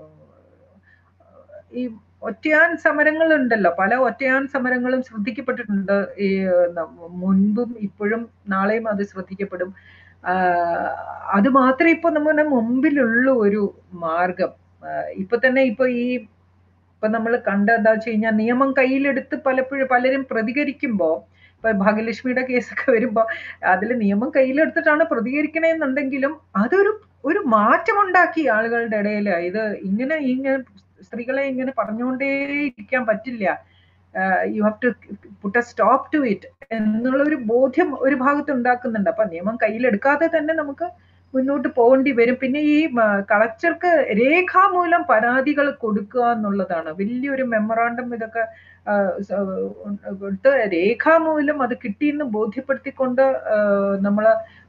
Speaker 4: ഈ ഒറ്റയാൻ സമരങ്ങളുണ്ടല്ലോ പല ഒറ്റയാൻ സമരങ്ങളും ശ്രദ്ധിക്കപ്പെട്ടിട്ടുണ്ട് ഈ ന- മുൻപും ഇപ്പോഴും നാളെയും അത് ശ്രദ്ധിക്കപ്പെടും ആ, അത് മാത്രമേ ഇപ്പൊ നമ്മുടെ മുമ്പിലുള്ള ഒരു മാർഗം ആ, ഇപ്പൊ തന്നെ ഇപ്പൊ ഈ ഇപ്പൊ നമ്മൾ കണ്ട എന്താ വെച്ച് കഴിഞ്ഞാൽ നിയമം കയ്യിലെടുത്ത് പലപ്പോഴും പലരും പ്രതികരിക്കുമ്പോ ഇപ്പൊ ഭാഗ്യലക്ഷ്മിയുടെ കേസൊക്കെ വരുമ്പോ അതിൽ നിയമം കയ്യിലെടുത്തിട്ടാണ് പ്രതികരിക്കണേന്നുണ്ടെങ്കിലും അതൊരു ഒരു മാറ്റമുണ്ടാക്കി ആളുകളുടെ ഇടയിൽ ഇത് ഇങ്ങനെ ഇങ്ങനെ സ്ത്രീകളെ ഇങ്ങനെ പറഞ്ഞുകൊണ്ടേ ഇരിക്കാൻ പറ്റില്ല you have to put a stop to it എന്നുള്ള ഒരു ബോധ്യം ഒരു ഭാഗത്ത് ഉണ്ടാക്കുന്നുണ്ട് അപ്പൊ നിയമം കയ്യിലെടുക്കാതെ തന്നെ നമുക്ക് മുന്നോട്ട് പോകേണ്ടി വരും പിന്നെ ഈ കളക്ടർക്ക് രേഖാമൂലം പരാതികൾ കൊടുക്കുക എന്നുള്ളതാണ് വലിയൊരു മെമ്മറാണ്ടം ഇതൊക്കെ ആ, സ- ഇട്ട് രേഖാമൂലം അത് കിട്ടിയെന്ന് ബോധ്യപ്പെടുത്തിക്കൊണ്ട് നമ്മൾ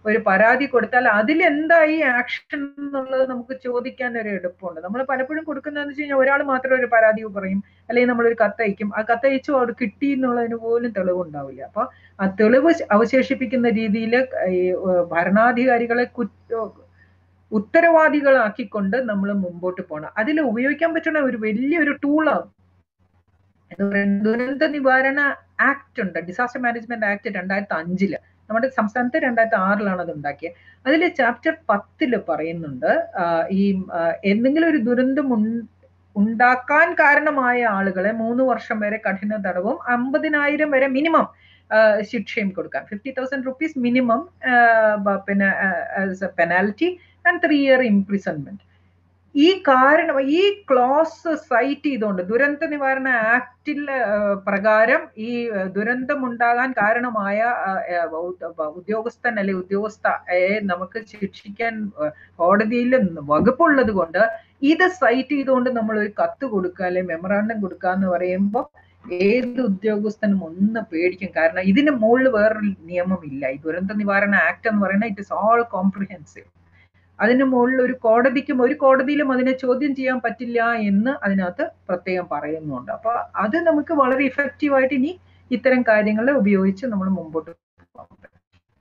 Speaker 4: ഒരു പരാതി കൊടുത്താൽ അതിൽ എന്തായി ആക്ഷൻ എന്നുള്ളത് നമുക്ക് ചോദിക്കാൻ ഒരു എളുപ്പമുണ്ട് നമ്മൾ പലപ്പോഴും കൊടുക്കുന്നതെന്ന് വെച്ച് കഴിഞ്ഞാൽ ഒരാൾ മാത്രം ഒരു പരാതി പറയും അല്ലെങ്കിൽ നമ്മളൊരു കത്തയക്കും ആ കത്തയച്ചു അവിടെ കിട്ടി എന്നുള്ളതിന് പോലും തെളിവുണ്ടാവില്ല അപ്പൊ ആ തെളിവ് അവശേഷിപ്പിക്കുന്ന രീതിയിൽ ഈ ഏഹ്, ഭരണാധികാരികളെ കുറ്റ ഉത്തരവാദികളാക്കിക്കൊണ്ട് നമ്മൾ മുമ്പോട്ട് പോകണം അതിൽ ഉപയോഗിക്കാൻ പറ്റുന്ന ഒരു വലിയൊരു ടൂളാണ് എന്ന് പറയുന്നത് ദുരന്ത നിവാരണ ആക്ട് ഉണ്ട് ഡിസാസ്റ്റർ മാനേജ്മെന്റ് ആക്ട് രണ്ടായിരത്തി അഞ്ചില് നമ്മുടെ സംസ്ഥാനത്ത് രണ്ടായിരത്തി ആറിലാണ് അത് ഉണ്ടാക്കിയത് അതിൽ ചാപ്റ്റർ പത്തില് പറയുന്നുണ്ട് ആ, ഈ ആ, എന്തെങ്കിലും ഒരു ദുരന്തം ഉൺ- ഉണ്ടാക്കാൻ കാരണമായ ആളുകളെ മൂന്ന് വർഷം വരെ കഠിന തടവും അമ്പതിനായിരം വരെ മിനിമം ശിക്ഷയും കൊടുക്കാം ഫിഫ്റ്റി തൗസൻഡ് റുപ്പീസ് മിനിമം പിന്നെ penalty and three year imprisonment ഈ കാരണം ഈ ക്ലോസ് സൈറ്റ് ചെയ്തുകൊണ്ട് ദുരന്ത നിവാരണ ആക്ടിൽ പ്രകാരം ഈ ഏഹ്, ദുരന്തം ഉണ്ടാകാൻ കാരണമായ ആ, ഏഹ്, ഉ- ഉദ്യോഗസ്ഥൻ അല്ലെങ്കിൽ ഉദ്യോഗസ്ഥയെ നമുക്ക് ശിക്ഷിക്കാൻ ഏഹ്, കോടതിയിൽ വകുപ്പുള്ളത് കൊണ്ട് ഇത് സൈറ്റ് ചെയ്തുകൊണ്ട് നമ്മൾ ഒരു കത്ത് കൊടുക്കുക അല്ലെങ്കിൽ മെമ്മറാണ്ടം കൊടുക്കുക എന്ന് പറയുമ്പോൾ ഏത് ഉദ്യോഗസ്ഥനും ഒന്ന് പേടിക്കും കാരണം ഇതിന് മുകളിൽ വേറൊരു നിയമമില്ല ഈ ദുരന്ത നിവാരണ ആക്ട് എന്ന് പറയുന്നത് ഇറ്റ് ഇസ് ഓൾ കോംപ്രിഹെൻസീവ് അതിന് മുകളിൽ ഒരു കോടതിക്കും ഒരു കോടതിയിലും അതിനെ ചോദ്യം ചെയ്യാൻ പറ്റില്ല എന്ന് അതിനകത്ത് പ്രത്യേകം പറയുന്നുണ്ട് അപ്പൊ അത് നമുക്ക് വളരെ ഇഫക്റ്റീവ് ആയിട്ട് ഇനി ഇത്തരം കാര്യങ്ങൾ ഉപയോഗിച്ച് നമ്മൾ മുമ്പോട്ട് പോകാൻ പറ്റും.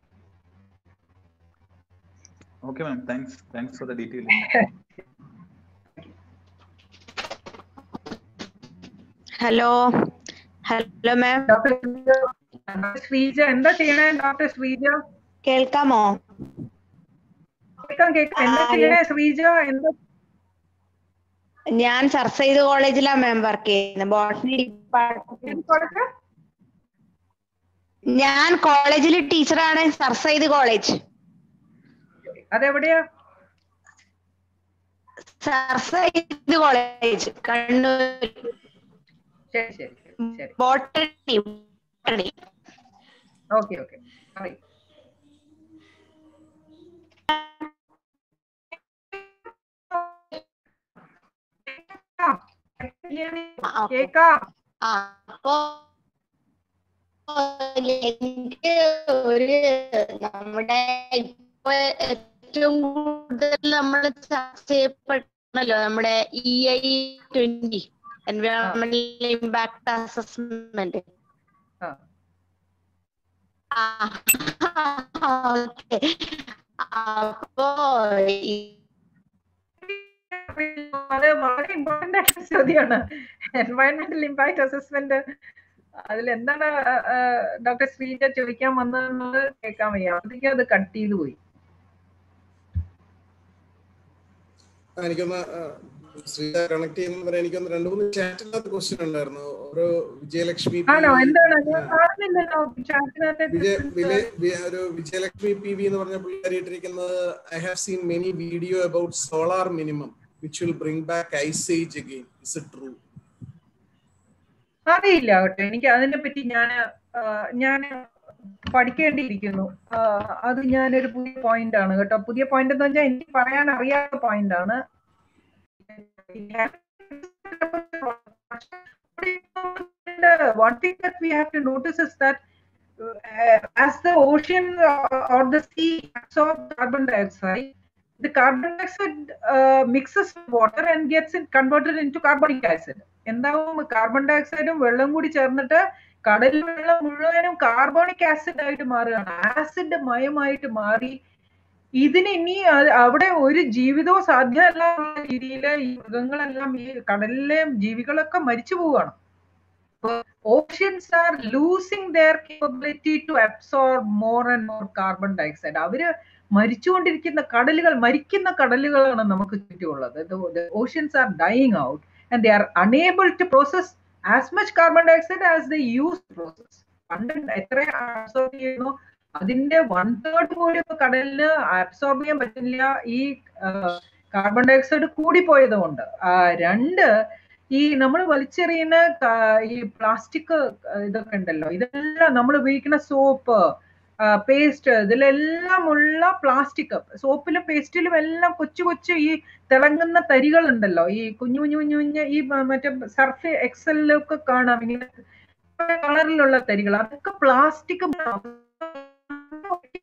Speaker 7: Okay ma'am thanks thanks for the detail
Speaker 5: hello hello ma'am
Speaker 4: doctor Sreeja എന്താ ചെയ്യണേ ഡോക്ടർ ശ്രീജ
Speaker 5: കേൾക്കാമോ
Speaker 4: കേൾക്കാം കേൾക്കാം എന്താ
Speaker 5: ആ,
Speaker 4: ചെയ്യണേ ശ്രീജ എന്താ
Speaker 5: ഞാൻ സർ സെയ്ദ് കോളേജിലാണ് മാം വർക്ക് ചെയ്യുന്നത് ബോട്ടണി ഡിപ്പാർട്ട്മെന്റ്
Speaker 4: കോളേജ്
Speaker 5: ഞാൻ കോളേജിൽ ടീച്ചറാണ് സർ സെയ്ദ് കോളേജ്
Speaker 4: അതെവിടെയാ
Speaker 5: സർ സെയ്ദ് കോളേജ് കണ്ണൂർ
Speaker 4: ശരി ശരി ശരി ശരി
Speaker 5: ബോട്ടണി ബോട്ടണി
Speaker 4: ഓക്കെ ഓക്കെ പറയൂ
Speaker 5: ആ, ഓക്കെ.
Speaker 4: കേക്കാം
Speaker 5: ആ, അപ്പോ എനിക്ക് ഒരു നമ്മുടെ ഇപ്പൊ ഏറ്റവും കൂടുതൽ നമ്മൾ ചർച്ച ചെയ്യപ്പെട്ടല്ലോ നമ്മുടെ ഇ ഐ ട്വന്റി എൻവയോൺമെന്റൽ ഇമ്പാക്ട് അസസ്മെന്റ്
Speaker 4: ആ
Speaker 5: ഓക്കെ അപ്പോ ഈ-
Speaker 4: അത് വളരെ ഇമ്പോർട്ടന്റ് ആയിട്ടുള്ള ചോദ്യമാണ് എൻവയൺമെന്റൽ ഇമ്പാക്ട് അസസ്മെന്റ് അതിൽ എന്താണ് ഡോക്ടർ ശ്രീജ ചോദിക്കാൻ വന്നതെന്നത് കേൾക്കാൻ വയ്യ അപ്പോഴത്തേക്കും അത് കട്ട് ചെയ്തു പോയി
Speaker 8: ആ, എനിക്കൊന്ന് ആ, ശ്രീജ കണക്ട് ചെയ്യുന്നവരെ എനിക്കൊന്ന് രണ്ട് മൂന്ന് ചാറ്റിനകത്ത് ക്വസ്റ്റ്യൻ ഉണ്ടായിരുന്നു ഒരു വിജയലക്ഷ്മി പി.
Speaker 4: ആണോ എന്താണ് അത്
Speaker 8: ആ,
Speaker 4: കാണുന്നില്ലല്ലോ ചാറ്റിനകത്ത്
Speaker 8: വിജയ വിലെ- വി- ഒരു വിജയലക്ഷ്മി പി വി എന്ന് പറഞ്ഞ പുള്ളിക്കാരി ഇട്ടിരിക്കുന്നത് I have seen many video about solar minimum which will bring back ice age again is it true
Speaker 4: അറിയില്ല കേട്ടോ എനിക്ക് അതിനെ പറ്റി ഞാൻ ഞാൻ പഠിക്കേണ്ടിയിരിക്കുന്നു ആ, അത് ഞാനൊരു പുതിയ പോയിന്റ് ആണ് കേട്ടോ പുതിയ പോയിന്റ് എന്ന് വെച്ചാൽ എനിക്ക് പറയാൻ അറിയാത്ത പോയിന്റ് ആണ് one thing that we have to notice is that uh, as the ocean uh, or the sea absorbs carbon dioxide, the carbon dioxide uh, mixes with water and gets it converted into carbonic acid. എന്താവും കാർബൺ ഡയോക്സൈഡും വെള്ളം കൂടി ചേർന്നിട്ട് കടൽ വെള്ളം മുഴുവനും കാർബോണിക് ആസിഡ് ആയിട്ട് മാറുകയാണ് ആസിഡ് മയമായിട്ട് മാറി ഇതിന് ഇനി അത് അവിടെ ഒരു ജീവിതവും സാധ്യമല്ല എന്നുള്ള രീതിയിൽ ഈ മൃഗങ്ങളെല്ലാം ഈ കടലിലെ ജീവികളൊക്കെ മരിച്ചു പോവുകയാണ് oceans are losing their capability to absorb more and more carbon dioxide അവര് മരിച്ചുകൊണ്ടിരിക്കുന്ന കടലുകൾ മരിക്കുന്ന കടലുകളാണ് നമുക്ക് ചുറ്റുമുള്ളത് oceans are dying out and they are unable to process as much carbon dioxide as the use process പണ്ട് എത്ര അബ്സോർബ് ചെയ്യുന്നു അതിന്റെ വൺ തേർഡ് പോലും ഇപ്പൊ കടലിന് അബ്സോർബ് ചെയ്യാൻ പറ്റില്ല ഈ കാർബൺ ഡയോക്സൈഡ് കൂടിപ്പോയത് കൊണ്ട് രണ്ട് ഈ നമ്മൾ വലിച്ചെറിയുന്ന ക- ഈ പ്ലാസ്റ്റിക് ഇതൊക്കെ ഉണ്ടല്ലോ ഇതെല്ലാം നമ്മൾ ഉപയോഗിക്കുന്ന സോപ്പ് പേസ്റ്റ് ഇതിലെല്ലാം ഉള്ള പ്ലാസ്റ്റിക് സോപ്പിലും പേസ്റ്റിലും എല്ലാം കൊച്ചു കൊച്ചു ഈ തിളങ്ങുന്ന തരികൾ ഉണ്ടല്ലോ ഈ കുഞ്ഞു കുഞ്ഞു കുഞ്ഞു കുഞ്ഞ് ഈ മ- മറ്റേ സർഫ് എക്സലിലൊക്കെ കാണാം ഇങ്ങനെ കളറിലുള്ള തരികൾ അതൊക്കെ പ്ലാസ്റ്റിക്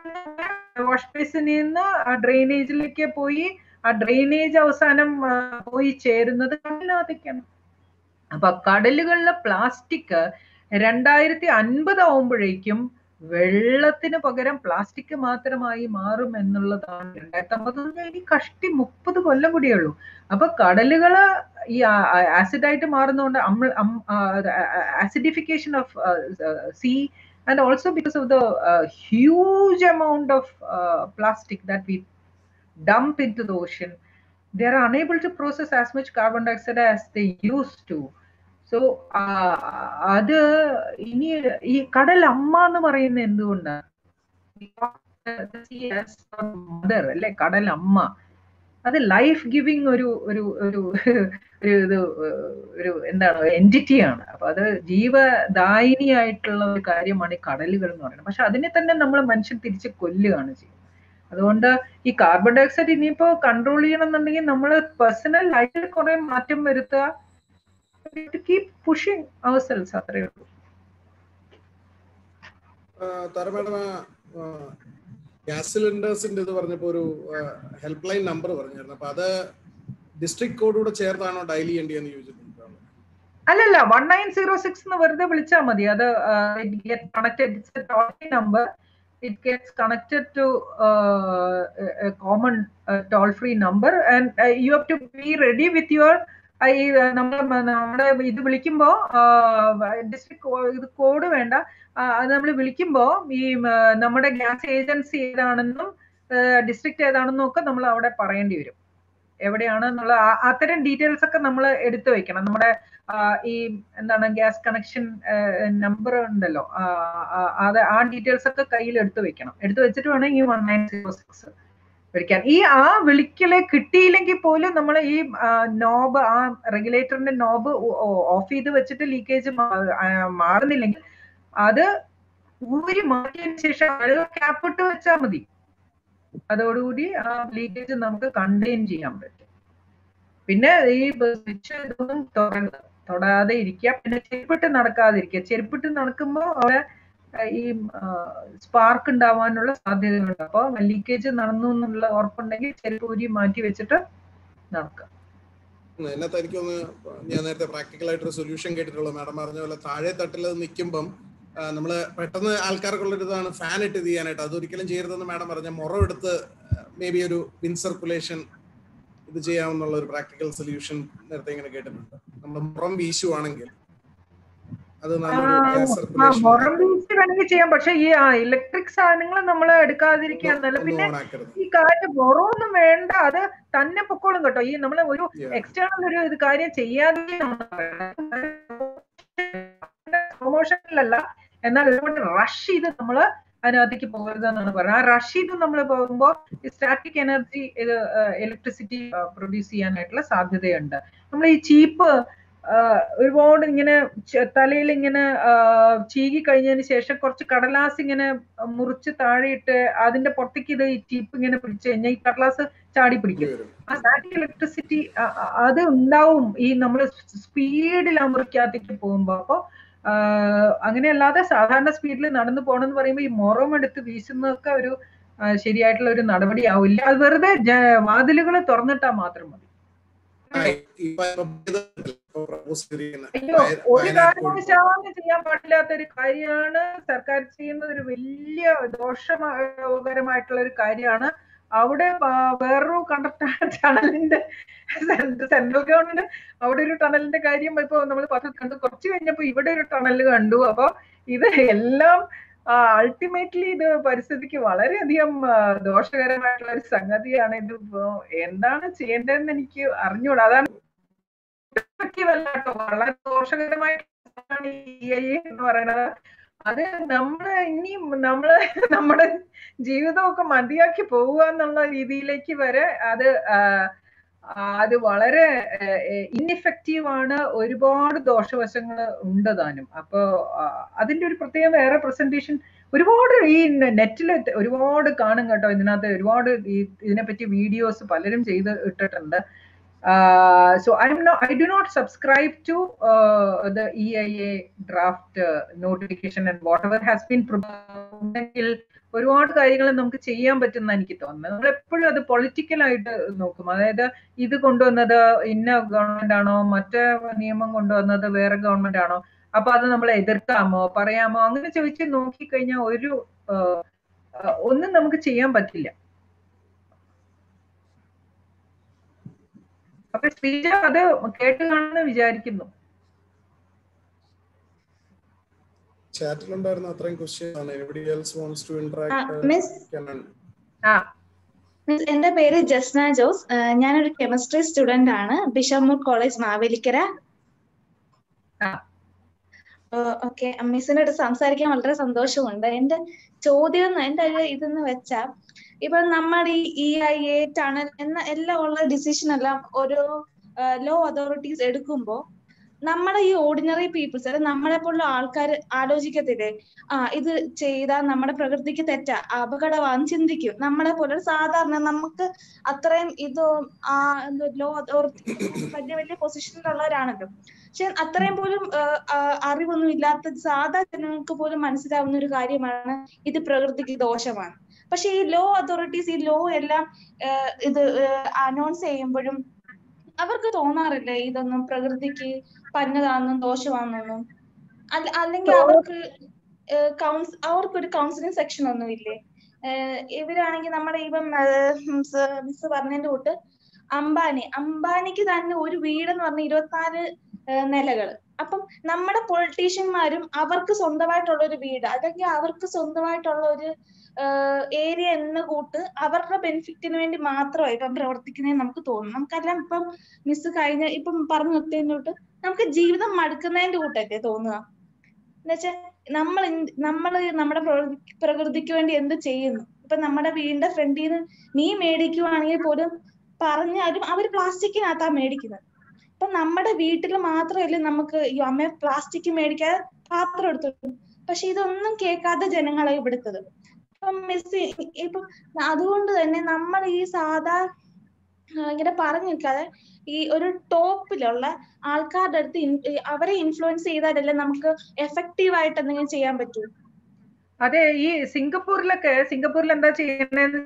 Speaker 4: വാഷ് ബേസിനിൽ നിന്ന് ആ ഡ്രെയിനേജിലേക്ക് പോയി ആ ഡ്രെയിനേജ് അവസാനം ആ, പോയി ചേരുന്നത് കടലിനകത്തേക്കാണ് അപ്പൊ കടലുകളിലെ പ്ലാസ്റ്റിക് രണ്ടായിരത്തി അൻപത് ആവുമ്പോഴേക്കും വെള്ളത്തിന് പകരം പ്ലാസ്റ്റിക് മാത്രമായി മാറും എന്നുള്ളതാണ് രണ്ടായിരത്തി അമ്പത് ഇനി കഷ്ടി മുപ്പത് കൊല്ലം കൂടിയേ ഉള്ളൂ അപ്പൊ കടലുകള് ഈ ആസിഡായിട്ട് മാറുന്നതുകൊണ്ട് acidification of sea and also because of the huge amount of plastic that we dump into the ocean, they are unable to process as much carbon dioxide as they used to. So അത് ഇനി ഈ കടൽ അമ്മ എന്ന് പറയുന്ന എന്തുകൊണ്ടാണ് മദർ അല്ലെ കടൽ അമ്മ അത് ലൈഫ് ഗിവിങ് ഒരു ഒരു ഒരു ഒരു ഇത് ഒരു എന്താണ് എൻറ്റിറ്റിയാണ് അപ്പൊ അത് ജീവദായിനിയായിട്ടുള്ള ഒരു കാര്യമാണ് ഈ കടലുകൾ എന്ന് പറയുന്നത് പക്ഷെ അതിനെ തന്നെ നമ്മൾ മനുഷ്യൻ തിരിച്ച് കൊല്ലുകയാണ് ചെയ്യുന്നത് അതുകൊണ്ട് ഈ കാർബൺ ഡയോക്സൈഡ് ഇനിയിപ്പോ കൺട്രോൾ ചെയ്യണമെന്നുണ്ടെങ്കിൽ നമ്മൾ പേഴ്സണൽ ലൈഫിൽ കുറെ മാറ്റം വരുത്തുക കീപ് പുഷിങ് അവർ സെൽസ് അത്രയേ ഉള്ളൂ
Speaker 8: താര മാഡം ഗ്യാസ് സിലിണ്ടേഴ്സിന്റെ ഇത് പറഞ്ഞപ്പോ ഒരു ഹെൽപ്പ് ലൈൻ നമ്പർ പറഞ്ഞായിരുന്നു അപ്പൊ അത് ഡിസ്ട്രിക്ട് കോഡ് കൂടെ ചേർത്താണോ ഡയൽ ചെയ്യേണ്ടതെന്ന് ചോദിച്ചിട്ടുണ്ട്
Speaker 4: അല്ലല്ല വൺ നയൻ സീറോ സിക്സ് എന്ന് വെറുതെ വിളിച്ചാൽ മതി അത് connected number it gets connected to uh, a, a common uh, toll free number and uh, you have to be ready with your ഈ നമ്മൾ നമ്മുടെ ഇത് വിളിക്കുമ്പോ ഡിസ്ട്രിക്ട് ഇത് കോഡ് വേണ്ട അത് നമ്മൾ വിളിക്കുമ്പോ ഈ നമ്മുടെ ഗ്യാസ് ഏജൻസി ഏതാണെന്നും ഡിസ്ട്രിക്ട് ഏതാണെന്നും ഒക്കെ നമ്മൾ അവിടെ പറയേണ്ടി വരും എവിടെയാണെന്നുള്ള അത്തരം ഡീറ്റെയിൽസ് ഒക്കെ നമ്മൾ എടുത്തു വെക്കണം നമ്മുടെ ഈ എന്താണ് ഗ്യാസ് കണക്ഷൻ നമ്പർ ഉണ്ടല്ലോ അത് ആ ഡീറ്റെയിൽസ് ഒക്കെ കയ്യിൽ എടുത്തു വെക്കണം എടുത്തു വെച്ചിട്ട് വേണം ഈ വൺ നയൻ സീറോ സിക്സ് വിളിക്കാൻ ഈ ആ വിളിക്കല് കിട്ടിയില്ലെങ്കിൽ പോലും നമ്മൾ ഈ നോബ് ആ റെഗുലേറ്ററിന്റെ നോബ് ഓഫ് ചെയ്ത് വെച്ചിട്ട് ലീക്കേജ് മാറുന്നില്ലെങ്കിൽ അത് ഊരി മാറ്റിയതിന് ശേഷം ക്യാപ്പ് ഇട്ട് വെച്ചാൽ മതി അതോടുകൂടി ആ ലീക്കേജ് നമുക്ക് കണ്ടെയ്ൻ ചെയ്യാൻ പറ്റും പിന്നെ ഈ സ്വിച്ച് ഇതൊന്നും തുറന്ന് തൊടാതെ ഇരിക്കുക പിന്നെ ചെരുപ്പിട്ട് നടക്കാതിരിക്കുക ചെരുപ്പിട്ട് നടക്കുമ്പോൾ അവിടെ ഈ സ്പാർക്ക് ഉണ്ടാവാനുള്ള സാധ്യതകളുണ്ട് അപ്പോൾ ലീക്കേജ് നടന്നു എന്നുള്ള ഉറപ്പുണ്ടെങ്കിൽ ചെരുപ്പ് ഊരി മാറ്റി വെച്ചിട്ട് നടക്കുക
Speaker 8: എന്നത്തെ എനിക്കൊന്ന് ഞാൻ നേരത്തെ പ്രാക്ടിക്കൽ ആയിട്ടൊരു സൊല്യൂഷൻ കേട്ടിട്ടുള്ളൂ മാഡം പറഞ്ഞ പോലെ താഴെ തട്ടിൽ നിൽക്കുമ്പം നമ്മൾ പെട്ടെന്ന് ആൾക്കാർക്കുള്ളൊരു ഇതാണ് ഫാൻ ഇട്ട് ചെയ്യാനായിട്ട് അതൊരിക്കലും ചെയ്യരുതെന്ന് മാഡം പറഞ്ഞ മുറം എടുത്ത് മേ ബി ഒരു വിൻ സർക്കുലേഷൻ ഇത് ചെയ്യാമെന്നുള്ള ഒരു പ്രാക്ടിക്കൽ സൊല്യൂഷൻ നേരത്തെ ഇങ്ങനെ കേട്ടിട്ടുണ്ട് നമ്മൾ മുറം വീശുവാണെങ്കിൽ അത്
Speaker 4: മുറം വീശി വേണമെങ്കിൽ ചെയ്യാം പക്ഷെ ഈ ഇലക്ട്രിക് സാധനങ്ങൾ നമ്മൾ എടുക്കാതിരിക്കുക എന്നല്ല പിന്നെ ഈ കാറ്റ് മുറമൊന്നും വേണ്ട അത് തന്നെ പൊക്കോളും കേട്ടോ ഈ നമ്മൾ ഒരു എക്സ്റ്റേണൽ ഒരു ഇത് കാര്യം ചെയ്യാതെ പ്രൊമോഷനിലല്ല എന്നാൽ ഒരുപാട് റഷ് ചെയ്ത് നമ്മൾ അതിനകത്തേക്ക് പോകരുത് എന്നാണ് പറയുന്നത് ആ റഷ് ചെയ്ത് നമ്മൾ പോകുമ്പോൾ സ്റ്റാറ്റിക് എനർജി ഇത് ഇലക്ട്രിസിറ്റി പ്രൊഡ്യൂസ് ചെയ്യാനായിട്ടുള്ള സാധ്യതയുണ്ട് നമ്മൾ ഈ ചീപ്പ് ഒരുപാട് ഇങ്ങനെ തലയിൽ ഇങ്ങനെ ചീകി കഴിഞ്ഞതിന് ശേഷം കുറച്ച് കടലാസ് ഇങ്ങനെ മുറിച്ച് താഴെയിട്ട് അതിന്റെ പുറത്തേക്ക് ഇത് ഈ ചീപ്പ് ഇങ്ങനെ പിടിച്ചു കഴിഞ്ഞാൽ ഈ കടലാസ് ചാടി പിടിക്കും ആ സ്റ്റാറ്റിക് ഇലക്ട്രിസിറ്റി അത് ഉണ്ടാവും ഈ നമ്മൾ സ്പീഡിൽ ആ മുറിക്കകത്തേക്ക് പോകുമ്പോൾ അപ്പോൾ അങ്ങനെയല്ലാതെ സാധാരണ സ്പീഡിൽ നടന്നു പോകണമെന്ന് പറയുമ്പോൾ ഈ മുറം എടുത്ത് വീശുന്നതൊക്കെ ഒരു ശരിയായിട്ടുള്ള ഒരു നടപടി ആവില്ല അത് വെറുതെ വാതിലുകൾ തുറന്നിട്ടാൽ മാത്രം മതി അയ്യോ ഒരു കാരണവശാലും ചെയ്യാൻ പാടില്ലാത്ത ഒരു കാര്യമാണ് സർക്കാർ ചെയ്യുന്നത് ഒരു വലിയ ദോഷകരമായിട്ടുള്ള ഒരു കാര്യമാണ് അവിടെ വേറൊരു കണ്ടക്ടർ ടണലിന്റെ സെൻട്രൽ ഗവൺമെന്റ് അവിടെ ഒരു ടണലിന്റെ കാര്യം ഇപ്പൊ നമ്മൾ പറഞ്ഞു കണ്ടു കുറച്ച് കഴിഞ്ഞപ്പോ ഇവിടെ ഒരു ടണൽ കണ്ടു അപ്പൊ ഇത് എല്ലാം അൾട്ടിമേറ്റ്ലി ഇത് പരിസ്ഥിതിക്ക് വളരെയധികം ദോഷകരമായിട്ടുള്ള ഒരു സംഗതിയാണ് ഇത് എന്താണ് ചെയ്യേണ്ടതെന്ന് എനിക്ക് അറിഞ്ഞൂടാ അതാണ് കേട്ടോ വളരെ ദോഷകരമായിട്ടുള്ള എന്ന് പറയുന്നത് അത് നമ്മള് ഇനി നമ്മള് നമ്മുടെ ജീവിതമൊക്കെ മതിയാക്കി പോവുക എന്നുള്ള രീതിയിലേക്ക് വരെ അത് അത് വളരെ ഇൻഎഫക്റ്റീവ് ആണ് ഒരുപാട് ദോഷവശങ്ങൾ ഉണ്ട് താനും അപ്പോൾ അതിന്റെ ഒരു പ്രത്യേകം വേറെ പ്രസന്റേഷൻ ഒരുപാട് ഈ നെറ്റിൽ ഒരുപാട് കാണും കേട്ടോ ഇതിനകത്ത് ഒരുപാട് ഈ ഇതിനെപ്പറ്റി വീഡിയോസ് പലരും ചെയ്ത് ഇട്ടിട്ടുണ്ട് Uh, so I'm not, I do not subscribe to uh, the EIA draft uh, notification and whatever has been proposed. ഒരുപാട് കാര്യങ്ങൾ നമുക്ക് ചെയ്യാൻ പറ്റുന്ന എനിക്ക് തോന്നുന്നത് നമ്മൾ എപ്പോഴും അത് പൊളിറ്റിക്കൽ ആയിട്ട് നോക്കും അതായത് ഇത് കൊണ്ടുവന്നത് ഇന്ന ഗവൺമെന്റ് ആണോ മറ്റേ നിയമം കൊണ്ടുവന്നത് വേറെ ഗവൺമെന്റ് ആണോ അപ്പൊ അത് നമ്മൾ എതിർക്കാമോ പറയാമോ അങ്ങനെ ചോദിച്ച് നോക്കിക്കഴിഞ്ഞാൽ ഒരു ഒന്നും നമുക്ക് ചെയ്യാൻ പറ്റില്ല അപ്പൊ ശ്രീജ അത് കേട്ട് കാണുമെന്ന് വിചാരിക്കുന്നു
Speaker 8: ചാറ്റിലുണ്ടായിരുന്ന അത്രയും ക്വസ്റ്റ്യൻ ആണ് എവിടെ else wants to interact
Speaker 9: miss
Speaker 4: ആ
Speaker 9: മിസ് എന്റെ പേര് ജസ്ന ജോസ് ഏഹ് ഞാനൊരു കെമിസ്ട്രി സ്റ്റുഡന്റ് ആണ് ബിഷമൂർ കോളേജ് മാവേലിക്കര
Speaker 4: ആ.
Speaker 9: ഓക്കെ മിസ്സിന്റെ അടുത്ത് സംസാരിക്കാൻ വളരെ സന്തോഷമുണ്ട് എന്റെ ചോദ്യം എന്ന് എന്റെ ഒരു ഇതെന്ന് വെച്ചാ ഇപ്പൊ നമ്മുടെ ഈ ഇ ഐ എ ടണൽ എന്ന എല്ലാം ഉള്ള ഡിസിഷൻ എല്ലാം ഓരോ ലോ അതോറിറ്റീസ് എടുക്കുമ്പോ നമ്മുടെ ഈ ഓർഡിനറി പീപ്പിൾസ് അതായത് നമ്മളെ പോലുള്ള ആൾക്കാർ ആലോചിക്കത്തില്ലേ ആ ഇത് ചെയ്താൽ നമ്മുടെ പ്രകൃതിക്ക് തെറ്റാ അപകടമാണെന്ന് ചിന്തിക്കും നമ്മളെ പോലെ ഒരു സാധാരണ നമുക്ക് അത്രയും ഇത് ആ ലോ അതോറിറ്റി വലിയ വലിയ പൊസിഷനിലുള്ളവരാണല്ലോ പക്ഷെ അത്രയും പോലും അറിവൊന്നും ഇല്ലാത്ത സാധാ ജനങ്ങൾക്ക് പോലും മനസ്സിലാവുന്ന ഒരു കാര്യമാണ് ഇത് പ്രകൃതിക്ക് ദോഷമാണ് പക്ഷെ ഈ ലോ അതോറിറ്റീസ് ഈ ലോ എല്ലാം ഇത് അനൗൺസ് ചെയ്യുമ്പോഴും അവർക്ക് തോന്നാറില്ലേ ഇതൊന്നും പ്രകൃതിക്ക് പന്നതാണെന്നും ദോഷമാണെന്നും അല്ലെങ്കിൽ അവർക്ക് കൗൺസ് അവർക്കൊരു കൗൺസിലിംഗ് സെക്ഷൻ ഒന്നും ഇല്ലേ ഇവരാണെങ്കിൽ നമ്മുടെ ഇപ്പം മിസ് പറഞ്ഞതിന്റെ കൂട്ട് അംബാനി അംബാനിക്ക് തന്നെ ഒരു വീടെന്ന് പറഞ്ഞ ഇരുപത്തിനാല് നിലകൾ അപ്പം നമ്മുടെ പൊളിറ്റീഷ്യന്മാരും അവർക്ക് സ്വന്തമായിട്ടുള്ള ഒരു വീട് അല്ലെങ്കിൽ അവർക്ക് സ്വന്തമായിട്ടുള്ള ഒരു ഏരിയ എന്ന കൂട്ട് അവരുടെ ബെനിഫിറ്റിന് വേണ്ടി മാത്രമായി ഇപ്പം പ്രവർത്തിക്കുന്നതെന്ന് നമുക്ക് തോന്നും നമുക്കെല്ലാം ഇപ്പം മിസ് കഴിഞ്ഞ ഇപ്പം പറഞ്ഞു നിർത്തിയതിന്റെ തൊട്ട് നമുക്ക് ജീവിതം മടുക്കുന്നതിന്റെ കൂട്ടല്ലേ തോന്നുക എന്നുവെച്ചാൽ നമ്മൾ നമ്മൾ നമ്മുടെ പ്രകൃതിക്ക് വേണ്ടി എന്ത് ചെയ്യുന്നു ഇപ്പൊ നമ്മുടെ വീടിന്റെ ഫ്രണ്ടിൽ നിന്ന് നീ മേടിക്കുവാണെങ്കിൽ പോലും പറഞ്ഞാലും അവർ പ്ലാസ്റ്റിക്കിനകത്താ മേടിക്കുന്നത് ഇപ്പൊ നമ്മുടെ വീട്ടിൽ മാത്രമല്ലേ നമുക്ക് ഈ അമ്മ പ്ലാസ്റ്റിക് മേടിക്കാതെ പാത്രം എടുത്തു പക്ഷെ ഇതൊന്നും കേൾക്കാത്ത ജനങ്ങളെ ഇവിടുത്തത് ഇപ്പം മിസ് ഇപ്പം അതുകൊണ്ട് തന്നെ നമ്മൾ ഈ സാധാ ഇങ്ങനെ പറഞ്ഞു നിൽക്കാതെ ഈ ഒരു ടോപ്പിലുള്ള ആൾക്കാരുടെ അടുത്ത് അവരെ ഇൻഫ്ലുവൻസ് ചെയ്താലല്ലേ നമുക്ക് എഫക്റ്റീവ് ആയിട്ട് എന്തെങ്കിലും ചെയ്യാൻ പറ്റൂ
Speaker 4: അതെ ഈ സിംഗപ്പൂരിലൊക്കെ സിംഗപ്പൂരിൽ എന്താ ചെയ്യണെന്ന്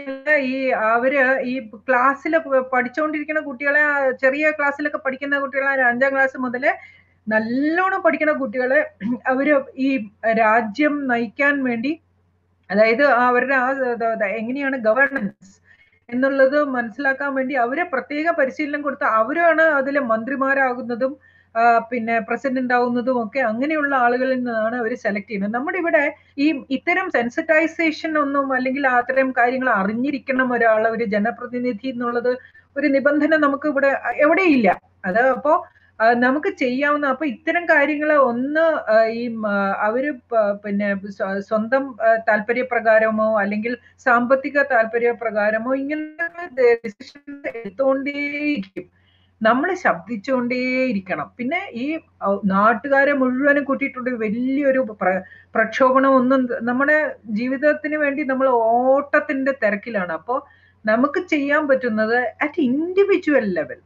Speaker 4: ഈ അവര് ഈ ക്ലാസ്സിൽ പഠിച്ചുകൊണ്ടിരിക്കുന്ന കുട്ടികളെ ചെറിയ ക്ലാസ്സിലൊക്കെ പഠിക്കുന്ന കുട്ടികളെ അഞ്ചാം ക്ലാസ് മുതല് നല്ലോണം പഠിക്കുന്ന കുട്ടികളെ അവര് ഈ രാജ്യം നയിക്കാൻ വേണ്ടി അതായത് അവരുടെ ആ എങ്ങനെയാണ് ഗവേണൻസ് എന്നുള്ളത് മനസ്സിലാക്കാൻ വേണ്ടി അവരെ പ്രത്യേക പരിശീലനം കൊടുത്ത് അവരാണ് അതിലെ മന്ത്രിമാരാകുന്നതും പിന്നെ പ്രസിഡന്റ് ആവുന്നതും ഒക്കെ അങ്ങനെയുള്ള ആളുകളിൽ നിന്നാണ് അവർ സെലക്ട് ചെയ്യുന്നത് നമ്മുടെ ഇവിടെ ഈ ഇത്തരം സെൻസിറ്റൈസേഷൻ ഒന്നും അല്ലെങ്കിൽ അത്തരം കാര്യങ്ങൾ അറിഞ്ഞിരിക്കണം ഒരാൾ ഒരു ജനപ്രതിനിധി എന്നുള്ളത് ഒരു നിബന്ധന നമുക്ക് ഇവിടെ എവിടെയില്ല അത് അപ്പോ നമുക്ക് ചെയ്യാവുന്ന അപ്പൊ ഇത്തരം കാര്യങ്ങൾ ഒന്ന് ഈ അവര് പിന്നെ സ്വന്തം താല്പര്യപ്രകാരമോ അല്ലെങ്കിൽ സാമ്പത്തിക താല്പര്യപ്രകാരമോ ഇങ്ങനെ ഡിസിഷൻ എടുത്തുകൊണ്ടേയിരിക്കും നമ്മൾ ശബ്ദിച്ചുകൊണ്ടേയിരിക്കണം പിന്നെ ഈ നാട്ടുകാരെ മുഴുവനും കൂട്ടിയിട്ടുണ്ട് വലിയൊരു പ്രക്ഷോഭണം ഒന്നും നമ്മുടെ ജീവിതത്തിന് വേണ്ടി നമ്മൾ ഓട്ടത്തിന്റെ തിരക്കിലാണ് അപ്പോൾ നമുക്ക് ചെയ്യാൻ പറ്റുന്നത് അറ്റ് ഇൻഡിവിജ്വൽ ലെവൽ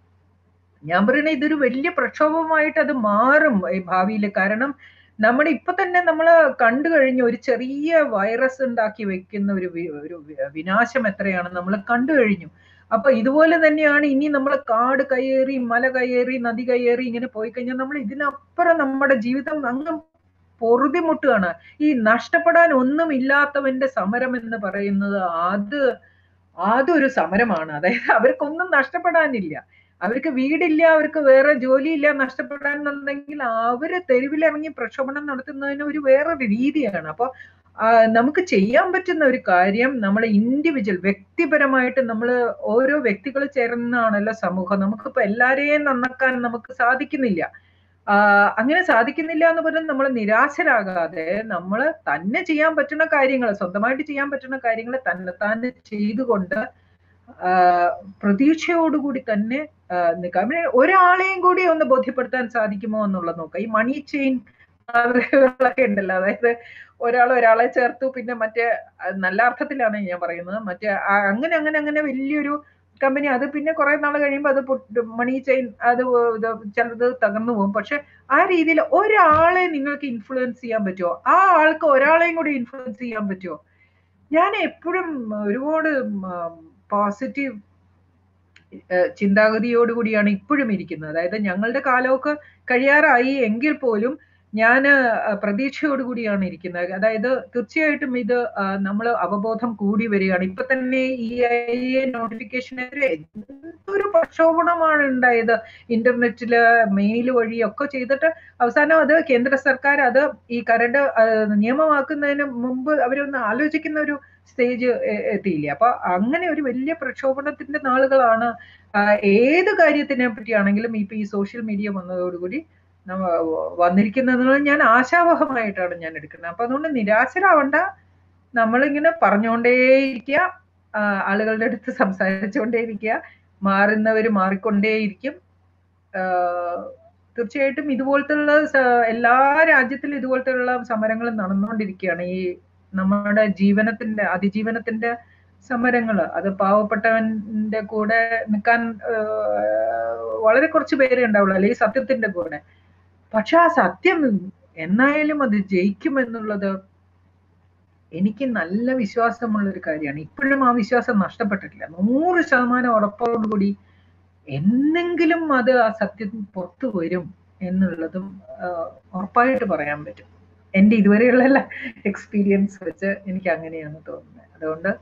Speaker 4: ഞാൻ പറയുന്നത് ഇതൊരു വലിയ പ്രക്ഷോഭമായിട്ട് അത് മാറും ഈ ഭാവിയിൽ കാരണം നമ്മുടെ ഇപ്പൊ തന്നെ നമ്മൾ കണ്ടു കഴിഞ്ഞ ഒരു ചെറിയ വൈറസ് ഉണ്ടാക്കി വെക്കുന്ന ഒരു ഒരു വിനാശം എത്രയാണ് നമ്മൾ കണ്ടു കഴിഞ്ഞു അപ്പൊ ഇതുപോലെ തന്നെയാണ് ഇനി നമ്മൾ കാട് കയ്യേറി മല കയ്യേറി നദി കയ്യേറി ഇങ്ങനെ പോയി കഴിഞ്ഞാൽ നമ്മൾ ഇതിനപ്പുറം നമ്മുടെ ജീവിതം അങ്ങ് പൊറുതിമുട്ടുകയാണ് ഈ നഷ്ടപ്പെടാൻ ഒന്നും ഇല്ലാത്തവന്റെ സമരം എന്ന് പറയുന്നത് അത് അതൊരു സമരമാണ് അതായത് അവർക്കൊന്നും നഷ്ടപ്പെടാനില്ല അവർക്ക് വീടില്ല അവർക്ക് വേറെ ജോലിയില്ല നഷ്ടപ്പെടാൻ എന്നുണ്ടെങ്കിൽ അവര് തെരുവിലിറങ്ങി പ്രക്ഷോഭണം നടത്തുന്നതിന് ഒരു വേറൊരു രീതിയാണ് അപ്പൊ നമുക്ക് ചെയ്യാൻ പറ്റുന്ന ഒരു കാര്യം നമ്മൾ ഇൻഡിവിജ്വൽ വ്യക്തിപരമായിട്ട് നമ്മൾ ഓരോ വ്യക്തികൾ ചേർന്നാണല്ലോ സമൂഹം നമുക്കിപ്പോ എല്ലാരെയും നന്നാക്കാൻ നമുക്ക് സാധിക്കുന്നില്ല അങ്ങനെ സാധിക്കുന്നില്ല എന്ന് പറഞ്ഞാൽ നമ്മൾ നിരാശരാകാതെ നമ്മൾ തന്നെ ചെയ്യാൻ പറ്റുന്ന കാര്യങ്ങൾ സ്വന്തമായിട്ട് ചെയ്യാൻ പറ്റുന്ന കാര്യങ്ങൾ തന്നെ തന്നെ ചെയ്തുകൊണ്ട് പ്രതീക്ഷയോടുകൂടി തന്നെ നിൽക്കാം പിന്നെ ഒരാളെയും കൂടി ഒന്ന് ബോധ്യപ്പെടുത്താൻ സാധിക്കുമോ എന്നുള്ളത് നോക്കാം ഈ മണി ചെയിൻ ഒക്കെ ഉണ്ടല്ലോ അതായത് ഒരാൾ ഒരാളെ ചേർത്തു പിന്നെ മറ്റേ നല്ല അർത്ഥത്തിലാണ് ഞാൻ പറയുന്നത് മറ്റേ അങ്ങനെ അങ്ങനെ അങ്ങനെ വലിയൊരു കമ്പനി അത് പിന്നെ കുറെ നാൾ കഴിയുമ്പോൾ അത് പൊട്ട് മണി ചെയിൻ അത് ഇത് ചിലത് തകർന്നു പോകും പക്ഷെ ആ രീതിയിൽ ഒരാളെ നിങ്ങൾക്ക് ഇൻഫ്ലുവൻസ് ചെയ്യാൻ പറ്റുമോ ആ ആൾക്ക് ഒരാളെയും കൂടി ഇൻഫ്ലുവൻസ് ചെയ്യാൻ പറ്റുമോ ഞാൻ എപ്പോഴും ഒരുപാട് പോസിറ്റീവ് ചിന്താഗതിയോടുകൂടിയാണ് ഇപ്പോഴും ഇരിക്കുന്നത് അതായത് ഞങ്ങളുടെ കാലമൊക്കെ കഴിയാറായി എങ്കിൽ പോലും ഞാൻ പ്രതീക്ഷയോടുകൂടിയാണ് ഇരിക്കുന്നത് അതായത് തീർച്ചയായിട്ടും ഇത് നമ്മൾ അവബോധം കൂടി വരികയാണ് ഇപ്പൊ തന്നെ ഈ നോട്ടിഫിക്കേഷനെതിരെ എന്തൊരു പ്രക്ഷോഭണമാണ് ഉണ്ടായത് ഇന്റർനെറ്റില് മെയിൽ വഴിയൊക്കെ ചെയ്തിട്ട് അവസാനം അത് കേന്ദ്ര സർക്കാർ അത് ഈ കരട് നിയമമാക്കുന്നതിന് മുമ്പ് അവരൊന്ന് ആലോചിക്കുന്ന ഒരു സ്റ്റേജ് എത്തിയില്ല അപ്പൊ അങ്ങനെ ഒരു വലിയ പ്രക്ഷോഭണത്തിന്റെ നാളുകളാണ് ഏത് കാര്യത്തിനെ പറ്റിയാണെങ്കിലും ഇപ്പൊ ഈ സോഷ്യൽ മീഡിയ വന്നതോടുകൂടി വന്നിരിക്കുന്നത് ഞാൻ ആശാവഹമായിട്ടാണ് ഞാൻ എടുക്കുന്നത് അപ്പൊ അതുകൊണ്ട് നിരാശരാവണ്ട നമ്മളിങ്ങനെ പറഞ്ഞുകൊണ്ടേയിരിക്കുക ആളുകളുടെ അടുത്ത് സംസാരിച്ചുകൊണ്ടേയിരിക്കുക മാറുന്നവർ മാറിക്കൊണ്ടേയിരിക്കും തീർച്ചയായിട്ടും ഇതുപോലത്തുള്ള എല്ലാ രാജ്യത്തിലും ഇതുപോലത്തെയുള്ള സമരങ്ങൾ നടന്നുകൊണ്ടിരിക്കുകയാണ് ഈ നമ്മുടെ ജീവനത്തിന്റെ അതിജീവനത്തിന്റെ സമരങ്ങൾ അത് പാവപ്പെട്ടവന്റെ കൂടെ നിൽക്കാൻ വളരെ കുറച്ച് പേരെ ഉണ്ടാവുള്ളൂ അല്ലെങ്കിൽ സത്യത്തിന്റെ കൂടെ പക്ഷെ ആ സത്യം എന്നായാലും അത് ജയിക്കുമെന്നുള്ളത് എനിക്ക് നല്ല വിശ്വാസമുള്ള ഒരു കാര്യമാണ് ഇപ്പോഴും ആ വിശ്വാസം നഷ്ടപ്പെട്ടിട്ടില്ല നൂറ് ശതമാനം ഉറപ്പോടുകൂടി എന്തെങ്കിലും അത് ആ സത്യം പുറത്തു വരും എന്നുള്ളതും ഉറപ്പായിട്ട് പറയാൻ പറ്റും എൻ്റെ ഇതുവരെയുള്ള എക്സ്പീരിയൻസ് വെച്ച് എനിക്ക് അങ്ങനെയാണ് തോന്നുന്നത് അതുകൊണ്ട്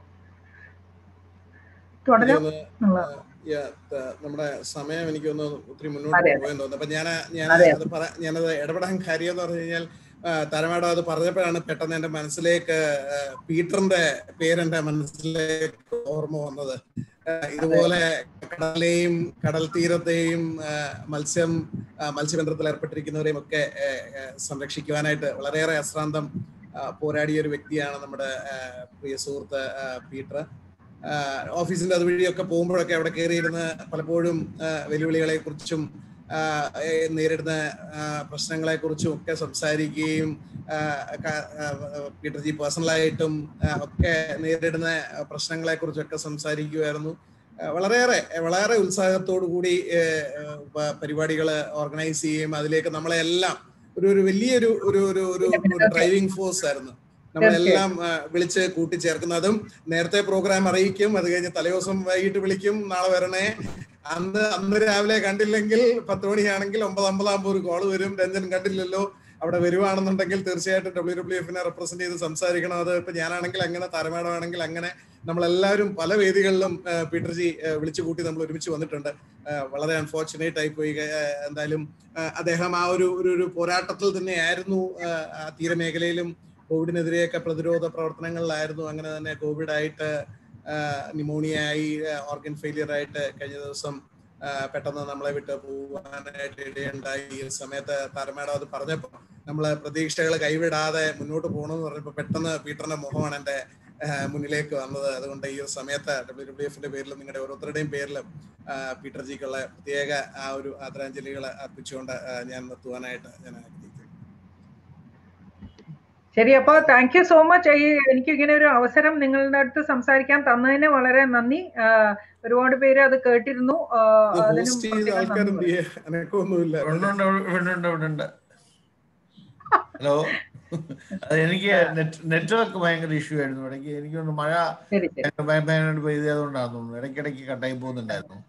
Speaker 4: തുടരാം
Speaker 8: നമ്മുടെ സമയം എനിക്കൊന്ന് ഒത്തിരി മുന്നോട്ട് പോയെന്ന് തോന്നുന്നു അപ്പൊ ഞാൻ ഞാൻ അത് പറ ഞാനത് ഇടപെടാൻ കാര്യം എന്ന് പറഞ്ഞു കഴിഞ്ഞാൽ തരമേടം അത് പറഞ്ഞപ്പോഴാണ് പെട്ടെന്ന് എന്റെ മനസ്സിലേക്ക് പീറ്ററിന്റെ പേരെന്റെ മനസ്സിലേക്ക് ഓർമ്മ വന്നത് ഇതുപോലെ കടലെയും കടൽ തീരത്തെയും മത്സ്യം മത്സ്യബന്ധനത്തിൽ ഏർപ്പെട്ടിരിക്കുന്നവരെയും ഒക്കെ സംരക്ഷിക്കുവാനായിട്ട് വളരെയേറെ അശ്രാന്തം പോരാടിയ ഒരു വ്യക്തിയാണ് നമ്മുടെ പ്രിയ സുഹൃത്ത് പീറ്റർ ഓഫീസിന്റെ അതുവഴിയൊക്കെ പോകുമ്പോഴൊക്കെ അവിടെ കയറിയിരുന്ന് പലപ്പോഴും വെല്ലുവിളികളെ കുറിച്ചും നേരിടുന്ന പ്രശ്നങ്ങളെ കുറിച്ചും ഒക്കെ സംസാരിക്കുകയും പീറ്റർ ജി പേഴ്സണലായിട്ടും ഒക്കെ നേരിടുന്ന പ്രശ്നങ്ങളെ കുറിച്ചൊക്കെ സംസാരിക്കുമായിരുന്നു വളരെയേറെ വളരെ ഉത്സാഹത്തോടു കൂടി പരിപാടികൾ ഓർഗനൈസ് ചെയ്യുകയും അതിലേക്ക് നമ്മളെല്ലാം ഒരു ഒരു വലിയൊരു ഒരു ഒരു ഒരു ഡ്രൈവിംഗ് ഫോഴ്സ് ആയിരുന്നു നമ്മളെല്ലാം വിളിച്ച് കൂട്ടിച്ചേർക്കുന്നതും നേരത്തെ പ്രോഗ്രാം അറിയിക്കും അത് കഴിഞ്ഞ് തലേദിവസം വൈകിട്ട് വിളിക്കും നാളെ വരണേ അന്ന് അന്ന് രാവിലെ കണ്ടില്ലെങ്കിൽ പത്ത് മണിയാണെങ്കിൽ ഒമ്പത് അമ്പതാകുമ്പോൾ ഒരു കോള് വരും രഞ്ജൻ കണ്ടില്ലല്ലോ അവിടെ വരുവാണെന്നുണ്ടെങ്കിൽ തീർച്ചയായിട്ടും ഡബ്ല്യു ഡബ്ല്യു എഫിനെ റെപ്രസെന്റ് ചെയ്ത് സംസാരിക്കണം അത് ഇപ്പൊ ഞാനാണെങ്കിൽ അങ്ങനെ താരമേടമാണെങ്കിൽ അങ്ങനെ നമ്മളെല്ലാവരും പല വേദികളിലും പീറ്റർ ജി വിളിച്ചു കൂട്ടി നമ്മൾ ഒരുമിച്ച് വന്നിട്ടുണ്ട് വളരെ അൺഫോർച്ചുനേറ്റ് ആയി പോയി എന്തായാലും അദ്ദേഹം ആ ഒരു ഒരു പോരാട്ടത്തിൽ തന്നെയായിരുന്നു ആ തീരമേഖലയിലും കോവിഡിനെതിരെയൊക്കെ പ്രതിരോധ പ്രവർത്തനങ്ങളിലായിരുന്നു അങ്ങനെ തന്നെ കോവിഡ് ആയിട്ട് ന്യൂമോണിയ ആയി ഓർഗൻ ഫെയിലിയർ ആയിട്ട് കഴിഞ്ഞ ദിവസം പെട്ടെന്ന് നമ്മളെ വിട്ട് പോകാനായിട്ട് ഇടയുണ്ടായി ഈ സമയത്ത് താരമേടം അത് പറഞ്ഞപ്പോൾ നമ്മള് പ്രതീക്ഷകൾ കൈവിടാതെ മുന്നോട്ട് പോകണമെന്ന് പറഞ്ഞപ്പോൾ പെട്ടെന്ന് പീറ്ററിന്റെ മുഖമാണ് എൻ്റെ മുന്നിലേക്ക് വന്നത് അതുകൊണ്ട് ഈ ഒരു സമയത്ത് ഡബ്ല്യു ഡബ്ല്യു എഫിന്റെ പേരിലും നിങ്ങളുടെ ഓരോരുത്തരുടെയും പേരിലും പീറ്റർ ജിക്കുള്ള പ്രത്യേക ആ ഒരു ആദരാഞ്ജലികൾ അർപ്പിച്ചുകൊണ്ട് ഞാൻ നിർത്തുവാനായിട്ട് ഞാൻ ആഗ്രഹിക്കുന്നു
Speaker 4: ശരി അപ്പൊ താങ്ക് യു സോ മച്ച് ഈ എനിക്ക് ഇങ്ങനെ ഒരു അവസരം നിങ്ങളുടെ അടുത്ത് സംസാരിക്കാൻ തന്നതിന് വളരെ നന്ദി ഒരുപാട് പേര് അത് കേട്ടിരുന്നു
Speaker 2: ഹലോ അത് എനിക്ക് നെറ്റ്വർക്ക് ഭയങ്കര ഇഷ്യൂ ആയിരുന്നു ഇടയ്ക്ക് എനിക്കൊന്ന് മഴ ഭയങ്കരമായിട്ട് പെയ്തതുകൊണ്ടാണ് തോന്നുന്നു ഇടയ്ക്കിടയ്ക്ക് കട്ടായി പോകുന്നുണ്ടായിരുന്നു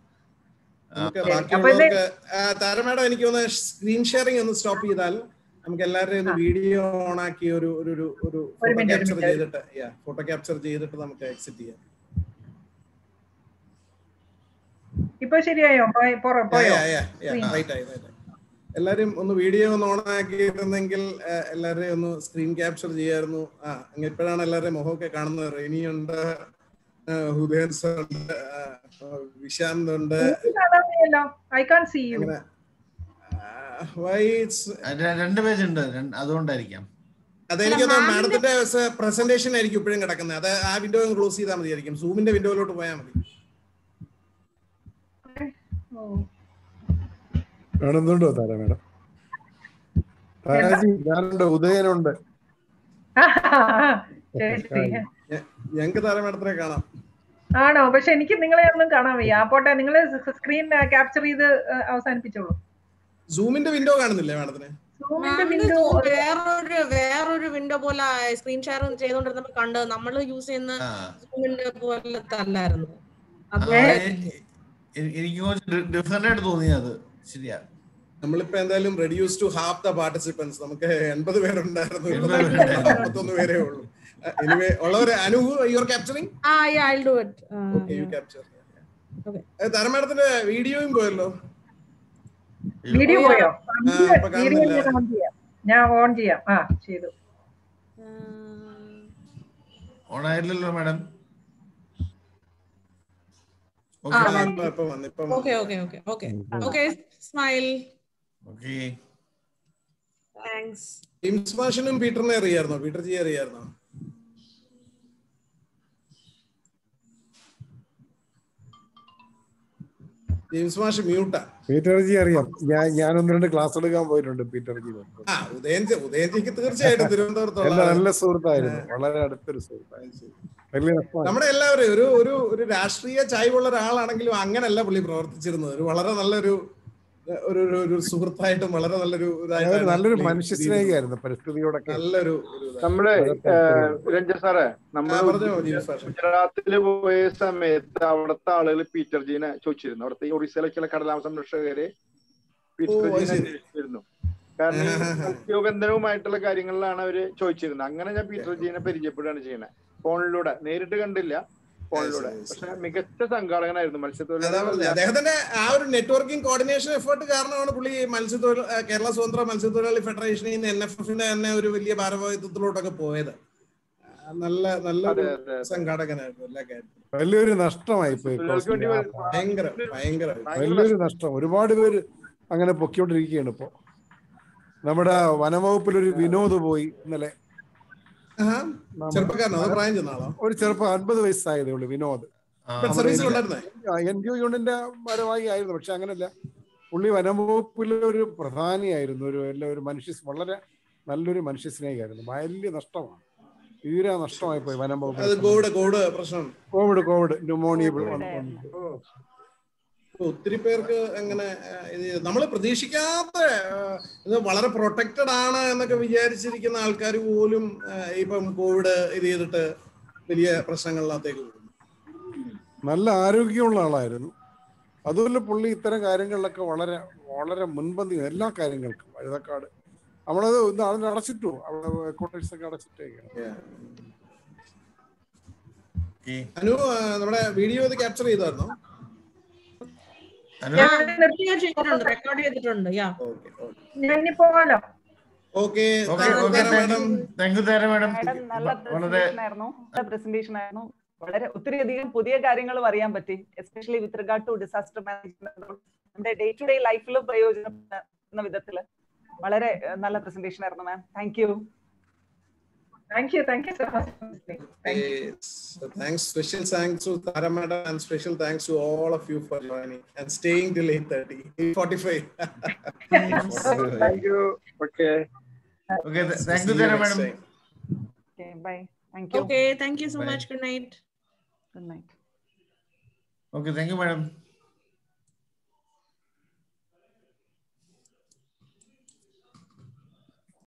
Speaker 8: താരമേടം എനിക്ക് ഒന്ന് സ്ക്രീൻ ഷെയറിംഗ് ഒന്ന് സ്റ്റോപ്പ് ചെയ്താൽ നമുക്ക് എല്ലാവരുടെയും ഒന്ന് വീഡിയോ ഓൺ ആക്കി ഒരു ഒരു ഒരു ഒരു ഫോട്ടോ ക്യാപ്ചർ ചെയ്തിട്ട് ഫോട്ടോ ക്യാപ്ചർ ചെയ്തിട്ട് നമുക്ക് എക്സിറ്റ് ചെയ്യാം
Speaker 4: ഇപ്പൊ ശരിയായോ പോയോ
Speaker 8: എല്ലാരും ഒന്ന് വീഡിയോ ഒന്ന് ഓൺ ആക്കിയിരുന്നെങ്കിൽ എല്ലാവരെയും ഒന്ന് സ്ക്രീൻ ക്യാപ്ചർ ചെയ്യായിരുന്നു ആ ഇപ്പോഴാണ് എല്ലാവരുടെയും മുഖമൊക്കെ കാണുന്നത് റെനിയുണ്ട് ഹുദേൻസ് ഉണ്ട് വിശാന്ത് ഉണ്ട്
Speaker 4: ഐ കാൺ സീ യു
Speaker 2: രണ്ട് പേജ് ഉണ്ട് അതുകൊണ്ടായിരിക്കാം
Speaker 8: അതെനിക്ക് മാഡത്തിന്റെ പ്രസന്റേഷൻ ആയിരിക്കും ഇപ്പോഴും കിടക്കുന്നത് അത് ആ വിൻഡോ ക്ലോസ് ചെയ്താൽ മതിയായിരിക്കും സൂമിന്റെ വിൻഡോയിലോട്ട് പോയാൽ മതി
Speaker 10: മാഡം എന്തുണ്ടോ താര മാഡം താരാജി ഞാനുണ്ട് ഉദയനുണ്ട്
Speaker 8: ഞങ്ങക്ക് താര മാഡത്തിനെ കാണാം
Speaker 4: ആണോ പക്ഷെ എനിക്ക് നിങ്ങളെ ഒന്നും കാണാൻ വയ്യ ആ പോട്ടെ നിങ്ങൾ സ്ക്രീൻ ക്യാപ്ചർ ചെയ്ത് ആ, അവസാനിപ്പിച്ചോളൂ
Speaker 8: സൂമിന്റെ വിൻഡോ കാണുന്നില്ലേ മാഡത്തിന്
Speaker 4: സൂമിന്റെ
Speaker 1: മാമിന്റെ
Speaker 4: വിൻഡോ
Speaker 1: Zoom വേറൊരു വേറൊരു വിൻഡോ പോലെ സ്ക്രീൻ ഷെയർ ചെയ്തോണ്ടിരുന്നപ്പോ കണ്ടത് നമ്മൾ യൂസ് ചെയ്യുന്ന
Speaker 2: ആ
Speaker 1: സൂമിന്റെ പോലത്തെ അല്ലായിരുന്നു
Speaker 2: ആ,
Speaker 1: അതുകൊണ്ട്
Speaker 2: എ- എ- എനിക്ക് കുറച്ച് ഡിഫറെന്റ് ആയിട്ട് തോന്നി അത് ശരിയാ
Speaker 8: നമ്മളിപ്പോ എന്തായാലും reduce to half the participants നമുക്ക് എൺപത് പേരുണ്ടായിരുന്നു
Speaker 2: എൺപത് പേരുണ്ടായിരുന്നു.
Speaker 8: നാൽപ്പത്തൊന്ന് പേരേ ഉള്ളൂ എനിവേ ഉള്ളവര് അനു യുവർ ക്യാപ്ചറിങ്
Speaker 1: ആ yeah I do it
Speaker 8: okay you capture
Speaker 1: Okay.
Speaker 8: താരം മാഡത്തിന്റെ വീഡിയോയും പോയല്ലോ
Speaker 4: വീഡിയോ
Speaker 1: ഓ,
Speaker 4: പോയോ
Speaker 8: ആ, ഇപ്പൊ
Speaker 4: വീഡിയോ
Speaker 8: കാണുന്നില്ല.
Speaker 4: ഞാൻ ഓൺ ചെയ്യാം ഞാൻ ഓൺ ചെയ്യാം ആ ചെയ്തു
Speaker 2: ഓൺ ആയില്ലല്ലോ മാഡം
Speaker 1: ആ,
Speaker 2: ഓക്കെ
Speaker 8: ഇപ്പൊ ഇപ്പൊ വന്നു ഇപ്പൊ
Speaker 1: okay okay okay okay okay smile
Speaker 2: okay
Speaker 1: thanks
Speaker 8: James മാഷിനും പീറ്ററിനെ അറിയായിരുന്നോ പീറ്റർ ജി അറിയായിരുന്നോ ജെയിംസ് മാഷ് മ്യൂട്ടാ
Speaker 10: പീറ്റർ ജി അറിയാം ഞാൻ ഞാൻ ഒന്ന് രണ്ട് ക്ലാസ് എടുക്കാൻ പോയിട്ടുണ്ട് പീറ്റർ ജി
Speaker 8: ആ ഉദയൻ ജി- ഉദയൻ ജിക്ക് തീർച്ചയായിട്ടും
Speaker 10: എന്റെ
Speaker 8: തിരുവനന്തപുരത്തുള്ള
Speaker 10: നല്ല സുഹൃത്തായിരുന്നു വളരെ അടുത്തൊരു സുഹൃത്തായിരുന്നു വലിയ നഷ്ടമായി
Speaker 8: നമ്മുടെ എല്ലാവരും ഒരു ഒരു ഒരു രാഷ്ട്രീയ ചായ്വുള്ള ഒരാളാണെങ്കിലും അങ്ങനല്ല പുള്ളി പ്രവർത്തിച്ചിരുന്നത് ഒരു വളരെ നല്ലൊരു ഒരു ഒരു- ഒരു സുഹൃത്തായിട്ടും വളരെ നല്ലൊരു
Speaker 10: അയാൾ
Speaker 8: ഇതായിട്ടാണ്
Speaker 10: നല്ലൊരു
Speaker 8: പുള്ളി
Speaker 10: മനുഷ്യ
Speaker 8: ഇത് ചെയ്തത്.
Speaker 10: സ്നേഹിയായിരുന്നു പരിസ്ഥിതിയോടൊക്കെ
Speaker 8: നല്ലൊരു ഒരു ഇതാ.
Speaker 11: നമ്മുടെ
Speaker 10: വളരെ താല്പര്യമുള്ള.
Speaker 11: രഞ്ജൻ സാറേ
Speaker 8: ആ,
Speaker 11: നമ്മൾ
Speaker 8: പറഞ്ഞോ ജെയിംസ് മാഷ്
Speaker 11: ഗുജറാത്തില് പോയ സമയത്ത് അവിടുത്തെ ആളുകൾ പീറ്റർ ജീനെ ചോദിച്ചിരുന്നു അവിടുത്തെ ഈ ഒറീസയിലേക്കുള്ള കടലാമ സംരക്ഷകരെ പീറ്റർ
Speaker 8: ഓ, അത്
Speaker 11: ജീനെ
Speaker 8: ശരി.
Speaker 11: അന്വേഷിച്ചിരുന്നു കാരണം ഈ മത്സ്യബന്ധനവുമായിട്ടുള്ള കാര്യങ്ങളിലാണ് അവര് ചോദിച്ചിരുന്നത് അങ്ങനെ ഞാൻ പീറ്റർ ജീനെ പരിചയപ്പെടുകയാണ് ചെയ്യണത് ഫോണിലൂടെ നേരിട്ട് കണ്ടില്ല ഫോണിലൂടെ
Speaker 8: ശരി, ശരി.
Speaker 11: പക്ഷെ മികച്ച സംഘാടകനായിരുന്നു
Speaker 8: അതാ പറഞ്ഞത്
Speaker 11: മത്സ്യത്തൊഴിലാളികൾ
Speaker 8: അദ്ദേഹത്തിന്റെ ആ ഒരു നെറ്റ്വർക്കിംഗ് കോർഡിനേഷൻ എഫേർട്ട് കാരണമാണ് പുള്ളി മത്സ്യത്തൊഴിൽ ആ, കേരള സ്വതന്ത്ര മത്സ്യത്തൊഴിലാളി ഫെഡറേഷനിൽ നിന്ന് എൻ എഫ് എഫിന്റെ തന്നെ ഒരു വലിയ ഭാരവാഹിത്വത്തിലോട്ടൊക്കെ പോയത് ആ, നല്ല നല്ലൊരു
Speaker 11: അതെ, അതെ, അതെ.
Speaker 8: സംഘാടകനായിരുന്നു എല്ലാ കാര്യത്തിലും
Speaker 10: വലിയൊരു നഷ്ടമായി പോയി
Speaker 11: തൊഴിലാളികൾക്ക് വേണ്ടി
Speaker 10: കോസ്മിക് ആ-
Speaker 8: ഭയങ്കര ഭയങ്കര
Speaker 10: വലിയൊരു നഷ്ടം ഒരുപാട് പേര് അങ്ങനെ പൊക്കിക്കൊണ്ടിരിക്കുകയാണ് ഇപ്പോ നമ്മുടെ വനംവകുപ്പിലൊരു വിനോദ് പോയി ഇന്നലെ
Speaker 8: ആഹാ.
Speaker 10: നമ്മ-
Speaker 8: ചെറുപ്പക്കാരനോ അതോ പ്രായം ചെന്ന ആളോ
Speaker 10: ഒരു ചെറുപ്പം അൻപത് വയസ്സായതേ ഉള്ളൂ വിനോദ്
Speaker 8: ഇപ്പൊ സർവീസിലുണ്ടായിരുന്നേ
Speaker 10: എൻ ജി ഒ യൂണിയന്റെ ഭാരവാഹി ആയിരുന്നു പക്ഷെ അങ്ങനല്ല പുള്ളി വനംവകുപ്പിലെ ഒരു പ്രധാനിയായിരുന്നു ഒരു എല്ലാ ഒരു മനുഷ്യ വളരെ നല്ലൊരു മനുഷ്യ സ്നേഹിയായിരുന്നു വലിയ നഷ്ടമാണ് തീരെ നഷ്ടമായി പോയി വനം
Speaker 8: അത്
Speaker 10: വകുപ്പ്
Speaker 8: കോവിഡ് കോവിഡ് പ്രശ്നം
Speaker 10: കോവിഡ് കോവിഡ് ന്യൂമോണിയ
Speaker 8: ഒത്തിരി പേർക്ക് എങ്ങനെ നമ്മൾ പ്രതീക്ഷിക്കാത്ത ആ, ഇത് വളരെ പ്രൊട്ടക്റ്റഡ് ആണ് എന്നൊക്കെ വിചാരിച്ചിരിക്കുന്ന ആൾക്കാർ പോലും ആ, ഇപ്പം കോവിഡ് ഇത് ചെയ്തിട്ട് വലിയ പ്രശ്നങ്ങളിനകത്തേക്ക് പോകുന്നു
Speaker 10: നല്ല ആരോഗ്യമുള്ള ആളായിരുന്നു അതുപോലെ പുള്ളി ഇത്തരം കാര്യങ്ങളിലൊക്കെ വളരെ വളരെ മുൻപന്തി എല്ലാ കാര്യങ്ങൾക്കും വഴുതക്കാട് നമ്മളത് ഇത് അതിന് അടച്ചിട്ടു അവിടെ ക്വാർട്ടേഴ്സ് ഒക്കെ അടച്ചിട്ടേക്കാണ്
Speaker 8: അനു ആ, നമ്മുടെ വീഡിയോ ഇത് ക്യാപ്ചർ ചെയ്തായിരുന്നോ
Speaker 1: വീഡിയോ ചെയ്തിട്ടുണ്ട് റെക്കോർഡ് ചെയ്തിട്ടുണ്ട് യാ
Speaker 4: ഞാൻ ഇനി പോകാലോ
Speaker 8: okay
Speaker 2: okay okay thank you Tara madam
Speaker 12: madam നല്ല
Speaker 2: വളരെ
Speaker 12: പ്രസന്റേഷൻ ആയിരുന്നു നല്ല പ്രസന്റേഷൻ ആയിരുന്നു വളരെ ഒത്തിരി അധികം പുതിയ കാര്യങ്ങളും അറിയാൻ പറ്റി especially with regard to disaster management നമ്മുടെ ഡേ ടു ഡേ ലൈഫിൽ പ്രയോജനപ്പെടുന്ന വിധത്തില് വളരെ ഏഹ്, നല്ല പ്രസന്റേഷൻ ആയിരുന്നു ma'am thank you
Speaker 4: thank you thank you so much
Speaker 8: thanks special thanks to Tara madam and special thanks to all of you for joining and staying till 8:30 8:45
Speaker 11: thank you okay
Speaker 2: okay thank you Tara madam
Speaker 12: okay bye thank you
Speaker 1: Okay, thank you so
Speaker 2: Bye.
Speaker 1: much. Good night.
Speaker 12: Good night
Speaker 2: okay thank you madam